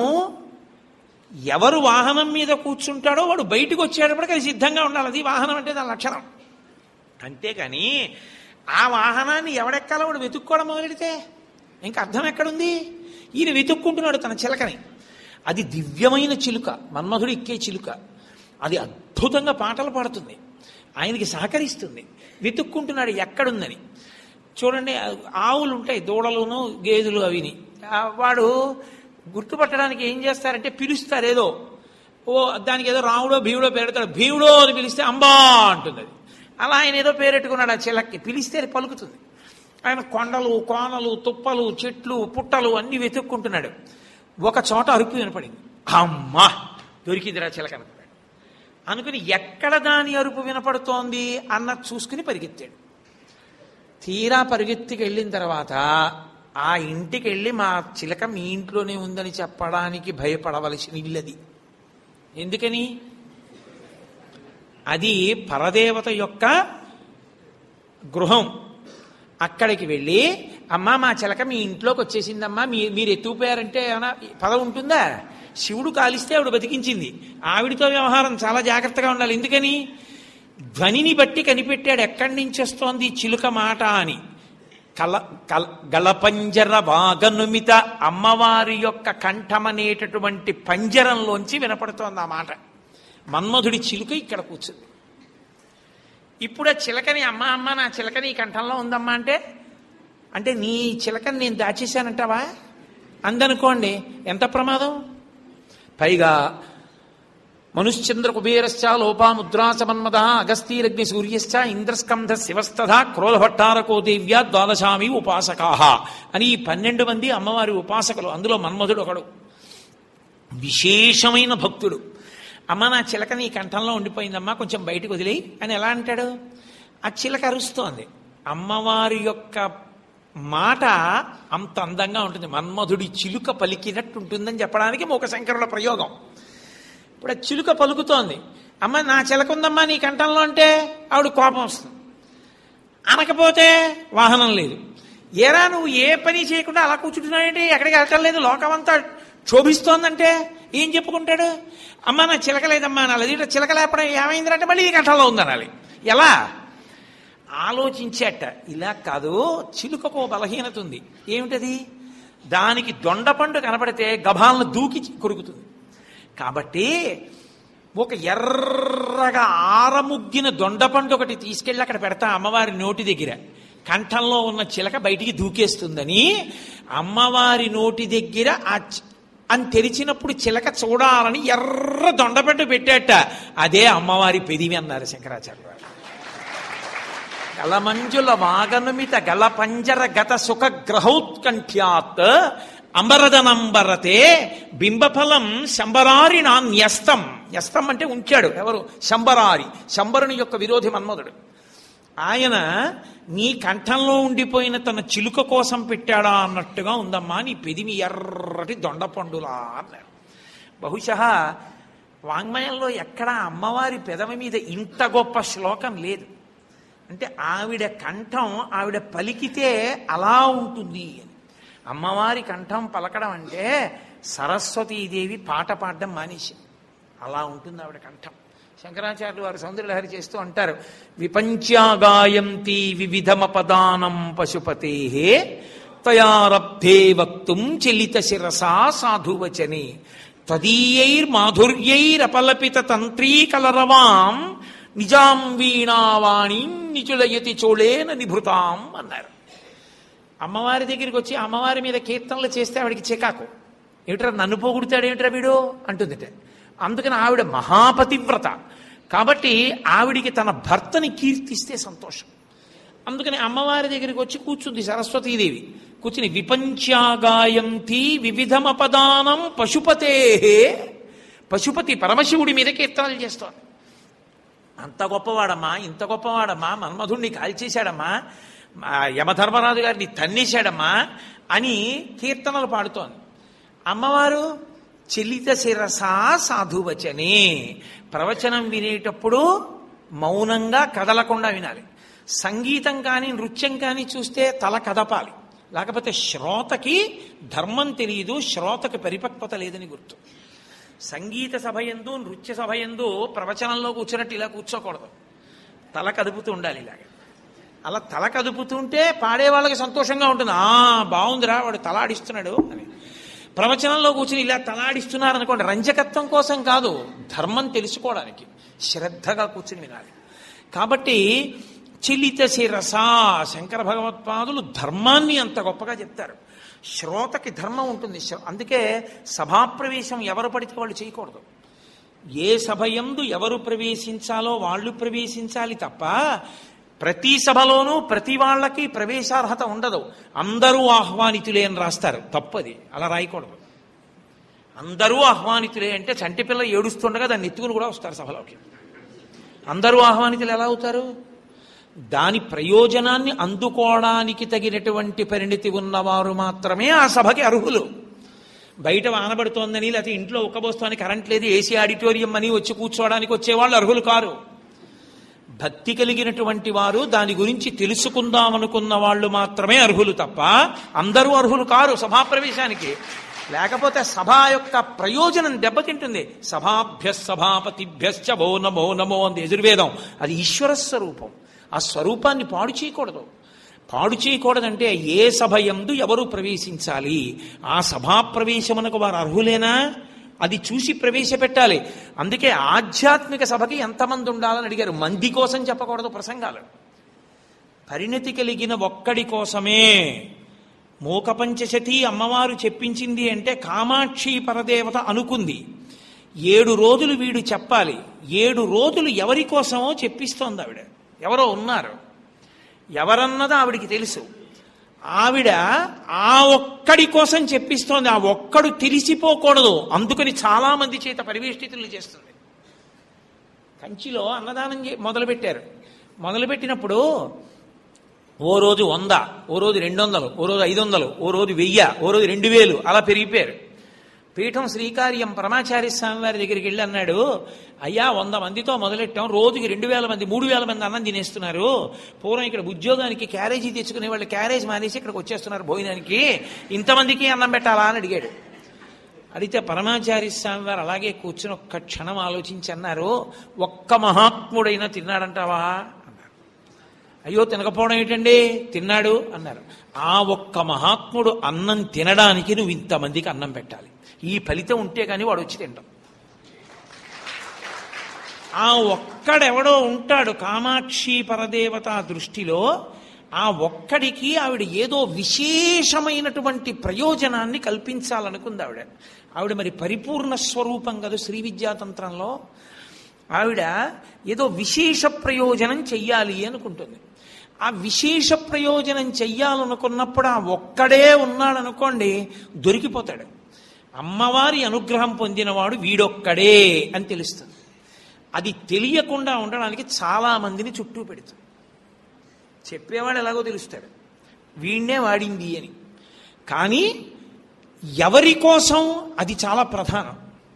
ఎవరు వాహనం మీద కూర్చుంటాడో వాడు బయటకు వచ్చేటప్పటికి అది సిద్ధంగా ఉండాలి అది వాహనం అంటే దాని లక్షణం అంతేకాని ఆ వాహనాన్ని ఎవడెక్కాలో వాడు వెతుక్కోవడం మొదలెడితే ఇంకా అర్థం ఎక్కడుంది ఈయన వెతుక్కుంటున్నాడు తన చిలకని అది దివ్యమైన చిలుక మన్మధుడు ఎక్కే చిలుక అది అద్భుతంగా పాటలు పాడుతుంది ఆయనకి సహకరిస్తుంది వెతుక్కుంటున్నాడు ఎక్కడుందని చూడండి ఆవులు ఉంటాయి దూడలును గేదెలు అవిని ఆ, వాడు గుర్తుపట్టడానికి ఏం చేస్తారంటే పిలుస్తారు ఏదో ఓ దానికి ఏదో రాముడో భీముడో పేరెడతాడు భీముడో అని పిలిస్తే అంబా అంటుంది అది అలా ఆయన ఏదో పేరెట్టుకున్నాడు ఆ చిలక్కి పిలిస్తే అది పలుకుతుంది ఆయన కొండలు కోనలు తుప్పలు చెట్లు పుట్టలు అన్ని వెతుక్కుంటున్నాడు ఒక చోట అరుపు వినపడింది అమ్మా దొరికిందిరా చిలక అనుకున్నాడు అనుకుని ఎక్కడ దాని అరుపు వినపడుతోంది అన్న చూసుకుని పరిగెత్తాడు తీరా పరిగెత్తికి వెళ్ళిన తర్వాత ఆ ఇంటికి వెళ్ళి మా చిలక మీ ఇంట్లోనే ఉందని చెప్పడానికి భయపడవలసిన ఇల్లది ఎందుకని అది పరదేవత యొక్క గృహం అక్కడికి వెళ్ళి అమ్మా మా చిలక మీ ఇంట్లోకి వచ్చేసిందమ్మా మీ మీరు ఎత్తుకుపోయారంటే ఏమైనా పదం ఉంటుందా శివుడు కాలిస్తే ఆవిడ బతికించింది ఆవిడితో వ్యవహారం చాలా జాగ్రత్తగా ఉండాలి ఎందుకని ధ్వనిని బట్టి కనిపెట్టాడు ఎక్కడి నుంచి వస్తోంది చిలుక మాట అని కల కల గళపంజర వాగనుమిత అమ్మవారి యొక్క కంఠమనేటటువంటి పంజరంలోంచి వినపడుతోంది ఆ మాట మన్మధుడి చిలుక ఇక్కడ కూర్చుంది ఇప్పుడు ఆ చిలకని అమ్మ అమ్మ నా చిలక నీ కంఠంలో ఉందమ్మా అంటే అంటే నీ చిలకని నేను దాచేశానంటావా అందనుకోండి ఎంత ప్రమాదం పైగా మనుశ్చంద్ర కుబేరశ్చ లోపాముద్రాచ మన్మద అగస్తీరగ్ని సూర్యశ్చ ఇంద్రస్కంధ శివస్తథ క్రోధభట్టారకో దేవ్యా ద్వాదశామి ఉపాసకాహ అని ఈ పన్నెండు మంది అమ్మవారి ఉపాసకులు అందులో మన్మధుడు ఒకడు విశేషమైన భక్తుడు అమ్మ నా చిలక నీ కంఠంలో ఉండిపోయిందమ్మా కొంచెం బయటకు వదిలేయి అని ఎలా అంటాడు ఆ చిలక అరుస్తోంది అమ్మవారి యొక్క మాట అంత అందంగా ఉంటుంది మన్మధుడి చిలుక పలికినట్టు ఉంటుందని చెప్పడానికి మూకశంకరుల ప్రయోగం ఇప్పుడు ఆ చిలుక పలుకుతోంది అమ్మ నా చిలక ఉందమ్మా నీ కంఠంలో అంటే ఆవిడ కోపం వస్తుంది అనకపోతే వాహనం లేదు ఏరా నువ్వు ఏ పని చేయకుండా అలా కూర్చుంటున్నావేంటి ఎక్కడికి వెళ్ళటం లేదు లోకమంతా క్షోభిస్తోందంటే ఏం చెప్పుకుంటాడు అమ్మ నా చిలక లేదమ్మా అనాలి ఇట్లా చిలక లేపడం ఏమైందంటే మళ్ళీ ఈ కంఠంలో ఉందనాలి ఎలా ఆలోచించేట ఇలా కాదు చిలుకకు ఓ బలహీనత ఉంది ఏమిటది దానికి దొండపండు కనపడితే గభాలను దూకి కొరుకుతుంది కాబట్టి ఒక ఎర్రగా ఆరముగ్గిన దొండపండు ఒకటి తీసుకెళ్ళి అక్కడ పెడతా అమ్మవారి నోటి దగ్గర కంఠంలో ఉన్న చిలక బయటికి దూకేస్తుందని అమ్మవారి నోటి దగ్గర ఆ చి- అని తెరిచినప్పుడు చిలక చూడాలని ఎర్ర దొండపండు పెట్టాట అదే అమ్మవారి పెదివి అన్నారు శంకరాచార్య వారు. గలమంజుల వాగనుమిత గల పంజర గత సుఖ గ్రహౌత్కంఠ్యాత్ అంబరదనంబరతే బింబఫలం శంబరారి నా న్యస్తం న్యస్తం అంటే ఉంచాడు ఎవరు శంబరారి శంబరుని యొక్క విరోధి మన్మధుడు ఆయన నీ కంఠంలో ఉండిపోయిన తన చిలుక కోసం పెట్టాడా అన్నట్టుగా ఉందమ్మా నీ పెదిమి ఎర్రటి దొండపండులా అన్నారు బహుశా వాంగ్మయంలో ఎక్కడా అమ్మవారి పెదవి మీద ఇంత గొప్ప శ్లోకం లేదు అంటే ఆవిడ కంఠం ఆవిడ పలికితే అలా ఉంటుంది అని అమ్మవారి కంఠం పలకడం అంటే సరస్వతీదేవి పాట పాడడం మానేసింది అలా ఉంటుంది ఆవిడ కంఠం శంకరాచార్యులు వారు సౌందర్యలహరి చేస్తూ అంటారు విపంచాగాయంతి వివిధమపదానం పశుపతే తయారబ్ధే వక్తుం చలిత శిరసా సాధువచనే తదీయైర్మాధుర్యైరపలపిత తంత్రీ కలరవాం నిజాం వీణావాణి నిచులయతి చోళేన నిభృతాం అన్నారు అమ్మవారి దగ్గరికి వచ్చి అమ్మవారి మీద కీర్తనలు చేస్తే ఆవిడికి చికాకు ఏమిట్రా నన్ను పోగొడతాడు ఏమిట్రా వీడు అంటుందిట అందుకని ఆవిడ మహాపతివ్రత కాబట్టి ఆవిడికి తన భర్తని కీర్తిస్తే సంతోషం అందుకని అమ్మవారి దగ్గరికి వచ్చి కూర్చుంది సరస్వతీదేవి కూర్చుని విపంచాగాయంతి వివిధమపదానం పశుపతే పశుపతి పరమశివుడి మీద కీర్తనలు చేస్తోంది అంత గొప్పవాడమ్మా ఇంత గొప్పవాడమ్మా మన్మధుణ్ణి కాల్చేశాడమ్మా ఆ యమధర్మరాజు గారిని తన్నేశాడమ్మా అని కీర్తనలు పాడుతోంది అమ్మవారు చెలిత శిరసా సాధువచనే ప్రవచనం వినేటప్పుడు మౌనంగా కదలకుండా వినాలి సంగీతం కానీ నృత్యం కానీ చూస్తే తల కదపాలి లేకపోతే శ్రోతకి ధర్మం తెలియదు శ్రోతకి పరిపక్వత లేదని గుర్తు సంగీత సభయందు నృత్య సభయందు ప్రవచనంలో కూర్చున్నట్టు ఇలా కూర్చోకూడదు తల కదుపుతూ ఉండాలి ఇలాగ అలా తల కదుపుతుంటే పాడే వాళ్ళకి సంతోషంగా ఉంటుంది ఆ బాగుందిరా వాడు తలాడిస్తున్నాడు అని ప్రవచనంలో కూర్చుని ఇలా తలాడిస్తున్నారు అనుకోండి రంజకత్వం కోసం కాదు ధర్మం తెలుసుకోవడానికి శ్రద్ధగా కూర్చుని వినాలి కాబట్టి చిలిత శిరస శంకర భగవత్పాదులు ధర్మాన్ని అంత గొప్పగా చెప్తారు శ్రోతకి ధర్మం ఉంటుంది శ్ర- అందుకే సభాప్రవేశం ఎవరు పడితే వాళ్ళు చేయకూడదు ఏ సభయందు ఎవరు ప్రవేశించాలో వాళ్ళు ప్రవేశించాలి తప్ప ప్రతి సభలోనూ ప్రతి వాళ్ళకి ప్రవేశార్హత ఉండదు అందరూ ఆహ్వానితులే అని రాస్తారు తప్పది అలా రాయకూడదు అందరూ ఆహ్వానితులే అంటే చంటిపిల్ల ఏడుస్తుండగా దాన్ని ఎత్తుకుని కూడా వస్తారు సభలోకి అందరూ ఆహ్వానితులు ఎలా అవుతారు దాని ప్రయోజనాన్ని అందుకోవడానికి తగినటువంటి పరిణితి ఉన్నవారు మాత్రమే ఆ సభకి అర్హులు బయట వానబడుతోందని లేకపోతే ఇంట్లో ఉక్కబోస్తోందని కరెంట్ లేదు ఏసీ ఆడిటోరియం అని వచ్చి కూర్చోవడానికి వచ్చేవాళ్ళు అర్హులు కారు భక్తి కలిగినటువంటి వారు దాని గురించి తెలుసుకుందామనుకున్న వాళ్ళు మాత్రమే అర్హులు తప్ప అందరూ అర్హులు కారు సభాప్రవేశానికి లేకపోతే సభ యొక్క ప్రయోజనం దెబ్బతింటుంది సభాభ్య సభాపతిభ్యశ్చ భో నమో నమో అంది ఎదుర్వేదం అది ఈశ్వర స్వరూపం ఆ స్వరూపాన్ని పాడు చేయకూడదు పాడు చేయకూడదంటే ఏ సభ యందు ఎవరు ప్రవేశించాలి ఆ సభా ప్రవేశమునకు వారు అర్హులేనా అది చూసి ప్రవేశపెట్టాలి అందుకే ఆధ్యాత్మిక సభకి ఎంతమంది ఉండాలని అడిగారు మంది కోసం చెప్పకూడదు ప్రసంగాలు పరిణతి కలిగిన ఒక్కడి కోసమే మూకపంచశతి అమ్మవారు చెప్పించింది అంటే కామాక్షి పరదేవత అనుకుంది ఏడు రోజులు వీడు చెప్పాలి ఏడు రోజులు ఎవరి కోసమో చెప్పిస్తోంది ఆవిడ ఎవరో ఉన్నారు ఎవరన్నది ఆవిడికి తెలుసు ఆవిడ ఆ ఒక్కడి కోసం చెప్పిస్తోంది ఆ ఒక్కడు తెలిసిపోకూడదు అందుకని చాలా మంది చేత పరివేష్టితులు చేస్తుంది కంచిలో అన్నదానం చే- మొదలుపెట్టారు మొదలుపెట్టినప్పుడు ఓ రోజు వంద ఓ రోజు రెండు వందలు ఓ రోజు ఐదు వందలు ఓ రోజు వెయ్యి ఓ రోజు రెండు వేలు అలా పెరిగిపోయారు పీఠం శ్రీకార్యం పరమాచార్య స్వామి వారి దగ్గరికి వెళ్ళి అన్నాడు అయ్యా వంద మందితో మొదలెట్టాం రోజుకి రెండు వేల మంది మూడు వేల మంది అన్నం తినేస్తున్నారు పూర్వం ఇక్కడ ఉద్యోగానికి క్యారేజీ తెచ్చుకునే వాళ్ళు క్యారేజ్ మానేసి ఇక్కడికి వచ్చేస్తున్నారు భోజనానికి ఇంతమందికి అన్నం పెట్టాలా అని అడిగాడు అడిగితే పరమాచార్య స్వామి వారు అలాగే కూర్చుని ఒక్క క్షణం ఆలోచించి అన్నారు ఒక్క మహాత్ముడైనా తిన్నాడంటావా అన్నారు అయ్యో తినకపోవడం ఏంటండి తిన్నాడు అన్నారు ఆ ఒక్క మహాత్ముడు అన్నం తినడానికి నువ్వు ఇంతమందికి అన్నం పెట్టాలి ఈ ఫలితం ఉంటే కానీ వాడు వచ్చి తింటాం ఆ ఒక్కడెవడో ఉంటాడు కామాక్షి పరదేవత దృష్టిలో ఆ ఒక్కడికి ఆవిడ ఏదో విశేషమైనటువంటి ప్రయోజనాన్ని కల్పించాలనుకుంది ఆవిడ ఆవిడ మరి పరిపూర్ణ స్వరూపం కదా శ్రీ విద్యాతంత్రంలో ఆవిడ ఏదో విశేష ప్రయోజనం చెయ్యాలి అనుకుంటుంది ఆ విశేష ప్రయోజనం చెయ్యాలనుకున్నప్పుడు ఆ ఒక్కడే ఉన్నాడనుకోండి దొరికిపోతాడు అమ్మవారి అనుగ్రహం పొందినవాడు వీడొక్కడే అని తెలుస్తుంది అది తెలియకుండా ఉండడానికి చాలా మందిని చుట్టూ పెడుతుంది చెప్పేవాడు ఎలాగో తెలుస్తాడు వీణ్ణే వాడింది అని కానీ ఎవరి కోసం అది చాలా ప్రధానం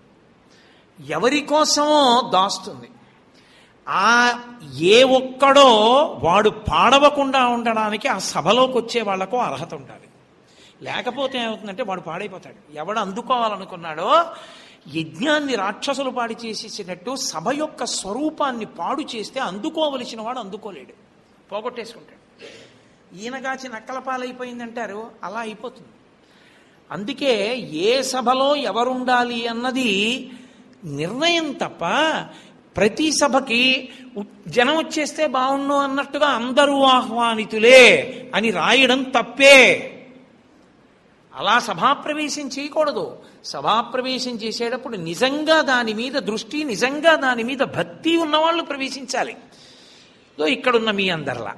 ఎవరి కోసమో దాస్తుంది ఆ ఏ ఒక్కడో వాడు పాడవకుండా ఉండడానికి ఆ సభలోకి వచ్చే వాళ్లకు అర్హత ఉండాలి లేకపోతే ఏమవుతుందంటే వాడు పాడైపోతాడు ఎవడు అందుకోవాలనుకున్నాడో యజ్ఞాన్ని రాక్షసులు పాడి చేసేసినట్టు సభ యొక్క స్వరూపాన్ని పాడు చేస్తే అందుకోవలసిన వాడు అందుకోలేడు పోగొట్టేసుకుంటాడు ఈయనగాచి నక్కల పాలైపోయిందంటారు అలా అయిపోతుంది అందుకే ఏ సభలో ఎవరుండాలి అన్నది నిర్ణయం తప్ప ప్రతి సభకి ఉ- జనం వచ్చేస్తే బాగుండు అన్నట్టుగా అందరూ ఆహ్వానితులే అని రాయడం తప్పే అలా సభాప్రవేశం చేయకూడదు సభాప్రవేశం చేసేటప్పుడు నిజంగా దాని మీద దృష్టి నిజంగా దాని మీద భక్తి ఉన్నవాళ్ళు ప్రవేశించాలి సో ఇక్కడున్న మీ అందరిలా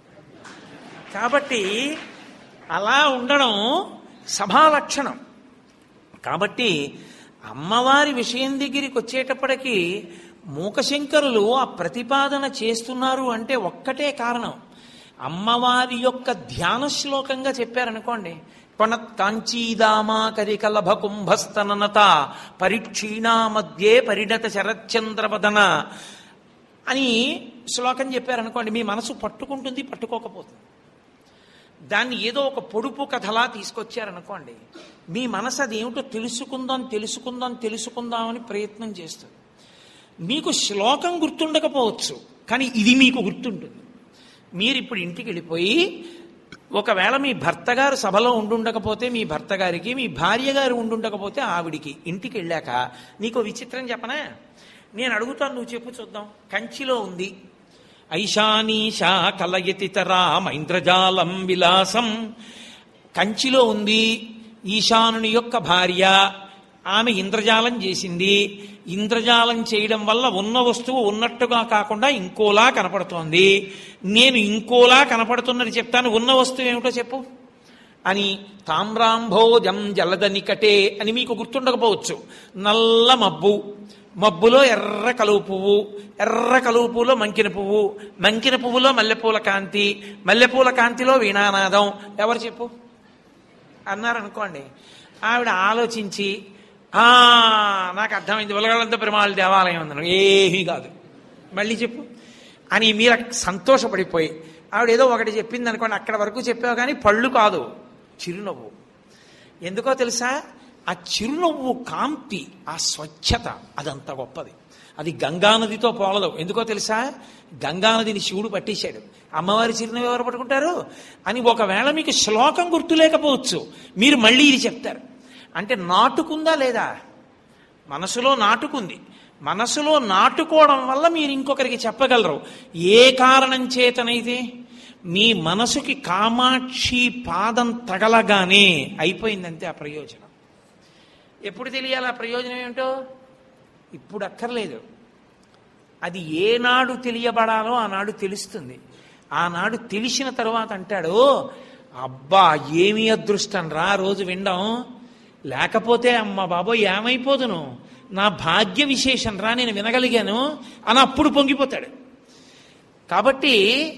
కాబట్టి అలా ఉండడం సభా లక్షణం కాబట్టి అమ్మవారి విషయం దగ్గరికి వచ్చేటప్పటికి మూకశంకరులు ఆ ప్రతిపాదన చేస్తున్నారు అంటే ఒక్కటే కారణం అమ్మవారి యొక్క ధ్యాన శ్లోకంగా చెప్పారనుకోండి కొణత్ కాంచీదామా కరికలభ కుంభస్తననత పరిక్షీణా మధ్యే పరిణత శరత్చంద్రవదన అని శ్లోకం చెప్పారనుకోండి మీ మనసు పట్టుకుంటుంది పట్టుకోకపోతుంది దాన్ని ఏదో ఒక పొడుపు కథలా తీసుకొచ్చారనుకోండి మీ మనసు అది ఏమిటో తెలుసుకుందాం తెలుసుకుందాం తెలుసుకుందామని ప్రయత్నం చేస్తుంది మీకు శ్లోకం గుర్తుండకపోవచ్చు కానీ ఇది మీకు గుర్తుంటుంది మీరు ఇప్పుడు ఇంటికి వెళ్ళిపోయి ఒకవేళ మీ భర్త గారు సభలో ఉండుండకపోతే మీ భర్త గారికి మీ భార్య గారు ఉండుండకపోతే ఆవిడికి ఇంటికి వెళ్ళాక నీకు విచిత్రం చెప్పనా నేను అడుగుతాను నువ్వు చెప్పు చూద్దాం కంచిలో ఉంది ఐశానీషా కలయతితరా మైంద్రజాలం విలాసం కంచిలో ఉంది ఈశానుని యొక్క భార్య ఆమె ఇంద్రజాలం చేసింది ఇంద్రజాలం చేయడం వల్ల ఉన్న వస్తువు ఉన్నట్టుగా కాకుండా ఇంకోలా కనపడుతోంది నేను ఇంకోలా కనపడుతున్నది చెప్తాను ఉన్న వస్తువు ఏమిటో చెప్పు అని తామ్రాంభోజం జలద నికటే అని మీకు గుర్తుండకపోవచ్చు నల్ల మబ్బు మబ్బులో ఎర్ర కలువు పువ్వు ఎర్ర కలువు పువ్వులో మంకిన పువ్వు మంకిన పువ్వులో మల్లెపూల కాంతి మల్లెపూల కాంతిలో వీణానాదం ఎవరు చెప్పు అన్నారనుకోండి ఆవిడ ఆలోచించి "ఆ, నాకు అర్థమైంది ఉలగలంత పెరుమాళ దేవాలయం ఉందను ఏమీ కాదు మళ్ళీ చెప్పు అని మీరు సంతోషపడిపోయి ఆవిడ ఏదో ఒకటి చెప్పింది అనుకోండి అక్కడ వరకు చెప్పావు కానీ పళ్ళు కాదు చిరునవ్వు ఎందుకో తెలుసా ఆ చిరునవ్వు కాంతి ఆ స్వచ్ఛత అదంత గొప్పది అది గంగానదితో పోలదు ఎందుకో తెలుసా గంగానదిని శివుడు పట్టేశాడు అమ్మవారి చిరునవ్వు ఎవరు పట్టుకుంటారు అని ఒకవేళ మీకు శ్లోకం గుర్తులేకపోవచ్చు మీరు మళ్ళీ ఇది చెప్తారు అంటే నాటుకుందా లేదా మనసులో నాటుకుంది మనసులో నాటుకోవడం వల్ల మీరు ఇంకొకరికి చెప్పగలరు ఏ కారణం చేతనైతే మీ మనసుకి కామాక్షి పాదం తగలగానే అయిపోయిందంతే ఆ ప్రయోజనం ఎప్పుడు తెలియాలి ఆ ప్రయోజనం ఏమిటో ఇప్పుడు అక్కర్లేదు అది ఏనాడు తెలియబడాలో ఆనాడు తెలుస్తుంది ఆనాడు తెలిసిన తర్వాత అంటాడు అబ్బా ఏమి అదృష్టం రా రోజు వినడం లేకపోతే అమ్మ బాబోయ్ ఏమైపోదును నా భాగ్య విశేషం రా నేను వినగలిగాను అని అప్పుడు పొంగిపోతాడు కాబట్టి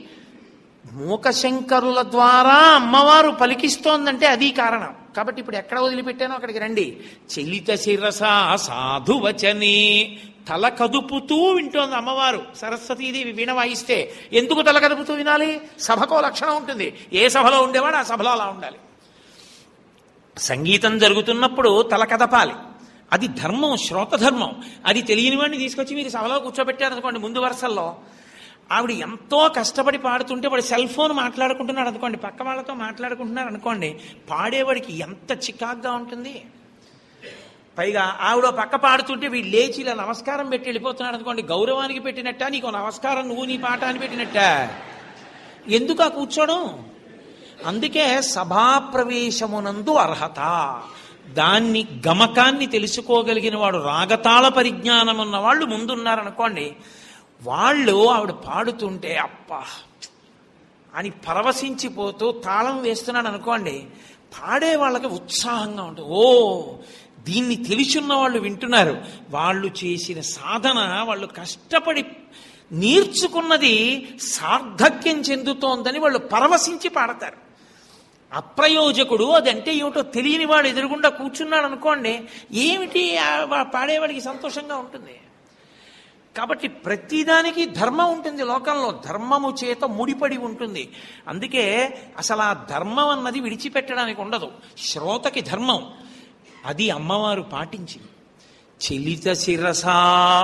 మూకశంకరుల ద్వారా అమ్మవారు పలికిస్తోందంటే అది కారణం కాబట్టి ఇప్పుడు ఎక్కడ వదిలిపెట్టానో అక్కడికి రండి చలిత శిరస సాధువచనే తల కదుపుతూ వింటోంది అమ్మవారు సరస్వతీదేవి వీణ వాయిస్తే ఎందుకు తల కదుపుతూ వినాలి సభకో లక్షణం ఉంటుంది ఏ సభలో ఉండేవాడు ఆ సభలో అలా ఉండాలి సంగీతం జరుగుతున్నప్పుడు తల కదపాలి అది ధర్మం శ్రోత ధర్మం అది తెలియని వాడిని తీసుకొచ్చి మీరు సభలో కూర్చోబెట్టారనుకోండి ముందు వరుసల్లో ఆవిడ ఎంతో కష్టపడి పాడుతుంటే వాడు సెల్ ఫోన్ మాట్లాడుకుంటున్నాడు అనుకోండి పక్క వాళ్ళతో మాట్లాడుకుంటున్నారు అనుకోండి పాడేవాడికి ఎంత చికాగ్గా ఉంటుంది పైగా ఆవిడ పక్క పాడుతుంటే వీడు లేచి ఇలా నమస్కారం పెట్టి వెళ్ళిపోతున్నాడు అనుకోండి గౌరవానికి పెట్టినట్ట నీకు నమస్కారం నువ్వు నీ పాట అని పెట్టినట్ట ఎందుకు ఆ కూర్చోవడం అందుకే సభాప్రవేశమునందు అర్హత దాన్ని గమకాన్ని తెలుసుకోగలిగిన వాడు రాగతాళ పరిజ్ఞానం ఉన్న వాళ్ళు ముందున్నారనుకోండి వాళ్ళు ఆవిడ పాడుతుంటే అప్పా అని పరవశించిపోతూ తాళం వేస్తున్నాడు అనుకోండి పాడే వాళ్ళకి ఉత్సాహంగా ఉంటుంది ఓ దీన్ని తెలిసున్న వాళ్ళు వింటున్నారు వాళ్ళు చేసిన సాధన వాళ్ళు కష్టపడి నేర్చుకున్నది సార్థక్యం చెందుతోందని వాళ్ళు పరవశించి పాడతారు అప్రయోజకుడు అదంటే ఏమిటో తెలియని వాడు ఎదురుగుండా కూర్చున్నాడు అనుకోండి ఏమిటి ఆ వా- పాడేవాడికి సంతోషంగా ఉంటుంది కాబట్టి ప్రతిదానికి ధర్మం ఉంటుంది లోకంలో ధర్మము చేత ముడిపడి ఉంటుంది అందుకే అసలు ఆ ధర్మం అన్నది విడిచిపెట్టడానికి ఉండదు శ్రోతకి ధర్మం అది అమ్మవారు పాటించింది చెలిత శిరసా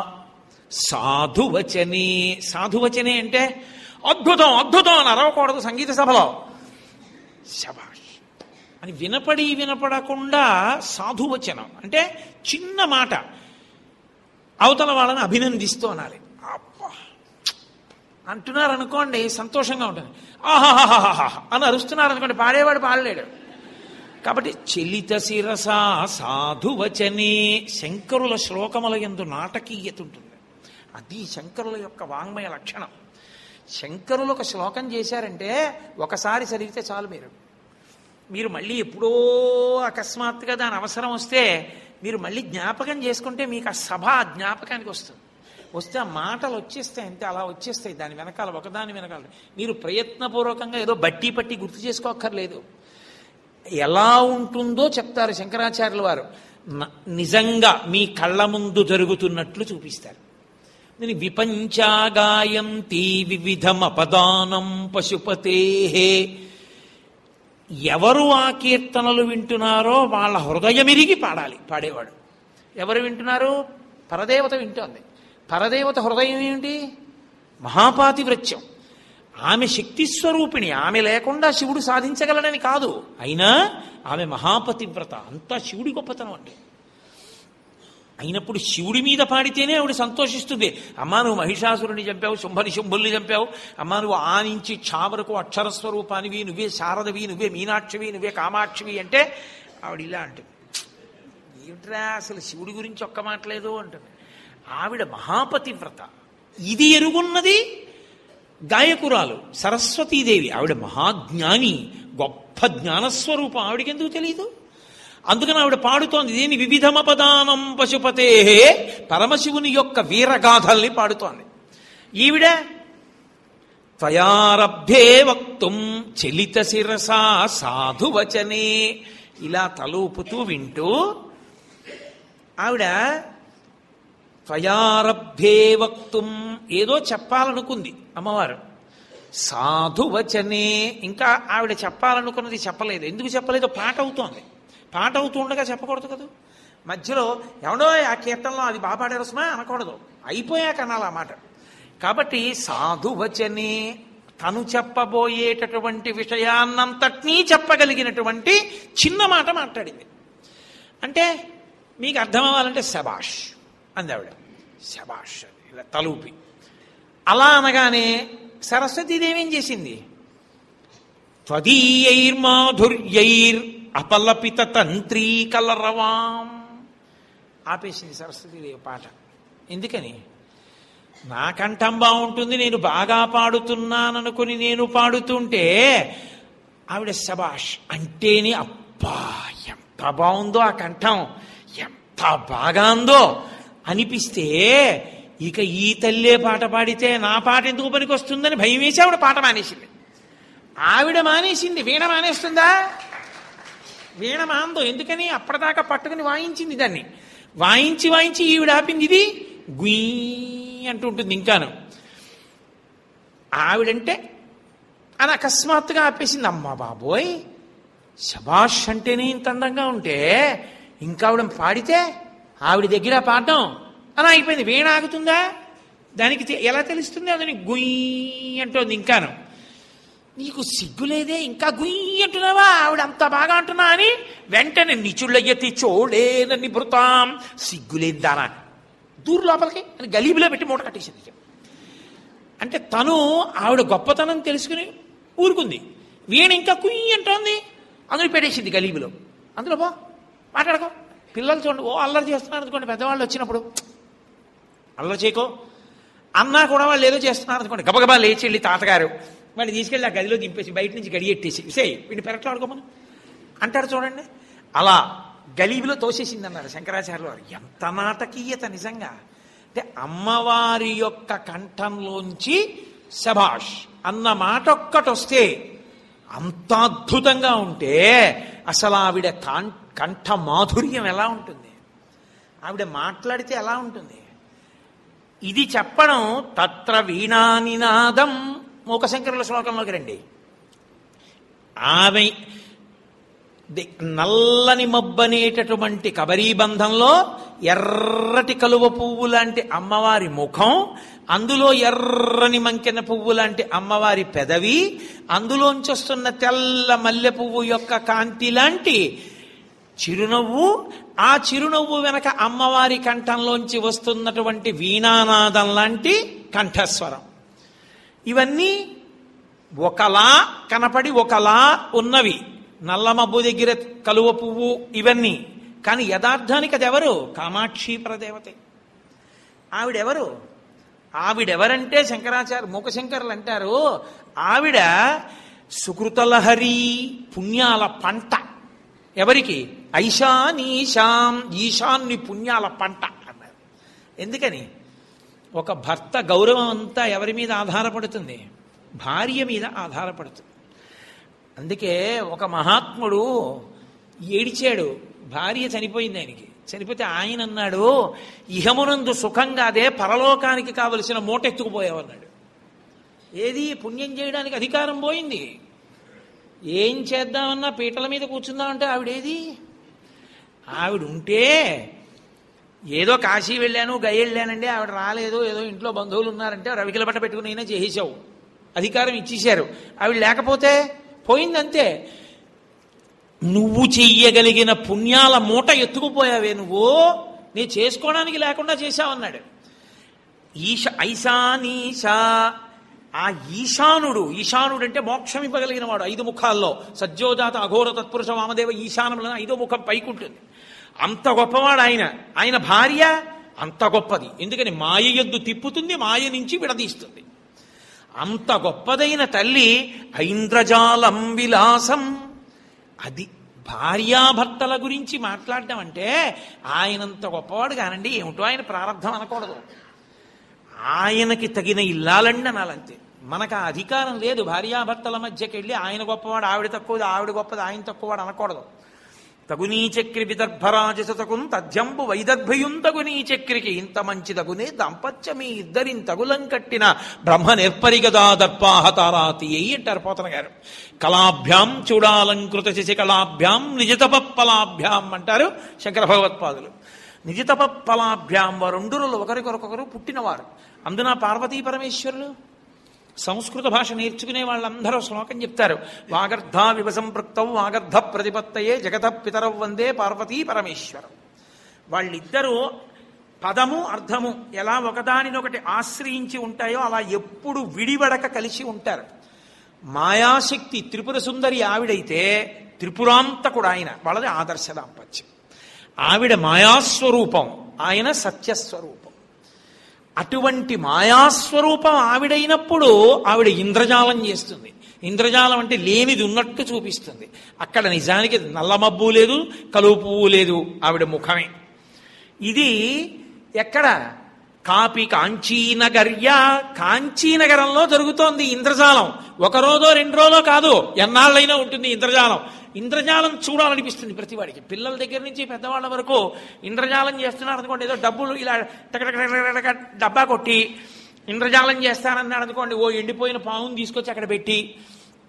సాధువచనే సాధువచనే అంటే అద్భుతం అద్భుతం అని అరవకూడదు సంగీత సభలో శబాష్ అని వినపడి వినపడకుండా సాధువచనం అంటే చిన్న మాట అవతల వాళ్ళని అభినందిస్తూ అనాలి అబ్బా అంటున్నారు అనుకోండి సంతోషంగా ఉంటుంది ఆహాహాహాహా అని అరుస్తున్నారు అనుకోండి పాడేవాడు పాడలేడు కాబట్టి చెలిత శిరస సాధువచనే శంకరుల శ్లోకముల ఎందు నాటకీయత ఉంటుంది అది శంకరుల యొక్క వాంగ్మయ లక్షణం శంకరులు ఒక శ్లోకం చేశారంటే ఒకసారి చదివితే చాలు మీరు మీరు మళ్ళీ ఎప్పుడో అకస్మాత్తుగా దాని అవసరం వస్తే మీరు మళ్ళీ జ్ఞాపకం చేసుకుంటే మీకు ఆ సభ ఆ జ్ఞాపకానికి వస్తుంది వస్తే ఆ మాటలు వచ్చేస్తాయి అంతే అలా వచ్చేస్తాయి దాని వెనకాల ఒకదాని వెనకాల మీరు ప్రయత్నపూర్వకంగా ఏదో బట్టి పట్టి గుర్తు చేసుకోక్కర్లేదు ఎలా ఉంటుందో చెప్తారు శంకరాచార్యుల వారు న- నిజంగా మీ కళ్ళ ముందు జరుగుతున్నట్లు చూపిస్తారు నేను విపంచాగాయంతి వివిధమపదానం పశుపతే ఎవరు ఆ కీర్తనలు వింటున్నారో వాళ్ళ హృదయమిరిగి పాడాలి పాడేవాడు ఎవరు వింటున్నారు పరదేవత వింటోంది పరదేవత హృదయం ఏమిటి మహాపాతివ్రత్యం ఆమె శక్తి స్వరూపిణి ఆమె లేకుండా శివుడు సాధించగలడని కాదు అయినా ఆమె మహాపతివ్రత అంతా శివుడి గొప్పతనం అంటే అయినప్పుడు శివుడి మీద పాడితేనే ఆవిడ సంతోషిస్తుంది అమ్మా నువ్వు మహిషాసురుని చంపావు శుంభని శుంభుల్ని చంపావు అమ్మా నువ్వు ఆ నుంచి చా వరకు అక్షర స్వరూపానివి నువ్వే శారదవి నువ్వే మీనాక్షివి నువ్వే కామాక్షివి అంటే ఆవిడ ఇలా అంటుంది ఏమిట్రా అసలు శివుడి గురించి ఒక్క మాటలేదు అంటుంది ఆవిడ మహాపతివ్రత ఇది ఎరుగున్నది గాయకురాలు సరస్వతీదేవి ఆవిడ మహాజ్ఞాని గొప్ప జ్ఞానస్వరూపం ఆవిడకెందుకు తెలియదు అందుకని ఆవిడ పాడుతోంది దేని వివిధమపదానం పశుపతే పరమశివుని యొక్క వీరగాథల్ని పాడుతోంది ఈవిడ త్వయారబ్ధే వక్తుం చలిత శిరసా సాధువచనే ఇలా తలూపుతూ వింటూ ఆవిడ త్వయారబ్ధే వక్తుం ఏదో చెప్పాలనుకుంది అమ్మవారు సాధువచనే ఇంకా ఆవిడ చెప్పాలనుకున్నది చెప్పలేదు ఎందుకు చెప్పలేదో పాట అవుతోంది పాట అవుతూ ఉండగా చెప్పకూడదు కదా మధ్యలో ఎవడో ఆ కీర్తనలో అది బాగా పాడారు సుమా అనకూడదు అయిపోయాక అనాలి ఆ మాట కాబట్టి సాధువచనే తను చెప్పబోయేటటువంటి విషయాన్నంతటినీ చెప్పగలిగినటువంటి చిన్న మాట మాట్లాడింది అంటే మీకు అర్థం అవ్వాలంటే శబాష్ అంది ఆవిడ శబాష్ అని ఇలా తలూపి అలా అనగానే సరస్వతీదేవి ఏం చేసింది త్వదీయైర్మాధుర్యైర్ అపలపిత తంత్రీ కలరవాం ఆపేసింది సరస్వతీదేవి పాట ఎందుకని నా కంఠం బాగుంటుంది నేను బాగా పాడుతున్నాననుకుని నేను పాడుతుంటే ఆవిడ శబాష్ అంటేనే అబ్బా ఎంత బాగుందో ఆ కంఠం ఎంత బాగా ఉందో అనిపిస్తే ఇక ఈ తల్లే పాట పాడితే నా పాట ఎందుకు పనికి వస్తుందని భయం వేసి ఆవిడ పాట మానేసింది ఆవిడ మానేసింది వీణ మానేస్తుందా వీణ మాందో ఎందుకని అప్పటిదాకా పట్టుకుని వాయించింది దాన్ని వాయించి వాయించి ఈవిడ ఆపింది ఇది గుయ్ అంటుంటుంది ఇంకాను ఆవిడంటే అని అకస్మాత్తుగా ఆపేసింది అమ్మా బాబోయ్ శబాష్ అంటేనే ఇంత అందంగా ఉంటే ఇంకా ఆవిడ పాడితే ఆవిడ దగ్గర పాడడం అలా అయిపోయింది వీణ ఆగుతుందా దానికి తె- ఎలా తెలుస్తుంది అదని గుయ్యి అంటోంది ఇంకాను నీకు సిగ్గులేదే ఇంకా గుయ్యి అంటున్నావా ఆవిడ అంత బాగా అంటున్నా అని వెంటనే నిచుళ్ళయ్యతి చోడేనని భృతాం సిగ్గులేని దానా దూరు లోపలికి అని గలీబులో పెట్టి మూట కట్టేసింది అంటే తను ఆవిడ గొప్పతనం తెలుసుకుని ఊరుకుంది వీణ ఇంకా కుయ్యి అంటోంది అందులో పెట్టేసింది గలీబులో అందులో పో మాట్లాడుకో పిల్లలు చూడండి ఓ అల్లరి చేస్తున్నారు అనుకోండి పెద్దవాళ్ళు వచ్చినప్పుడు అల్లరి చేయకో అన్నా కూడా వాళ్ళు ఏదో చేస్తున్నారు అనుకోండి గబగబా లేచి వెళ్ళి తాతగారు వాడిని తీసుకెళ్ళి ఆ గదిలో దింపేసి బయట నుంచి గడియెట్టేసి సే వీడిని పెరట్లో ఆడుకోమని అంటారు చూడండి అలా గలీబులో తోసేసింది అన్నారు శంకరాచార్యులు వారు ఎంత నాటకీయత నిజంగా అంటే అమ్మవారి యొక్క కంఠంలోంచి శభాష్ అన్న మాట ఒక్కటి వస్తే అంత అద్భుతంగా ఉంటే అసలు ఆవిడ కాం- కంఠ మాధుర్యం ఎలా ఉంటుంది ఆవిడ మాట్లాడితే ఎలా ఉంటుంది ఇది చెప్పడం తత్ర వీణానినాదం మూకశంకరుల శ్లోకంలోకి రండి ఆమె ది- నల్లని మబ్బనేటటువంటి కబరీబంధంలో ఎర్రటి కలువ పువ్వు లాంటి అమ్మవారి ముఖం అందులో ఎర్రని మంకెన పువ్వు లాంటి అమ్మవారి పెదవి అందులోంచి వస్తున్న తెల్ల మల్లె పువ్వు యొక్క కాంతి లాంటి చిరునవ్వు ఆ చిరునవ్వు వెనక అమ్మవారి కంఠంలోంచి వస్తున్నటువంటి వీణానాదం లాంటి కంఠస్వరం ఇవన్నీ ఒకలా కనపడి ఒకలా ఉన్నవి నల్లమబ్బు దగ్గర కలువ పువ్వు ఇవన్నీ కానీ యథార్థానికి అది ఎవరు కామాక్షి పరదేవతే ఆవిడెవరు ఆవిడెవరంటే శంకరాచార్య మూకశంకరులు అంటారు ఆవిడ సుకృతలహరి పుణ్యాల పంట ఎవరికి ఐశాన్ ఈశాం ఈశాన్ని పుణ్యాల పంట అన్నారు ఎందుకని ఒక భర్త గౌరవం అంతా ఎవరి మీద ఆధారపడుతుంది భార్య మీద ఆధారపడుతుంది అందుకే ఒక మహాత్ముడు ఏడిచాడు భార్య చనిపోయింది ఆయనకి చనిపోతే ఆయన అన్నాడు ఇహమునందు సుఖంగా అదే పరలోకానికి కావలసిన మూట ఎత్తుకుపోయావన్నాడు ఏది పుణ్యం చేయడానికి అధికారం పోయింది ఏం చేద్దామన్నా పీటల మీద కూర్చుందామంటే ఆవిడేది ఆవిడ ఉంటే ఏదో కాశీ వెళ్ళాను గయ వెళ్ళానండి ఆవిడ రాలేదు ఏదో ఇంట్లో బంధువులు ఉన్నారంటే రవికిల బట్ట పెట్టుకుని అయినా చేసేసావు అధికారం ఇచ్చేశారు ఆవిడ లేకపోతే పోయిందంతే నువ్వు చెయ్యగలిగిన పుణ్యాల మూట ఎత్తుకుపోయావే నువ్వు నీ చేసుకోవడానికి లేకుండా చేశావన్నాడు ఈశ ఐశానీశా ఆ ఈశానుడు ఈశానుడు అంటే మోక్షం ఇవ్వగలిగిన వాడు ఐదు ముఖాల్లో సజ్జోజాత అఘోర తత్పురుష వామదేవ ఈశానములను ఐదో ముఖం పైకుంటుంది అంత గొప్పవాడు ఆయన ఆయన భార్య అంత గొప్పది ఎందుకని మాయ ఎద్దు తిప్పుతుంది మాయ నుంచి విడదీస్తుంది అంత గొప్పదైన తల్లి ఐంద్రజాలం విలాసం అది భార్యాభర్తల గురించి మాట్లాడడం అంటే ఆయనంత గొప్పవాడు కానండి ఏమిటో ఆయన ప్రారంధం అనకూడదు ఆయనకి తగిన ఇల్లాలండి అనాలంతే మనకు ఆ అధికారం లేదు భార్యాభర్తల మధ్యకి వెళ్ళి ఆయన గొప్పవాడు ఆవిడ తక్కువది ఆవిడ గొప్పది ఆయన తక్కువవాడు అనకూడదు తగునీ చక్రి విదర్భరాజసతకున్ తథ్యంబు వైదర్భయుం తగునీ చక్రికి ఇంత మంచి తగునే దాంపత్యమి ఇద్దరిని తగులం కట్టిన బ్రహ్మ నిర్పరిగదా దర్పాహతారాతి అయ్యి అంటారు పోతన గారు కళాభ్యాం చూడాలంకృత శశి కళాభ్యాం నిజతపప్పలాభ్యాం అంటారు శంకర భగవత్పాదులు నిజతపప్పలాభ్యాం వరుండురులు ఒకరికొరకొకరు పుట్టినవారు అందున పార్వతీ పరమేశ్వరులు సంస్కృత భాష నేర్చుకునే వాళ్ళందరూ శ్లోకం చెప్తారు వాగర్ధ వివసంపృక్తవు వాగర్ధ ప్రతిపత్తయే జగత పితరవ్ వందే పార్వతీ పరమేశ్వరం వాళ్ళిద్దరూ పదము అర్థము ఎలా ఒకదానినొకటి ఆశ్రయించి ఉంటాయో అలా ఎప్పుడు విడివడక కలిసి ఉంటారు మాయాశక్తి త్రిపుర సుందరి ఆవిడైతే త్రిపురాంతకుడు ఆయన వాళ్ళది ఆదర్శ దాంపత్యం ఆవిడ మాయాస్వరూపం ఆయన సత్యస్వరూపం అటువంటి మాయాస్వరూపం ఆవిడైనప్పుడు ఆవిడ ఇంద్రజాలం చేస్తుంది ఇంద్రజాలం అంటే లేనిది ఉన్నట్టు చూపిస్తుంది అక్కడ నిజానికి నల్లమబ్బు లేదు కలువు పువ్వు లేదు ఆవిడ ముఖమే ఇది ఎక్కడ కాపి కాంచీనగర్య కాంచీనగరంలో జరుగుతోంది ఇంద్రజాలం ఒక రోజో రెండు రోజులో కాదు ఎన్నాళ్ళైనా ఉంటుంది ఇంద్రజాలం ఇంద్రజాలం చూడాలనిపిస్తుంది ప్రతివాడికి పిల్లల దగ్గర నుంచి పెద్దవాళ్ళ వరకు ఇంద్రజాలం చేస్తున్నారు అనుకోండి ఏదో డబ్బులు ఇలా టకటక డబ్బా కొట్టి ఇంద్రజాలం చేస్తానన్నాడు అనుకోండి ఓ ఎండిపోయిన పావును తీసుకొచ్చి అక్కడ పెట్టి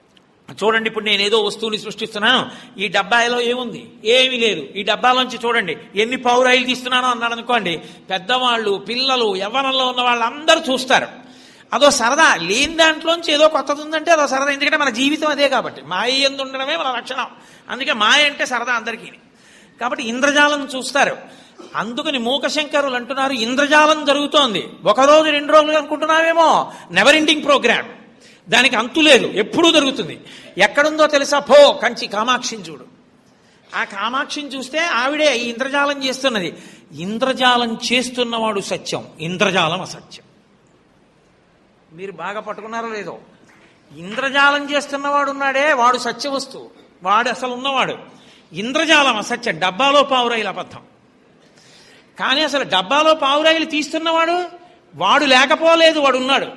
చూడండి ఇప్పుడు నేను ఏదో వస్తువుని సృష్టిస్తున్నాను ఈ డబ్బాలో ఏముంది ఏమీ లేదు ఈ డబ్బాలోంచి చూడండి ఎన్ని పౌరాయిలు తీస్తున్నానో అన్నాడు అనుకోండి పెద్దవాళ్ళు పిల్లలు యవ్వనంలో ఉన్న వాళ్ళందరూ చూస్తారు అదో సరదా లేని దాంట్లోంచి ఏదో కొత్తది ఉందంటే అదో సరదా ఎందుకంటే మన జీవితం అదే కాబట్టి మాయ ఎందు ఉండడమే మన లక్షణం అందుకే మాయ అంటే సరదా అందరికీ కాబట్టి ఇంద్రజాలం చూస్తారు అందుకని మూకశంకరులు అంటున్నారు ఇంద్రజాలం జరుగుతోంది ఒక రోజు రెండు రోజులు అనుకుంటున్నావేమో నెవర్ ఎండింగ్ ప్రోగ్రామ్ దానికి అంతు లేదు ఎప్పుడూ జరుగుతుంది ఎక్కడుందో తెలుసా పో కంచి కామాక్షిని చూడు ఆ కామాక్షిని చూస్తే ఆవిడే ఈ ఇంద్రజాలం చేస్తున్నది ఇంద్రజాలం చేస్తున్నవాడు సత్యం ఇంద్రజాలం అసత్యం మీరు బాగా పట్టుకున్నారో లేదో ఇంద్రజాలం చేస్తున్నవాడు ఉన్నాడే వాడు సత్య వస్తువు వాడు అసలు ఉన్నవాడు ఇంద్రజాలం అసత్యం డబ్బాలో పావురాయిల అబద్ధం కానీ అసలు డబ్బాలో పావురాయిలు తీస్తున్నవాడు వాడు లేకపోలేదు వాడు ఉన్నాడు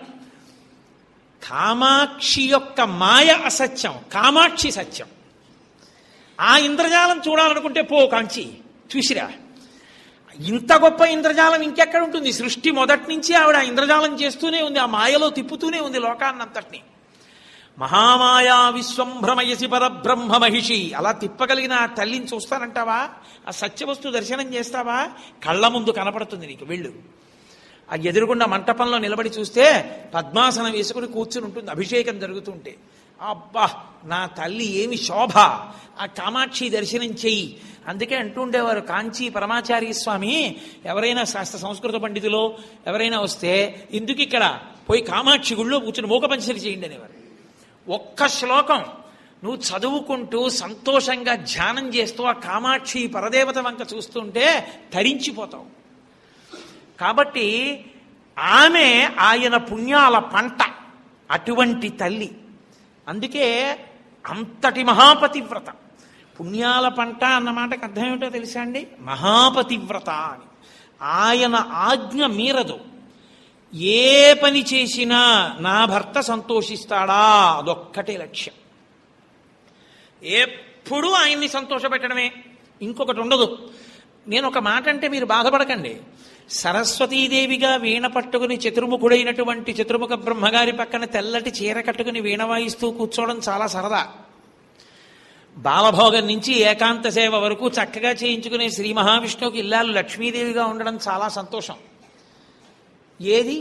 కామాక్షి యొక్క మాయ అసత్యం కామాక్షి సత్యం ఆ ఇంద్రజాలం చూడాలనుకుంటే పో కాంచి చూసిరా ఇంత గొప్ప ఇంద్రజాలం ఇంకెక్కడ ఉంటుంది సృష్టి మొదటి నుంచి ఆవిడ ఆ ఇంద్రజాలం చేస్తూనే ఉంది ఆ మాయలో తిప్పుతూనే ఉంది లోకాన్నంతటిని మహామాయా విశ్వంభ్రమయసి పరబ్రహ్మ మహిషి అలా తిప్పగలిగిన ఆ తల్లిని చూస్తానంటావా ఆ సత్యవస్తు దర్శనం చేస్తావా కళ్ళ ముందు కనపడుతుంది నీకు వెళ్ళు ఆ ఎదురుగుండా మంటపంలో నిలబడి చూస్తే పద్మాసనం వేసుకుని కూర్చుని ఉంటుంది అభిషేకం జరుగుతుంటే అబ్బా నా తల్లి ఏమి శోభ ఆ కామాక్షి దర్శనం చెయ్యి అందుకే అంటుండేవారు కాంచీ పరమాచార్య స్వామి ఎవరైనా శాస్త్ర సంస్కృత పండితులో ఎవరైనా వస్తే ఎందుకు ఇక్కడ పోయి కామాక్షి గుళ్ళో కూర్చుని మూకపంచరి చేయండి అనేవారు ఒక్క శ్లోకం నువ్వు చదువుకుంటూ సంతోషంగా ధ్యానం చేస్తూ ఆ కామాక్షి పరదేవత వంక చూస్తుంటే తరించిపోతావు కాబట్టి ఆమె ఆయన పుణ్యాల పంట అటువంటి తల్లి అందుకే అంతటి మహాపతివ్రత పుణ్యాల పంట అన్న మాటకు అర్థం ఏమిటో తెలుసా అండి మహాపతివ్రత అని ఆయన ఆజ్ఞ మీరదు ఏ పని చేసినా నా భర్త సంతోషిస్తాడా అదొక్కటే లక్ష్యం ఎప్పుడూ ఆయన్ని సంతోషపెట్టడమే ఇంకొకటి ఉండదు నేను ఒక మాట అంటే మీరు బాధపడకండి సరస్వతీదేవిగా వీణ పట్టుకుని చతుర్ముఖుడైనటువంటి చతుర్ముఖ బ్రహ్మగారి పక్కన తెల్లటి చీర కట్టుకుని వీణ వాయిస్తూ కూర్చోవడం చాలా సరదా బాలభోగం నుంచి ఏకాంత సేవ వరకు చక్కగా చేయించుకునే శ్రీ మహావిష్ణువుకి ఇల్లాలు లక్ష్మీదేవిగా ఉండడం చాలా సంతోషం ఏది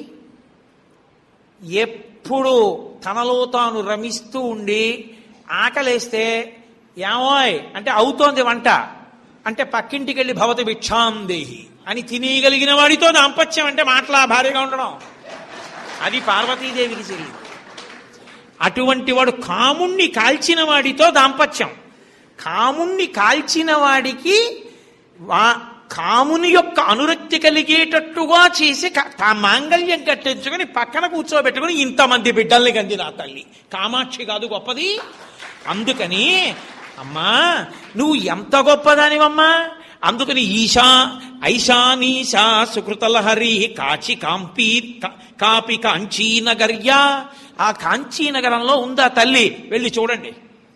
ఎప్పుడు తనలో తాను రమిస్తూ ఉండి ఆకలేస్తే ఏమోయ్ అంటే అవుతోంది వంట అంటే పక్కింటికి వెళ్ళి భవతి భిక్షాం దేహి అని తినేయగలిగిన వాడితో దాంపత్యం అంటే మాటలా భార్యగా ఉండడం అది పార్వతీదేవికి చెల్లి అటువంటి వాడు కాముణ్ణి కాల్చిన వాడితో దాంపత్యం కాముణ్ణి కాల్చిన వాడికి వా- కాముని యొక్క అనురక్తి కలిగేటట్టుగా చేసి క- తా మాంగళ్యం కట్టించుకొని పక్కన కూర్చోబెట్టుకుని ఇంతమంది బిడ్డల్ని కంది నా తల్లి కామాక్షి కాదు గొప్పది అందుకని అమ్మా నువ్వు ఎంత గొప్పదానివమ్మా అందుకని ఈశా ఐశానీశా సుకృతలహరి కాచి కాంపీ కా- కాపి కాంచీనగర్యా ఆ కాంచీనగరంలో ఉందా తల్లి వెళ్ళి చూడండి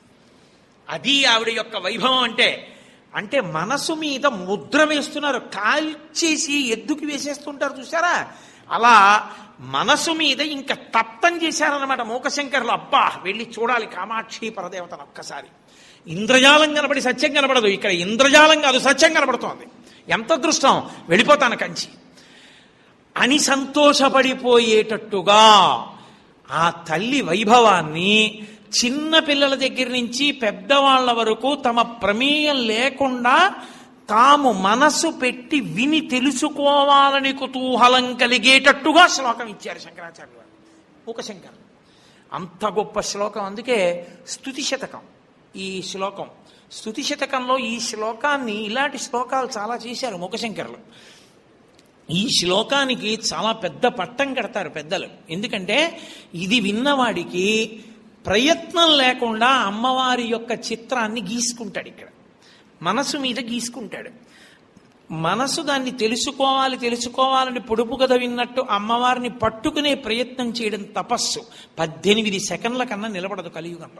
అది ఆవిడ యొక్క వైభవం అంటే అంటే మనసు మీద ముద్ర వేస్తున్నారు కాల్చేసి ఎద్దుకి వేసేస్తుంటారు చూసారా అలా మనసు మీద ఇంకా తప్తం చేశారన్నమాట మూకశంకర్లు అబ్బా వెళ్ళి చూడాలి కామాక్షి పరదేవతను ఒక్కసారి ఇంద్రజాలం కనబడి సత్యం కనబడదు ఇక్కడ ఇంద్రజాలం కాదు సత్యం కనబడుతోంది ఎంత అదృష్టం వెళ్ళిపోతాను కంచి అని సంతోషపడిపోయేటట్టుగా ఆ తల్లి వైభవాన్ని చిన్న పిల్లల దగ్గర నుంచి పెద్దవాళ్ల వరకు తమ ప్రమేయం లేకుండా తాము మనసు పెట్టి విని తెలుసుకోవాలని కుతూహలం కలిగేటట్టుగా శ్లోకం ఇచ్చారు శంకరాచార్య వారు మూకశంకర్ అంత గొప్ప శ్లోకం అందుకే స్తుతి శతకం ఈ శ్లోకం స్తుతి శతకంలో ఈ శ్లోకాన్ని ఇలాంటి శ్లోకాలు చాలా చేశారు మూకశంకర్లు ఈ శ్లోకానికి చాలా పెద్ద పట్టం కడతారు పెద్దలు ఎందుకంటే ఇది విన్నవాడికి ప్రయత్నం లేకుండా అమ్మవారి యొక్క చిత్రాన్ని గీసుకుంటాడు ఇక్కడ మనసు మీద గీసుకుంటాడు మనసు దాన్ని తెలుసుకోవాలి తెలుసుకోవాలని పొడుపు కథ విన్నట్టు అమ్మవారిని పట్టుకునే ప్రయత్నం చేయడం తపస్సు పద్దెనిమిది సెకండ్ల కన్నా నిలబడదు కలియుగంలో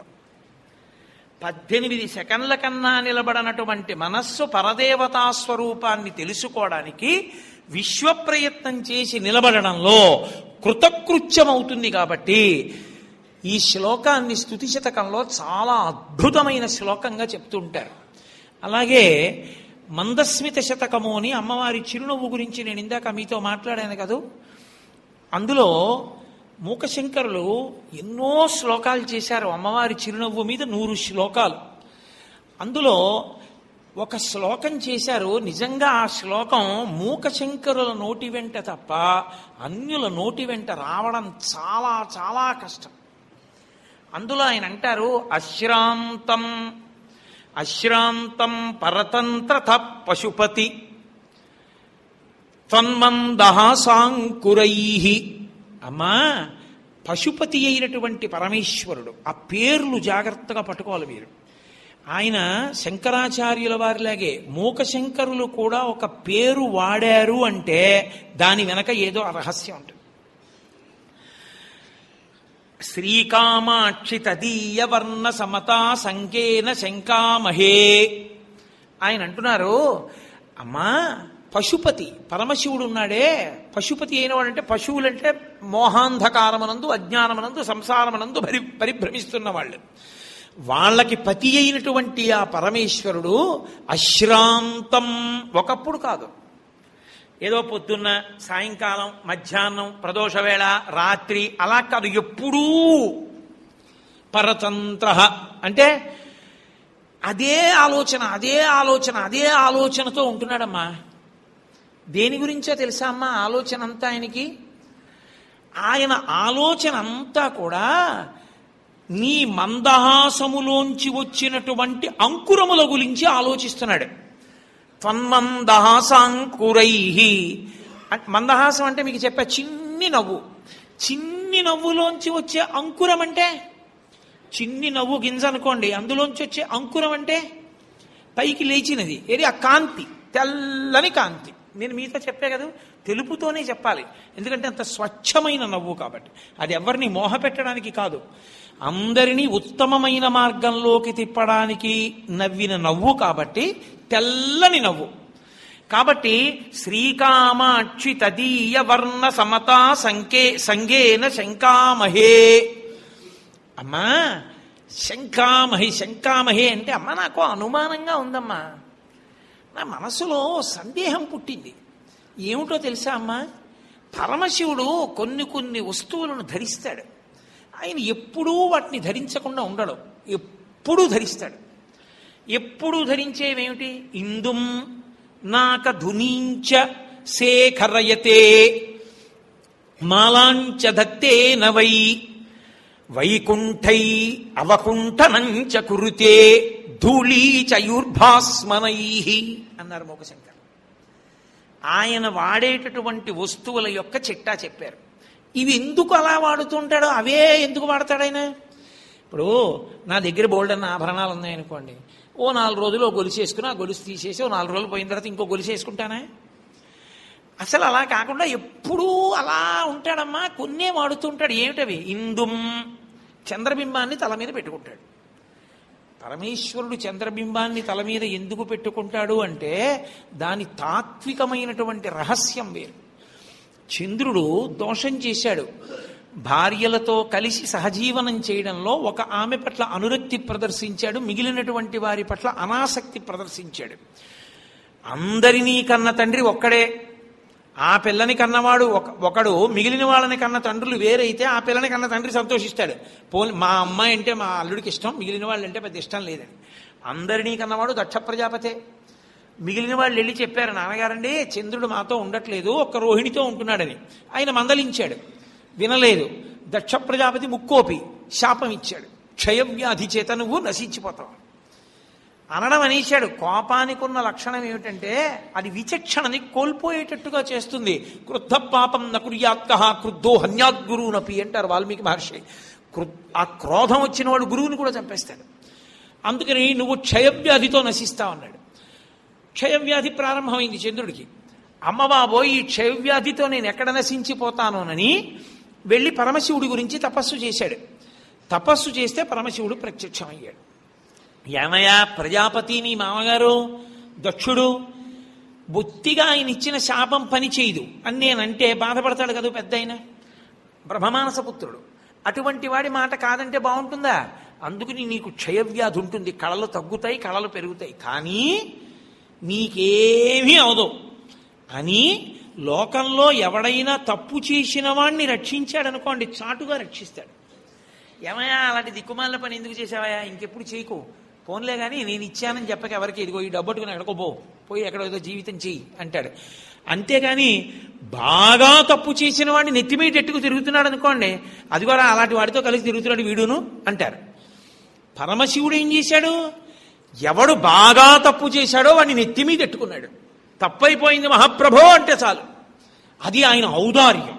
పద్దెనిమిది సెకండ్ల కన్నా నిలబడనటువంటి మనస్సు పరదేవతా స్వరూపాన్ని తెలుసుకోవడానికి విశ్వ ప్రయత్నం చేసి నిలబడడంలో కృతకృత్యం అవుతుంది కాబట్టి ఈ శ్లోకాన్ని స్థుతి శతకంలో చాలా అద్భుతమైన శ్లోకంగా చెప్తుంటారు అలాగే మందస్మిత శతకము అని అమ్మవారి చిరునవ్వు గురించి నేను ఇందాక మీతో మాట్లాడాను కదూ అందులో మూకశంకరులు ఎన్నో శ్లోకాలు చేశారు అమ్మవారి చిరునవ్వు మీద నూరు శ్లోకాలు అందులో ఒక శ్లోకం చేశారు నిజంగా ఆ శ్లోకం మూకశంకరుల నోటి వెంట తప్ప అన్యుల నోటి వెంట రావడం చాలా చాలా కష్టం అందులో ఆయన అంటారు అశ్రాంతం అశ్రాంతం పరతంత్రత పశుపతి తన్మందహాసాంకురై అమ్మా పశుపతి అయినటువంటి పరమేశ్వరుడు ఆ పేర్లు జాగ్రత్తగా పట్టుకోవాలి మీరు ఆయన శంకరాచార్యుల వారిలాగే మూకశంకరులు కూడా ఒక పేరు వాడారు అంటే దాని వెనక ఏదో ఆ రహస్యం ఉంటుంది శ్రీకామాక్షి తదీయ వర్ణ సమతా సంకేన శంకామహే ఆయన అంటున్నారు అమ్మా పశుపతి పరమశివుడు ఉన్నాడే పశుపతి అయినవాడంటే పశువులంటే మోహాంధకారమనందు అజ్ఞానమనందు సంసారమనందు పరి పరిభ్రమిస్తున్న వాళ్ళు వాళ్ళకి పతి అయినటువంటి ఆ పరమేశ్వరుడు అశ్రాంతం ఒకప్పుడు కాదు ఏదో పొద్దున్న సాయంకాలం మధ్యాహ్నం ప్రదోషవేళ రాత్రి అలా కాదు ఎప్పుడూ పరతంత్ర అంటే అదే ఆలోచన అదే ఆలోచన అదే ఆలోచనతో ఉంటున్నాడమ్మా దేని గురించో తెలుసా అమ్మా ఆలోచన అంతా ఆయనకి ఆయన ఆలోచన అంతా కూడా నీ మందహాసములోంచి వచ్చినటువంటి అంకురముల గురించి ఆలోచిస్తున్నాడు త్వన్మందహాసాంకురై మందహాసం అంటే మీకు చెప్పా చిన్ని నవ్వు చిన్ని నవ్వులోంచి వచ్చే అంకురం అంటే చిన్ని నవ్వు గింజ అనుకోండి అందులోంచి వచ్చే అంకురం అంటే పైకి లేచినది ఏది ఆ కాంతి తెల్లని కాంతి నేను మీతో చెప్పే కదా తెలుపుతోనే చెప్పాలి ఎందుకంటే అంత స్వచ్ఛమైన నవ్వు కాబట్టి అది ఎవరిని మోహ పెట్టడానికి కాదు అందరినీ ఉత్తమమైన మార్గంలోకి తిప్పడానికి నవ్విన నవ్వు కాబట్టి తెల్లని నవ్వు కాబట్టి శ్రీకామాక్షి తదీయ వర్ణ సమతా సంకే సంగేన శంకామహే అమ్మా శంకామహి శంకామహే అంటే అమ్మ నాకు అనుమానంగా ఉందమ్మా నా మనసులో సందేహం పుట్టింది ఏమిటో తెలుసా అమ్మా పరమశివుడు కొన్ని కొన్ని వస్తువులను ధరిస్తాడు ఆయన ఎప్పుడూ వాటిని ధరించకుండా ఉండడు ఎప్పుడూ ధరిస్తాడు ఎప్పుడూ ధరించేవేమిటి ఇందుం నాక ధునీంచ శేఖరయతే మాలాంచ దత్తే నవై వైకుంఠై అవకుంఠనంచ కురుతే ధూళీచయుర్భాస్మనై అన్నారు మోకశంకర్ ఆయన వాడేటటువంటి వస్తువుల యొక్క చిట్టా చెప్పారు ఇవి ఎందుకు అలా వాడుతుంటాడో అవే ఎందుకు వాడతాడు ఆయన ఇప్పుడు నా దగ్గర బోల్డ్ అన్న ఆభరణాలు ఉన్నాయనుకోండి ఓ నాలుగు రోజులు ఓ గొలుసు వేసుకుని ఆ గొలుసు తీసేసి ఓ నాలుగు రోజులు పోయిన తర్వాత ఇంకో గొలుసు వేసుకుంటానా అసలు అలా కాకుండా ఎప్పుడూ అలా ఉంటాడమ్మా కొన్నే వాడుతుంటాడు ఏమిటవి ఇందుం చంద్రబింబాన్ని తల మీద పెట్టుకుంటాడు పరమేశ్వరుడు చంద్రబింబాన్ని తల మీద ఎందుకు పెట్టుకుంటాడు అంటే దాని తాత్వికమైనటువంటి రహస్యం వేరు చంద్రుడు దోషం చేశాడు భార్యలతో కలిసి సహజీవనం చేయడంలో ఒక ఆమె పట్ల అనురక్తి ప్రదర్శించాడు మిగిలినటువంటి వారి పట్ల అనాసక్తి ప్రదర్శించాడు అందరినీ కన్న తండ్రి ఒక్కడే ఆ పిల్లని కన్నవాడు ఒక ఒకడు మిగిలిన వాళ్ళని కన్న తండ్రులు వేరైతే ఆ పిల్లని కన్న తండ్రి సంతోషిస్తాడు పోని మా అమ్మాయి అంటే మా అల్లుడికి ఇష్టం మిగిలిన వాళ్ళు అంటే పెద్ద ఇష్టం లేదని అందరినీ కన్నవాడు దక్ష ప్రజాపతే మిగిలిన వాళ్ళు వెళ్ళి చెప్పారు నాన్నగారండి చంద్రుడు మాతో ఉండట్లేదు ఒక్క రోహిణితో ఉంటున్నాడని ఆయన మందలించాడు వినలేదు దక్ష ప్రజాపతి ముక్కోపి శాపం ఇచ్చాడు క్షయవ్యాధి చేత నువ్వు నశించిపోతావు అనడం అనేశాడు కోపానికి ఉన్న లక్షణం ఏమిటంటే అది విచక్షణని కోల్పోయేటట్టుగా చేస్తుంది క్రుద్ధ పాపం నకుర్యాత్క క్రుద్ధో హన్యాద్గురువునపి అంటారు వాల్మీకి మహర్షి కృ ఆ క్రోధం వచ్చిన వాడు గురువుని కూడా చంపేస్తాడు అందుకని నువ్వు క్షయవ్యాధితో నశిస్తావన్నాడు క్షయవ్యాధి ప్రారంభమైంది చంద్రుడికి అమ్మబాబోయ్ ఈ క్షయవ్యాధితో నేను ఎక్కడ నశించిపోతానోనని వెళ్ళి పరమశివుడి గురించి తపస్సు చేశాడు తపస్సు చేస్తే పరమశివుడు ప్రత్యక్షమయ్యాడు ఏమయ్యా ప్రజాపతి నీ మామగారు దక్షుడు బొత్తిగా ఆయన ఇచ్చిన శాపం పని చేయదు అని నేనంటే బాధపడతాడు కదా పెద్ద ఆయన బ్రహ్మమానస పుత్రుడు అటువంటి వాడి మాట కాదంటే బాగుంటుందా అందుకని నీకు క్షయవ్యాధి ఉంటుంది కళలు తగ్గుతాయి కళలు పెరుగుతాయి కానీ నీకేమీ అవదు అని లోకంలో ఎవడైనా తప్పు చేసిన వాణ్ణి రక్షించాడనుకోండి చాటుగా రక్షిస్తాడు ఏమయ్యా అలాంటి దిక్కుమాలిన పని ఎందుకు చేసావయ్యా ఇంకెప్పుడు చేయకు పోన్లే కానీ నేను ఇచ్చానని చెప్పక ఎవరికి ఇదిగో ఈ డబ్బట్టుకుని ఎక్కడికో పో పోయి ఎక్కడో ఏదో జీవితం చెయ్యి అంటాడు అంతేగాని బాగా తప్పు చేసిన వాడిని నెత్తిమీద ఎట్టుకు తిరుగుతున్నాడు అనుకోండి అది కూడా అలాంటి వాడితో కలిసి తిరుగుతున్నాడు వీడును అంటారు పరమశివుడు ఏం చేశాడు ఎవడు బాగా తప్పు చేశాడో వాడిని నెత్తి మీద ఎట్టుకున్నాడు తప్పైపోయింది మహాప్రభో అంటే చాలు అది ఆయన ఔదార్యం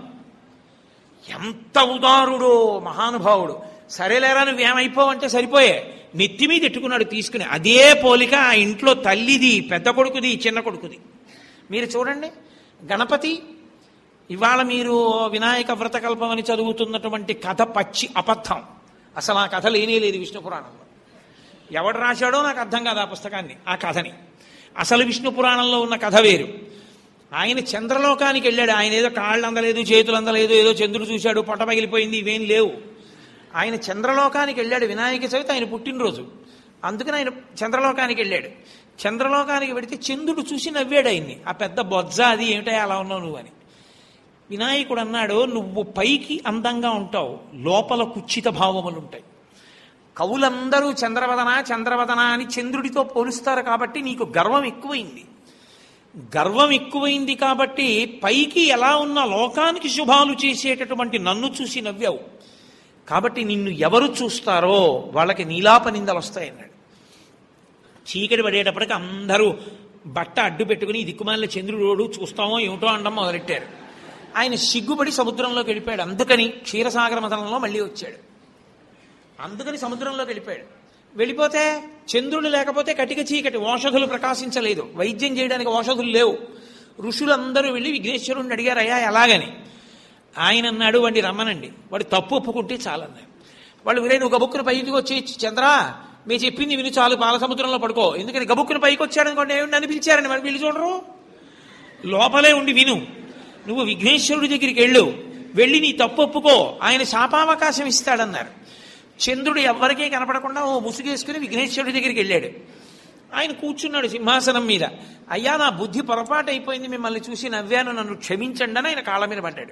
ఎంత ఉదారుడో మహానుభావుడు సరేలేరా నువ్వేమైపోవంటే సరిపోయే నెత్తి మీద ఎట్టుకున్నాడు తీసుకుని అదే పోలిక ఆ ఇంట్లో తల్లిది పెద్ద కొడుకుది చిన్న కొడుకుది మీరు చూడండి గణపతి ఇవాళ మీరు వినాయక వ్రతకల్పం అని చదువుతున్నటువంటి కథ పచ్చి అబద్ధం అసలు ఆ కథ లేనే లేదు విష్ణు పురాణంలో ఎవడు రాశాడో నాకు అర్థం కాదు ఆ పుస్తకాన్ని ఆ కథని అసలు విష్ణు పురాణంలో ఉన్న కథ వేరు ఆయన చంద్రలోకానికి వెళ్ళాడు ఆయన ఏదో కాళ్ళు అందలేదు చేతులు అందలేదు ఏదో చంద్రుడు చూశాడు పొట్ట పగిలిపోయింది ఇవేం లేవు ఆయన చంద్రలోకానికి వెళ్ళాడు వినాయక చవితి ఆయన పుట్టినరోజు అందుకని ఆయన చంద్రలోకానికి వెళ్ళాడు చంద్రలోకానికి వెడితే చంద్రుడు చూసి నవ్వాడు ఆయన్ని ఆ పెద్ద బొజ్జ అది ఏమిటో అలా ఉన్నావు నువ్వు అని వినాయకుడు అన్నాడు నువ్వు పైకి అందంగా ఉంటావు లోపల కుచ్చిత భావములు ఉంటాయి కవులందరూ చంద్రవదన చంద్రవదన అని చంద్రుడితో పోలుస్తారు కాబట్టి నీకు గర్వం ఎక్కువైంది గర్వం ఎక్కువైంది కాబట్టి పైకి ఎలా ఉన్న లోకానికి శుభాలు చేసేటటువంటి నన్ను చూసి నవ్వావు కాబట్టి నిన్ను ఎవరు చూస్తారో వాళ్ళకి నీలాప నిందలు వస్తాయన్నాడు చీకటి పడేటప్పటికి అందరూ బట్ట అడ్డు పెట్టుకుని దిక్కుమాలిన చంద్రుడు చూస్తామో ఏమిటో అనడం మొదలెట్టారు ఆయన సిగ్గుపడి సముద్రంలోకి వెళ్ళిపోయాడు అందుకని క్షీరసాగర మదనంలో మళ్ళీ వచ్చాడు అందుకని సముద్రంలోకి వెళ్ళిపోయాడు వెళ్ళిపోతే చంద్రుడు లేకపోతే కటిక చీకటి ఓషధులు ప్రకాశించలేదు వైద్యం చేయడానికి ఓషధులు లేవు ఋషులందరూ వెళ్ళి విఘ్నేశ్వరుణ్ణి అడిగారు అయ్యా ఎలాగని ఆయన అన్నాడు వాడిని రమ్మనండి వాడు తప్పు ఒప్పుకుంటే చాలన్నాడు వాళ్ళు విరే నువ్వు గబుక్కుని పైకి వచ్చి చంద్ర మీ చెప్పింది విని చాలు పాల సముద్రంలో పడుకో ఎందుకని గబుక్కుని పైకి వచ్చాడు అనుకోండి ఏమిటి నన్ను పిలిచారని మరి వీళ్ళు చూడరు లోపలే ఉండి విను నువ్వు విఘ్నేశ్వరుడి దగ్గరికి వెళ్ళు వెళ్ళి నీ తప్పు ఒప్పుకో ఆయన శాపావకాశం ఇస్తాడన్నారు చంద్రుడు ఎవ్వరికీ కనపడకుండా ఓ ముసుగేసుకుని విఘ్నేశ్వరుడి దగ్గరికి వెళ్ళాడు ఆయన కూర్చున్నాడు సింహాసనం మీద అయ్యా నా బుద్ధి పొరపాటు అయిపోయింది మిమ్మల్ని చూసి నవ్వాను నన్ను క్షమించండి అని ఆయన కాళ్ళ మీద పడ్డాడు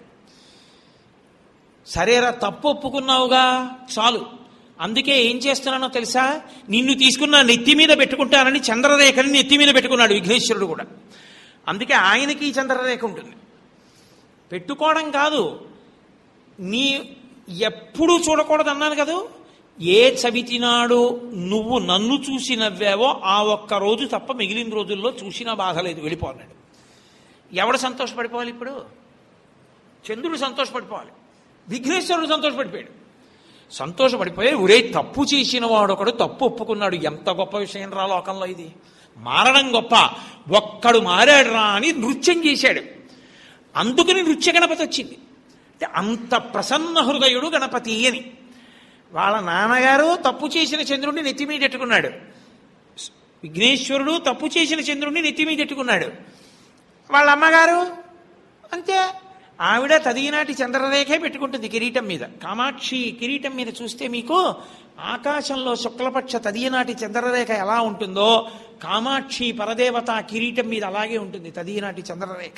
సరేరా తప్పు ఒప్పుకున్నావుగా చాలు అందుకే ఏం చేస్తున్నానో తెలుసా నిన్ను తీసుకున్న నెత్తి మీద పెట్టుకుంటానని చంద్రరేఖని నెత్తి మీద పెట్టుకున్నాడు విఘ్నేశ్వరుడు కూడా అందుకే ఆయనకి ఈ చంద్రరేఖ ఉంటుంది పెట్టుకోవడం కాదు నీ ఎప్పుడూ చూడకూడదు అన్నాను కదా ఏ చవితినాడు నువ్వు నన్ను చూసి నవ్వావో ఆ ఒక్క రోజు తప్ప మిగిలిన రోజుల్లో చూసినా బాధ లేదు వెళ్ళిపోన్నాడు ఎవడు సంతోషపడిపోవాలి ఇప్పుడు చంద్రుడు సంతోషపడిపోవాలి విఘ్నేశ్వరుడు సంతోషపడిపోయాడు సంతోషపడిపోయి ఒరే తప్పు చేసిన వాడు ఒకడు తప్పు ఒప్పుకున్నాడు ఎంత గొప్ప విషయం రా లోకంలో ఇది మారడం గొప్ప ఒక్కడు మారాడు రా అని నృత్యం చేశాడు అందుకని నృత్య గణపతి వచ్చింది అంటే అంత ప్రసన్న హృదయుడు గణపతి అని వాళ్ళ నాన్నగారు తప్పు చేసిన చంద్రుడిని నెత్తి మీద ఎట్టుకున్నాడు విఘ్నేశ్వరుడు తప్పు చేసిన చంద్రుడిని నెత్తి మీద ఎట్టుకున్నాడు వాళ్ళ అమ్మగారు అంతే ఆవిడ తదినాటి చంద్రరేఖే పెట్టుకుంటుంది కిరీటం మీద కామాక్షి కిరీటం మీద చూస్తే మీకు ఆకాశంలో శుక్లపక్ష తదియనాటి చంద్రరేఖ ఎలా ఉంటుందో కామాక్షి పరదేవత కిరీటం మీద అలాగే ఉంటుంది తదియనాటి చంద్రరేఖ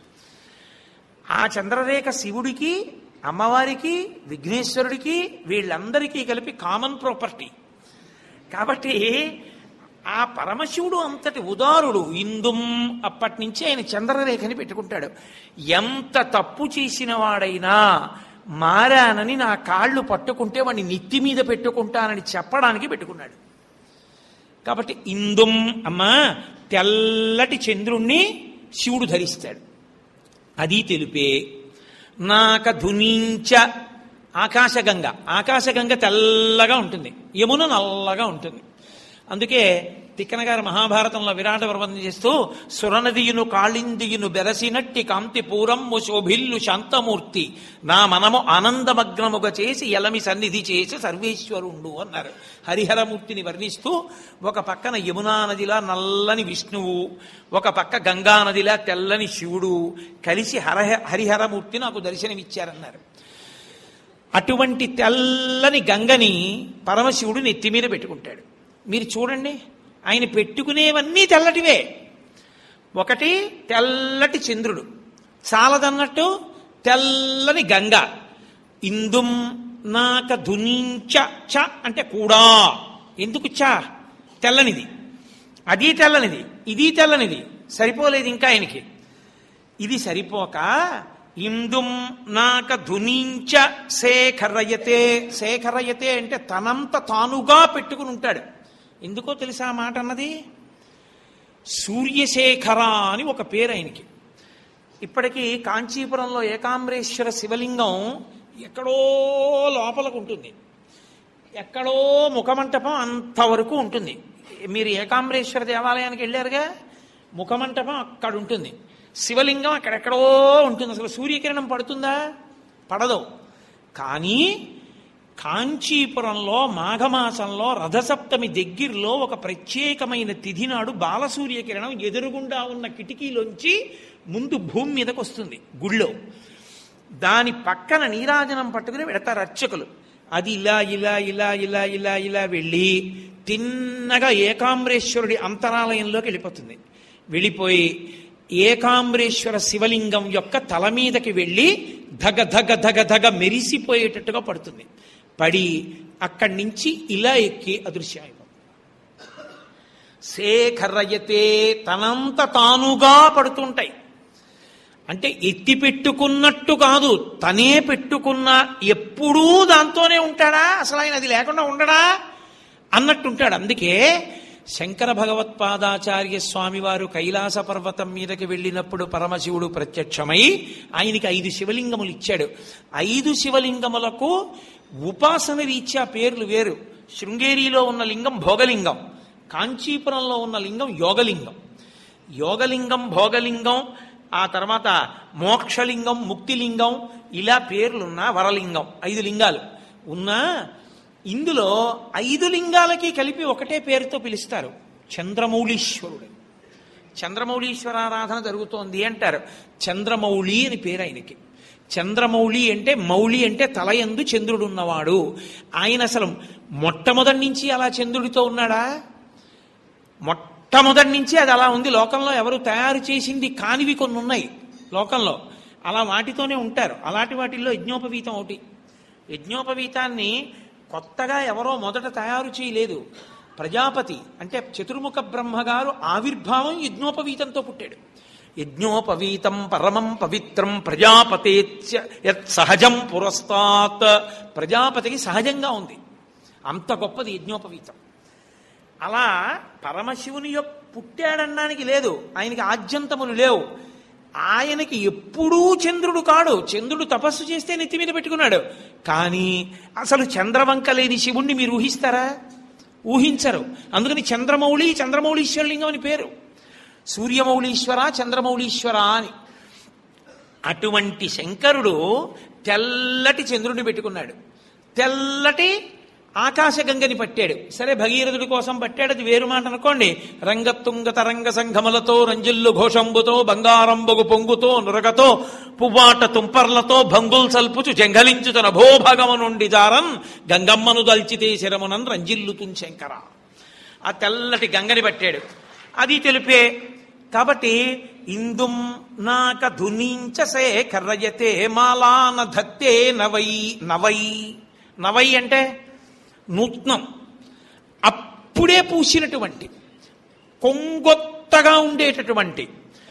ఆ చంద్రరేఖ శివుడికి అమ్మవారికి విఘ్నేశ్వరుడికి వీళ్ళందరికీ కలిపి కామన్ ప్రాపర్టీ కాబట్టి ఆ పరమశివుడు అంతటి ఉదారుడు ఇందుం అప్పటి నుంచి ఆయన చంద్రరేఖని పెట్టుకుంటాడు ఎంత తప్పు చేసిన వాడైనా మారానని నా కాళ్ళు పట్టుకుంటే వాడిని నెత్తి మీద పెట్టుకుంటానని చెప్పడానికి పెట్టుకున్నాడు కాబట్టి ఇందుం అమ్మా తెల్లటి చంద్రుణ్ణి శివుడు ధరిస్తాడు అది తెలిపే నాక ధునించ ఆకాశగంగ ఆకాశగంగ తెల్లగా ఉంటుంది యమున నల్లగా ఉంటుంది అందుకే తిక్కన గారు మహాభారతంలో విరాట ప్రబంధం చేస్తూ సురనదియును కాళిందియును బెరసినట్టి కాంతి పూరమ్ము శోభిల్లు శాంతమూర్తి నా మనము ఆనందమగ్నముగా చేసి ఎలమి సన్నిధి చేసి సర్వేశ్వరుండు అన్నారు హరిహరమూర్తిని వర్ణిస్తూ ఒక పక్కన యమునా నదిలా నల్లని విష్ణువు ఒక పక్క గంగా నదిలా తెల్లని శివుడు కలిసి హర హరిహరమూర్తి నాకు దర్శనమిచ్చారన్నారు అటువంటి తెల్లని గంగని పరమశివుడు నెత్తి మీద పెట్టుకుంటాడు మీరు చూడండి ఆయన పెట్టుకునేవన్నీ తెల్లటివే ఒకటి తెల్లటి చంద్రుడు చాలదన్నట్టు తెల్లని గంగ ఇందుం నాక ధునించ చ అంటే కూడా ఎందుకు చ తెల్లనిది అది తెల్లనిది ఇది తెల్లనిది సరిపోలేదు ఇంకా ఆయనకి ఇది సరిపోక ఇందుం నాక ధునించ శేఖరయతే శేఖరయతే అంటే తనంత తానుగా పెట్టుకుని ఉంటాడు ఎందుకో తెలుసా ఆ మాట అన్నది సూర్యశేఖర అని ఒక పేరు ఆయనకి ఇప్పటికీ కాంచీపురంలో ఏకాంబరేశ్వర శివలింగం ఎక్కడో లోపలకు ఉంటుంది ఎక్కడో ముఖమంటపం అంతవరకు ఉంటుంది మీరు ఏకాంబరేశ్వర దేవాలయానికి వెళ్ళారుగా ముఖమంటపం అక్కడ ఉంటుంది శివలింగం అక్కడెక్కడో ఉంటుంది అసలు సూర్యకిరణం పడుతుందా పడదు కానీ కాంచీపురంలో మాఘమాసంలో రథసప్తమి దగ్గరలో ఒక ప్రత్యేకమైన తిథి నాడు బాలసూర్యకిరణం ఎదురుగుండా ఉన్న కిటికీలోంచి ముందు భూమి మీదకి వస్తుంది గుళ్ళో దాని పక్కన నీరాజనం పట్టుకుని పెడతారు అర్చకులు అది ఇలా ఇలా ఇలా ఇలా ఇలా ఇలా వెళ్ళి తిన్నగా ఏకాంబరేశ్వరుడి అంతరాలయంలోకి వెళ్ళిపోతుంది వెళ్ళిపోయి ఏకాంబరేశ్వర శివలింగం యొక్క తల మీదకి వెళ్ళి ధగ ధగ ధగ ధగ మెరిసిపోయేటట్టుగా పడుతుంది పడి అక్కడి నుంచి ఇలా ఎక్కి అదృశ్యమైపోతుంది శేఖరయతే తనంత తానుగా పడుతుంటాయి అంటే ఎత్తి పెట్టుకున్నట్టు కాదు తనే పెట్టుకున్న ఎప్పుడూ దాంతోనే ఉంటాడా అసలు ఆయన అది లేకుండా ఉండడా అన్నట్టుంటాడు అందుకే శంకర భగవత్పాదాచార్య స్వామివారు కైలాస పర్వతం మీదకి వెళ్ళినప్పుడు పరమశివుడు ప్రత్యక్షమై ఆయనకి ఐదు శివలింగములు ఇచ్చాడు ఐదు శివలింగములకు ఉపాసన రీత్యా పేర్లు వేరు శృంగేరిలో ఉన్న లింగం భోగలింగం కాంచీపురంలో ఉన్న లింగం యోగలింగం యోగలింగం భోగలింగం ఆ తర్వాత మోక్షలింగం ముక్తిలింగం ఇలా పేర్లున్న వరలింగం ఐదు లింగాలు ఉన్నా ఇందులో ఐదు లింగాలకి కలిపి ఒకటే పేరుతో పిలుస్తారు చంద్రమౌళీశ్వరుడు చంద్రమౌళీశ్వరారాధన జరుగుతోంది అంటారు చంద్రమౌళి అని పేరు ఆయనకి చంద్రమౌళి అంటే మౌళి అంటే తలయందు చంద్రుడు ఉన్నవాడు ఆయన అసలు మొట్టమొదటి నుంచి అలా చంద్రుడితో ఉన్నాడా మొట్టమొదటి నుంచి అది అలా ఉంది లోకంలో ఎవరు తయారు చేసింది కానివి కొన్ని ఉన్నాయి లోకంలో అలా వాటితోనే ఉంటారు అలాంటి వాటిల్లో యజ్ఞోపవీతం ఒకటి యజ్ఞోపవీతాన్ని కొత్తగా ఎవరో మొదట తయారు చేయలేదు ప్రజాపతి అంటే చతుర్ముఖ బ్రహ్మగారు ఆవిర్భావం యజ్ఞోపవీతంతో పుట్టాడు యజ్ఞోపవీతం పరమం పవిత్రం ప్రజాపతే సహజం పురస్తాత్ ప్రజాపతికి సహజంగా ఉంది అంత గొప్పది యజ్ఞోపవీతం అలా పరమశివుని యొక్క పుట్టాడనడానికి లేదు ఆయనకి ఆద్యంతములు లేవు ఆయనకి ఎప్పుడూ చంద్రుడు కాడు చంద్రుడు తపస్సు చేస్తే నెత్తి మీద పెట్టుకున్నాడు కానీ అసలు చంద్రవంక లేని శివుణ్ణి మీరు ఊహిస్తారా ఊహించరు అందుకని చంద్రమౌళి చంద్రమౌళీశ్వరలింగం అని పేరు సూర్యమౌళీశ్వర చంద్రమౌళీశ్వర అని అటువంటి శంకరుడు తెల్లటి చంద్రుడిని పెట్టుకున్నాడు తెల్లటి ఆకాశగంగని పట్టాడు సరే భగీరథుడి కోసం పట్టాడు అది వేరు మాట అనుకోండి రంగతుంగ తరంగ సంఘములతో రంజిల్లు ఘోషంబుతో బంగారంబగు పొంగుతో నురగతో పువ్వాట తుంపర్లతో భంగుల్ సల్పుచు జంఘలించు తన భోభగమ నుండి జారన్ గంగమ్మను దల్చితే శరమునన్ రంజిల్లుతున్ శంకర ఆ తెల్లటి గంగని పట్టాడు అది తెలిపే కాబట్టి ఇందుం నాక ధునించ శేఖరయతే మాలాన ధత్తే నవై నవై నవై అంటే నూత్నం అప్పుడే పూసినటువంటి కొంగొత్తగా ఉండేటటువంటి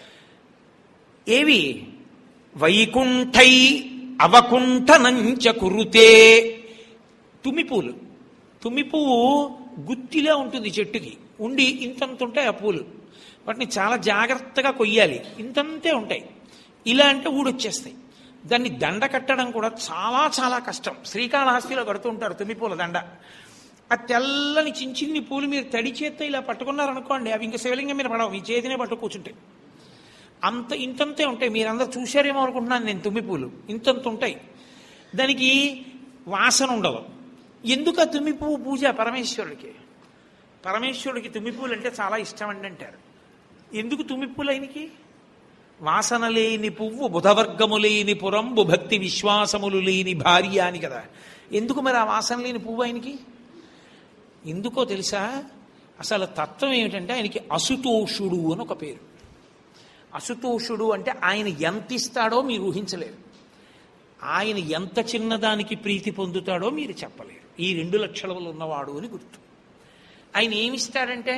ఏవి వైకుంఠై అవకుంఠనంచ కురుతే తుమ్మిపూలు తుమ్మిపువ్వు గుత్తిలా ఉంటుంది చెట్టుకి ఉండి ఇంతంత ఉంటాయి ఆ పూలు వాటిని చాలా జాగ్రత్తగా కొయ్యాలి ఇంతంతే ఉంటాయి ఇలా అంటే ఊడొచ్చేస్తాయి దాన్ని దండ కట్టడం కూడా చాలా చాలా కష్టం శ్రీకాళహస్తిలో కడుతూ ఉంటారు తుమ్మిపూల దండ ఆ తెల్లని చిన్న చిన్ని పూలు మీరు తడి చేత్తో ఇలా పట్టుకున్నారనుకోండి అవి ఇంకా శివలింగం మీద పడవు మీ చేతినే పట్టు కూర్చుంటాయి అంత ఇంతంతే ఉంటాయి మీరందరూ చూశారేమో అనుకుంటున్నాను నేను తుమ్మి పూలు ఇంతంత ఉంటాయి దానికి వాసన ఉండదు ఎందుకు ఆ తుమ్మి పువ్వు పూజ పరమేశ్వరుడికి పరమేశ్వరుడికి తుమ్మి పూలు అంటే చాలా ఇష్టం అండి అంటారు ఎందుకు తుమ్మి పూలు ఆయనకి వాసన లేని పువ్వు బుధవర్గము లేని పురంబు భక్తి విశ్వాసములు లేని భార్య అని కదా ఎందుకు మరి ఆ వాసన లేని పువ్వు ఆయనకి ఎందుకో తెలుసా అసలు తత్వం ఏమిటంటే ఆయనకి అసుతోషుడు అని ఒక పేరు అసుతోషుడు అంటే ఆయన ఎంత ఇస్తాడో మీరు ఊహించలేరు ఆయన ఎంత చిన్నదానికి ప్రీతి పొందుతాడో మీరు చెప్పలేరు ఈ రెండు లక్షణములు ఉన్నవాడు అని గుర్తు ఆయన ఏమిస్తాడంటే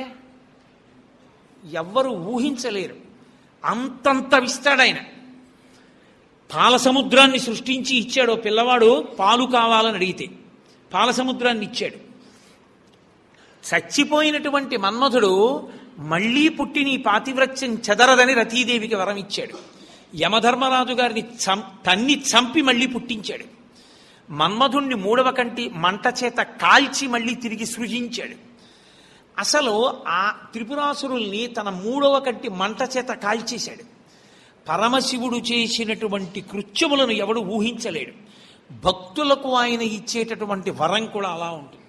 ఎవ్వరు ఊహించలేరు అంతంత ఇస్తాడు ఆయన పాల సముద్రాన్ని సృష్టించి ఇచ్చాడు ఓ పిల్లవాడు పాలు కావాలని అడిగితే పాల సముద్రాన్ని ఇచ్చాడు చచ్చిపోయినటువంటి మన్మధుడు మళ్ళీ పుట్టి నీ పాతివ్రత్యం చెదరదని రతీదేవికి వరం ఇచ్చాడు యమధర్మరాజు గారిని చం తన్ని చంపి మళ్ళీ పుట్టించాడు మన్మధుణ్ణి మూడవ కంటి మంట చేత కాల్చి మళ్ళీ తిరిగి సృజించాడు అసలు ఆ త్రిపురాసురుల్ని తన మూడవ కంటి మంట చేత కాల్చేశాడు పరమశివుడు చేసినటువంటి కృత్యములను ఎవడు ఊహించలేడు భక్తులకు ఆయన ఇచ్చేటటువంటి వరం కూడా అలా ఉంటుంది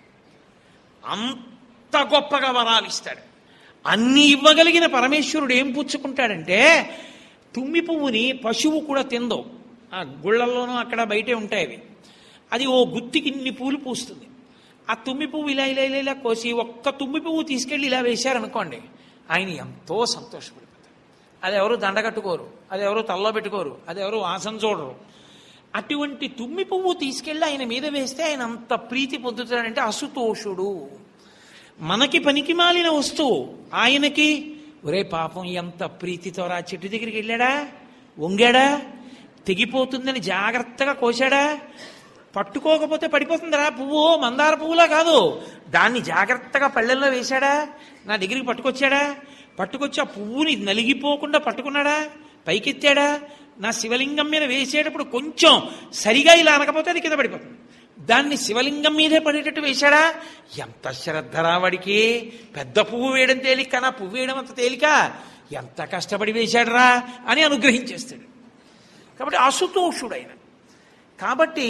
అంత గొప్పగా వరాలు ఇస్తాడు అన్ని ఇవ్వగలిగిన పరమేశ్వరుడు ఏం పుచ్చుకుంటాడంటే తుమ్మి పువ్వుని పశువు కూడా తిందో ఆ గుళ్ళల్లోనూ అక్కడ బయటే ఉంటాయి అవి అది ఓ గుత్తికి ఇన్ని పూలు పూస్తుంది ఆ తుమ్మి పువ్వు ఇలా ఇలా ఇలా ఇలా కోసి ఒక్క తుమ్మి పువ్వు తీసుకెళ్ళి ఇలా వేశారనుకోండి ఆయన ఎంతో సంతోషపడిపోతారు అది ఎవరు దండ కట్టుకోరు అది ఎవరు తల్లో పెట్టుకోరు అది ఎవరు వాసన చూడరు అటువంటి తుమ్మి పువ్వు తీసుకెళ్ళి ఆయన మీద వేస్తే ఆయన అంత ప్రీతి పొందుతాడంటే అసుతోషుడు మనకి పనికి మాలిన వస్తువు ఆయనకి ఒరే పాపం ఎంత ప్రీతితో రా చెట్టు దగ్గరికి వెళ్ళాడా వంగాడా తెగిపోతుందని జాగ్రత్తగా కోశాడా పట్టుకోకపోతే పడిపోతుందిరా పువ్వు మందార పువ్వులా కాదు దాన్ని జాగ్రత్తగా పళ్ళెల్లో వేశాడా నా దగ్గరికి పట్టుకొచ్చాడా పట్టుకొచ్చి ఆ పువ్వుని నలిగిపోకుండా పట్టుకున్నాడా పైకెత్తాడా నా శివలింగం మీద వేసేటప్పుడు కొంచెం సరిగా ఇలా అనకపోతే అది కింద పడిపోతుంది దాన్ని శివలింగం మీదే పడేటట్టు వేశాడా ఎంత శ్రద్ధరా వాడికి పెద్ద పువ్వు వేయడం తేలిక కానీ ఆ పువ్వు వేయడం అంత తేలిక ఎంత కష్టపడి వేశాడురా అని అనుగ్రహించేస్తాడు కాబట్టి అసుతోషుడైన కాబట్టి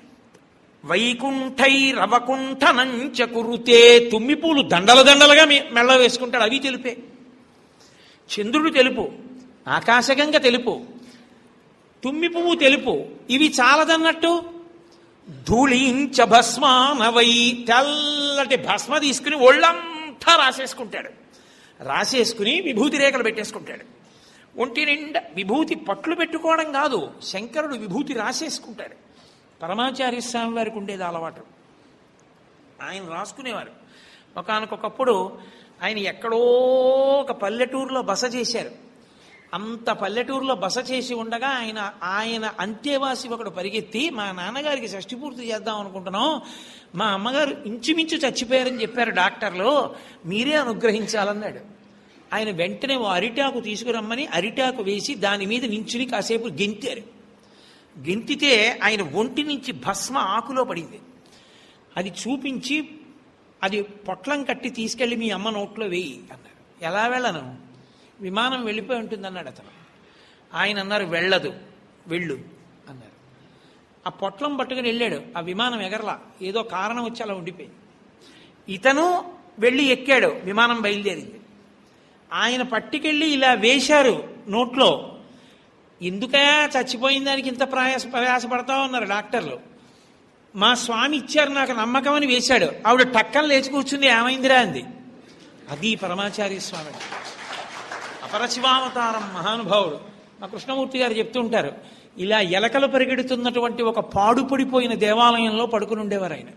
వైకుంఠై రవకుంఠనంచ కురుతే తుమ్మిపూలు దండల దండలుగా మె- మెళ్ళ వేసుకుంటాడు అవి తెలుపే చంద్రుడు తెలుపు ఆకాశగంగ తెలుపు తుమ్మి పువ్వు తెలుపు ఇవి చాలదన్నట్టు ధూళించ భస్మానవై తెల్లటి భస్మ తీసుకుని ఒళ్ళంతా రాసేసుకుంటాడు రాసేసుకుని విభూతి రేఖలు పెట్టేసుకుంటాడు ఒంటి నిండా విభూతి పట్లు పెట్టుకోవడం కాదు శంకరుడు విభూతి రాసేసుకుంటాడు పరమాచార్య స్వామి వారికి ఉండేది అలవాటు ఆయన రాసుకునేవారు ఒకనకొకప్పుడు ఆయన ఎక్కడో ఒక పల్లెటూరులో బస చేశారు అంత పల్లెటూరులో బస చేసి ఉండగా ఆయన ఆయన అంత్యవాసి ఒకడు పరిగెత్తి మా నాన్నగారికి షష్ఠి పూర్తి చేద్దాం అనుకుంటున్నాం మా అమ్మగారు ఇంచుమించు చచ్చిపోయారని చెప్పారు డాక్టర్లు మీరే అనుగ్రహించాలన్నాడు ఆయన వెంటనే ఓ అరిటాకు తీసుకురమ్మని అరిటాకు వేసి దాని మీద నించుని కాసేపు గెంతారు గెంతితే ఆయన ఒంటి నుంచి భస్మ ఆకులో పడింది అది చూపించి అది పొట్లం కట్టి తీసుకెళ్ళి మీ అమ్మ నోట్లో వేయి అన్నారు ఎలా వెళ్ళను విమానం వెళ్ళిపోయి ఉంటుంది అన్నాడు అతను ఆయన అన్నారు వెళ్ళదు వెళ్ళు అన్నారు ఆ పొట్లం పట్టుకుని వెళ్ళాడు ఆ విమానం ఎగరలా ఏదో కారణం వచ్చి అలా ఉండిపోయింది ఇతను వెళ్ళి ఎక్కాడు విమానం బయలుదేరింది ఆయన పట్టుకెళ్ళి ఇలా వేశారు నోట్లో ఎందుకయా చచ్చిపోయిన దానికి ఇంత ప్రయాస ప్రయాసపడతావు అన్నారు డాక్టర్లు మా స్వామి ఇచ్చారు నాకు నమ్మకం అని వేశాడు ఆవిడ టక్కన లేచి కూర్చుంది ఏమైందిరా అంది అది పరమాచార్య స్వామి అపరశివావతారం మహానుభావుడు మా కృష్ణమూర్తి గారు చెప్తూ ఉంటారు ఇలా ఎలకలు పరిగెడుతున్నటువంటి ఒక పాడుపడిపోయిన దేవాలయంలో పడుకుని ఉండేవారు ఆయన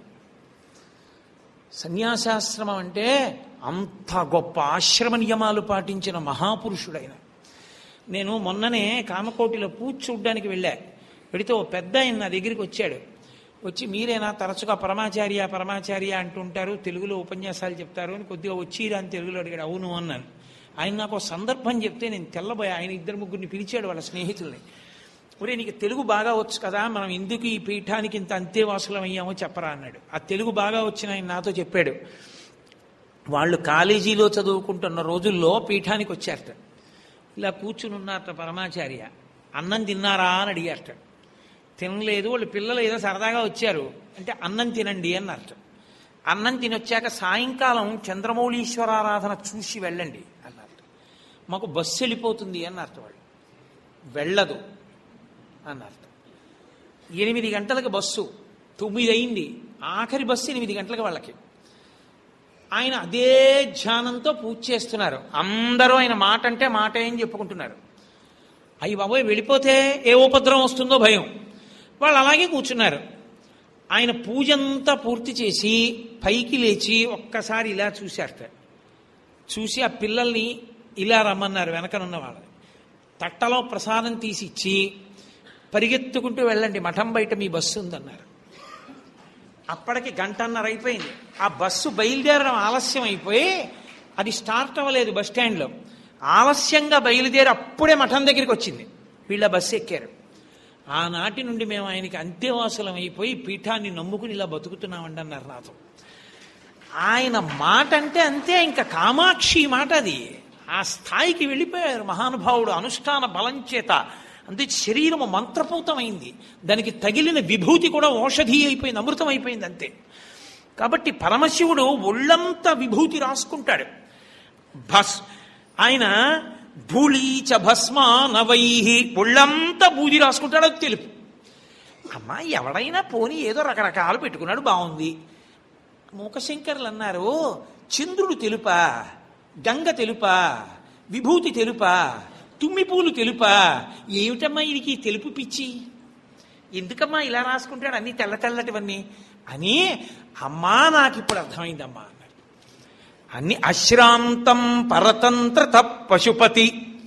సన్యాసాశ్రమం అంటే అంత గొప్ప ఆశ్రమ నియమాలు పాటించిన మహాపురుషుడైన నేను మొన్ననే కామకోటిలో పూజ చూడ్డానికి వెళ్ళా వెడితే ఓ పెద్ద ఆయన నా దగ్గరికి వచ్చాడు వచ్చి మీరేనా తరచుగా పరమాచార్య పరమాచార్య అంటుంటారు తెలుగులో ఉపన్యాసాలు చెప్తారు అని కొద్దిగా వచ్చిరా అని తెలుగులో అడిగాడు అవును అన్నాను ఆయన నాకు ఒక సందర్భం చెప్తే నేను తెల్లబోయా ఆయన ఇద్దరు ముగ్గురిని పిలిచాడు వాళ్ళ స్నేహితుల్ని ఒరే నీకు తెలుగు బాగా వచ్చు కదా మనం ఎందుకు ఈ పీఠానికి ఇంత అంతేవాసులం అయ్యామో చెప్పరా అన్నాడు ఆ తెలుగు బాగా వచ్చిన ఆయన నాతో చెప్పాడు వాళ్ళు కాలేజీలో చదువుకుంటున్న రోజుల్లో పీఠానికి వచ్చారట ఇలా కూర్చుని ఉన్నారట పరమాచార్య అన్నం తిన్నారా అని అడిగారట తినలేదు వాళ్ళు పిల్లలు ఏదో సరదాగా వచ్చారు అంటే అన్నం తినండి అన్నారట అన్నం తినొచ్చాక సాయంకాలం చంద్రమౌళీశ్వరారాధన చూసి వెళ్ళండి అన్నారట మాకు బస్సు వెళ్ళిపోతుంది అన్నారట వాళ్ళు వెళ్ళదు అన్నారు ఎనిమిది గంటలకు బస్సు తొమ్మిది అయింది ఆఖరి బస్సు ఎనిమిది గంటలకు వాళ్ళకి ఆయన అదే ధ్యానంతో పూజ చేస్తున్నారు అందరూ ఆయన మాట అంటే మాట ఏం చెప్పుకుంటున్నారు అయ్యి బాబోయ్ వెళ్ళిపోతే ఏ ఉపద్రవం వస్తుందో భయం వాళ్ళు అలాగే కూర్చున్నారు ఆయన పూజంతా పూర్తి చేసి పైకి లేచి ఒక్కసారి ఇలా చూశారట చూసి ఆ పిల్లల్ని ఇలా రమ్మన్నారు వెనకనున్న వాళ్ళని తట్టలో ప్రసాదం తీసి ఇచ్చి పరిగెత్తుకుంటూ వెళ్ళండి మఠం బయట మీ బస్సు ఉందన్నారు అప్పటికి గంటన్నర అయిపోయింది ఆ బస్సు బయలుదేరడం ఆలస్యం అయిపోయి అది స్టార్ట్ అవ్వలేదు బస్ స్టాండ్లో ఆలస్యంగా బయలుదేరి అప్పుడే మఠం దగ్గరికి వచ్చింది వీళ్ళ బస్సు ఎక్కారు ఆనాటి నుండి మేము ఆయనకి అంత్యవాసులం అయిపోయి పీఠాన్ని నమ్ముకుని ఇలా బతుకుతున్నామండి అన్నారు నాతో ఆయన మాట అంటే అంతే ఇంకా కామాక్షి మాట అది ఆ స్థాయికి వెళ్ళిపోయారు మహానుభావుడు అనుష్ఠాన బలం చేత అంతే శరీరము మంత్రపూతమైంది దానికి తగిలిన విభూతి కూడా ఔషధి అయిపోయింది అమృతం అయిపోయింది అంతే కాబట్టి పరమశివుడు ఒళ్ళంతా విభూతి రాసుకుంటాడు భస్ ఆయన ధూళీచ భస్మ నవై ఒళ్ళంతా బూది రాసుకుంటాడు అది తెలుపు అమ్మా ఎవడైనా పోని ఏదో రకరకాలు పెట్టుకున్నాడు బాగుంది మూకశంకర్లు అన్నారు చంద్రుడు తెలుపా గంగ తెలుపా విభూతి తెలుపా తుమ్మిపూలు తెలుపా ఏమిటమ్మా ఇది తెలుపు పిచ్చి ఎందుకమ్మా ఇలా రాసుకుంటాడు అన్ని తెల్ల తెల్లటివన్నీ అని అమ్మా నాకు ఇప్పుడు అర్థమైందమ్మా అన్నాడు అన్ని అశ్రాంతం పరతంత్రత పశుపతి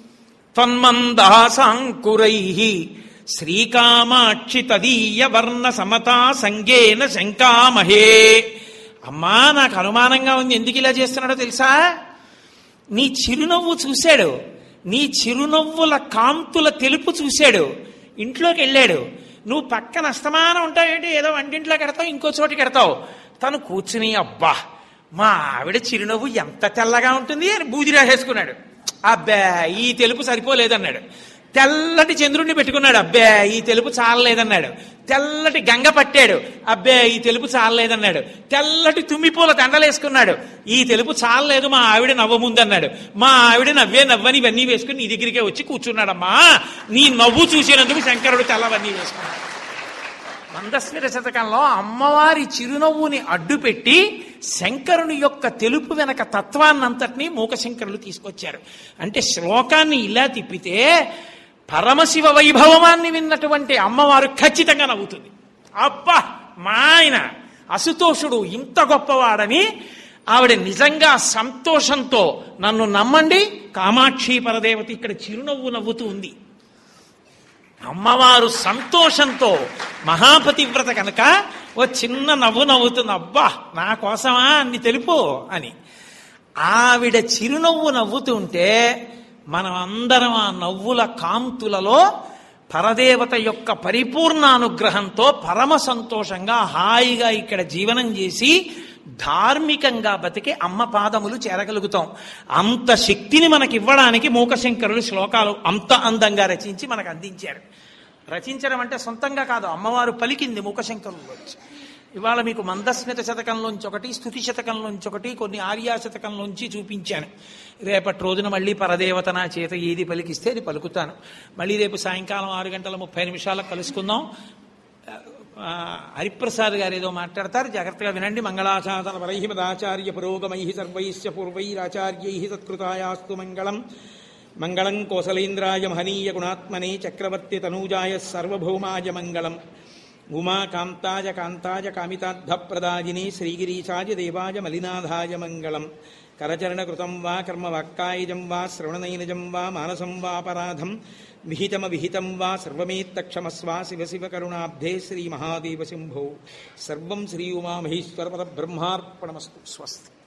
త్వన్మందాసాంకురై శ్రీకామాక్షి తదీయ వర్ణ సమతా సంగేన శంకామహే అమ్మా నాకు అనుమానంగా ఉంది ఎందుకు ఇలా చేస్తున్నాడో తెలుసా నీ చిరునవ్వు చూశాడు నీ చిరునవ్వుల కాంతుల తెలుపు చూశాడు ఇంట్లోకి వెళ్ళాడు నువ్వు పక్కన అస్తమానం ఉంటావేంటి ఏదో వంటింట్లో కడతావు ఇంకో చోటికి కడతావు తను కూర్చుని అబ్బా మా ఆవిడ చిరునవ్వు ఎంత తెల్లగా ఉంటుంది అని బూది రాసేసుకున్నాడు అబ్బా ఈ తెలుపు సరిపోలేదన్నాడు తెల్లటి చంద్రుణ్ణి పెట్టుకున్నాడు అబ్బే ఈ తెలుపు చాలలేదన్నాడు తెల్లటి గంగ పట్టాడు అబ్బే ఈ తెలుపు చాలలేదన్నాడు తెల్లటి తుమ్మిపూల దండలేసుకున్నాడు ఈ తెలుపు చాలలేదు మా ఆవిడ నవ్వముందన్నాడు మా ఆవిడ నవ్వే నవ్వని ఇవన్నీ వేసుకుని నీ దగ్గరికే వచ్చి కూర్చున్నాడమ్మా నీ నవ్వు చూసినందుకు శంకరుడు తెల్లవన్నీ వేసుకున్నాడు మందస్మిత శతకంలో అమ్మవారి చిరునవ్వుని అడ్డుపెట్టి శంకరుని యొక్క తెలుపు వెనక తత్వాన్నంతటినీ మూకశంకరులు తీసుకొచ్చారు అంటే శ్లోకాన్ని ఇలా తిప్పితే పరమశివ వైభవమాన్ని విన్నటువంటి అమ్మవారు ఖచ్చితంగా నవ్వుతుంది అబ్బా మా ఆయన అసుతోషుడు ఇంత గొప్పవాడని ఆవిడ నిజంగా సంతోషంతో నన్ను నమ్మండి కామాక్షి పరదేవత ఇక్కడ చిరునవ్వు నవ్వుతూ ఉంది అమ్మవారు సంతోషంతో మహాపతివ్రత కనుక ఓ చిన్న నవ్వు నవ్వుతుంది అబ్బా నా కోసమా అన్ని తెలుపు అని ఆవిడ చిరునవ్వు నవ్వుతుంటే మనం అందరం ఆ నవ్వుల కాంతులలో పరదేవత యొక్క పరిపూర్ణ అనుగ్రహంతో పరమ సంతోషంగా హాయిగా ఇక్కడ జీవనం చేసి ధార్మికంగా బతికి అమ్మ పాదములు చేరగలుగుతాం అంత శక్తిని మనకి ఇవ్వడానికి మూకశంకరులు శ్లోకాలు అంత అందంగా రచించి మనకు అందించారు రచించడం అంటే సొంతంగా కాదు అమ్మవారు పలికింది మూకశంకరుల్లోంచి ఇవాళ మీకు మందస్మిత శతకంలోంచి ఒకటి స్థుతి శతకంలోంచి ఒకటి కొన్ని ఆర్యా శతకంలోంచి చూపించాను రేపటి రోజున మళ్ళీ పరదేవత నా చేత ఏది పలికిస్తే అది పలుకుతాను మళ్ళీ రేపు సాయంకాలం ఆరు గంటల ముప్పై నిమిషాలకు కలుసుకుందాం ఆ, హరిప్రసాద్ గారు ఏదో మాట్లాడతారు జాగ్రత్తగా వినండి మంగళాశాసన పరైహిమదాచార్య పురోగమై సర్వైశ్చ పూర్వైరాచార్యై సత్కృతాయాస్తు మంగళం మంగళం కోసలేంద్రాయ మహనీయ గుణాత్మనే చక్రవర్తి తనూజాయ సర్వభౌమాయ మంగళం ఉమాకాంతాయ కాంతాయ కామితార్థప్రదాయిని శ్రీగిరీశాయ దేవాయ మలినాథాయ మంగళం కరచరణకృతం వా కర్మ వాక్కాయజం వా శ్రవణనైనజం వా మానసం వాపరాధం విహితమ విహితం వా సర్వమేత్తక్షమస్వ శివ శివ కరుణాబ్ధే శ్రీ మహాదేవ శంభో సర్వం శ్రీ ఉమామహేశ్వర పరబ్రహ్మార్పణమస్తు స్వస్తి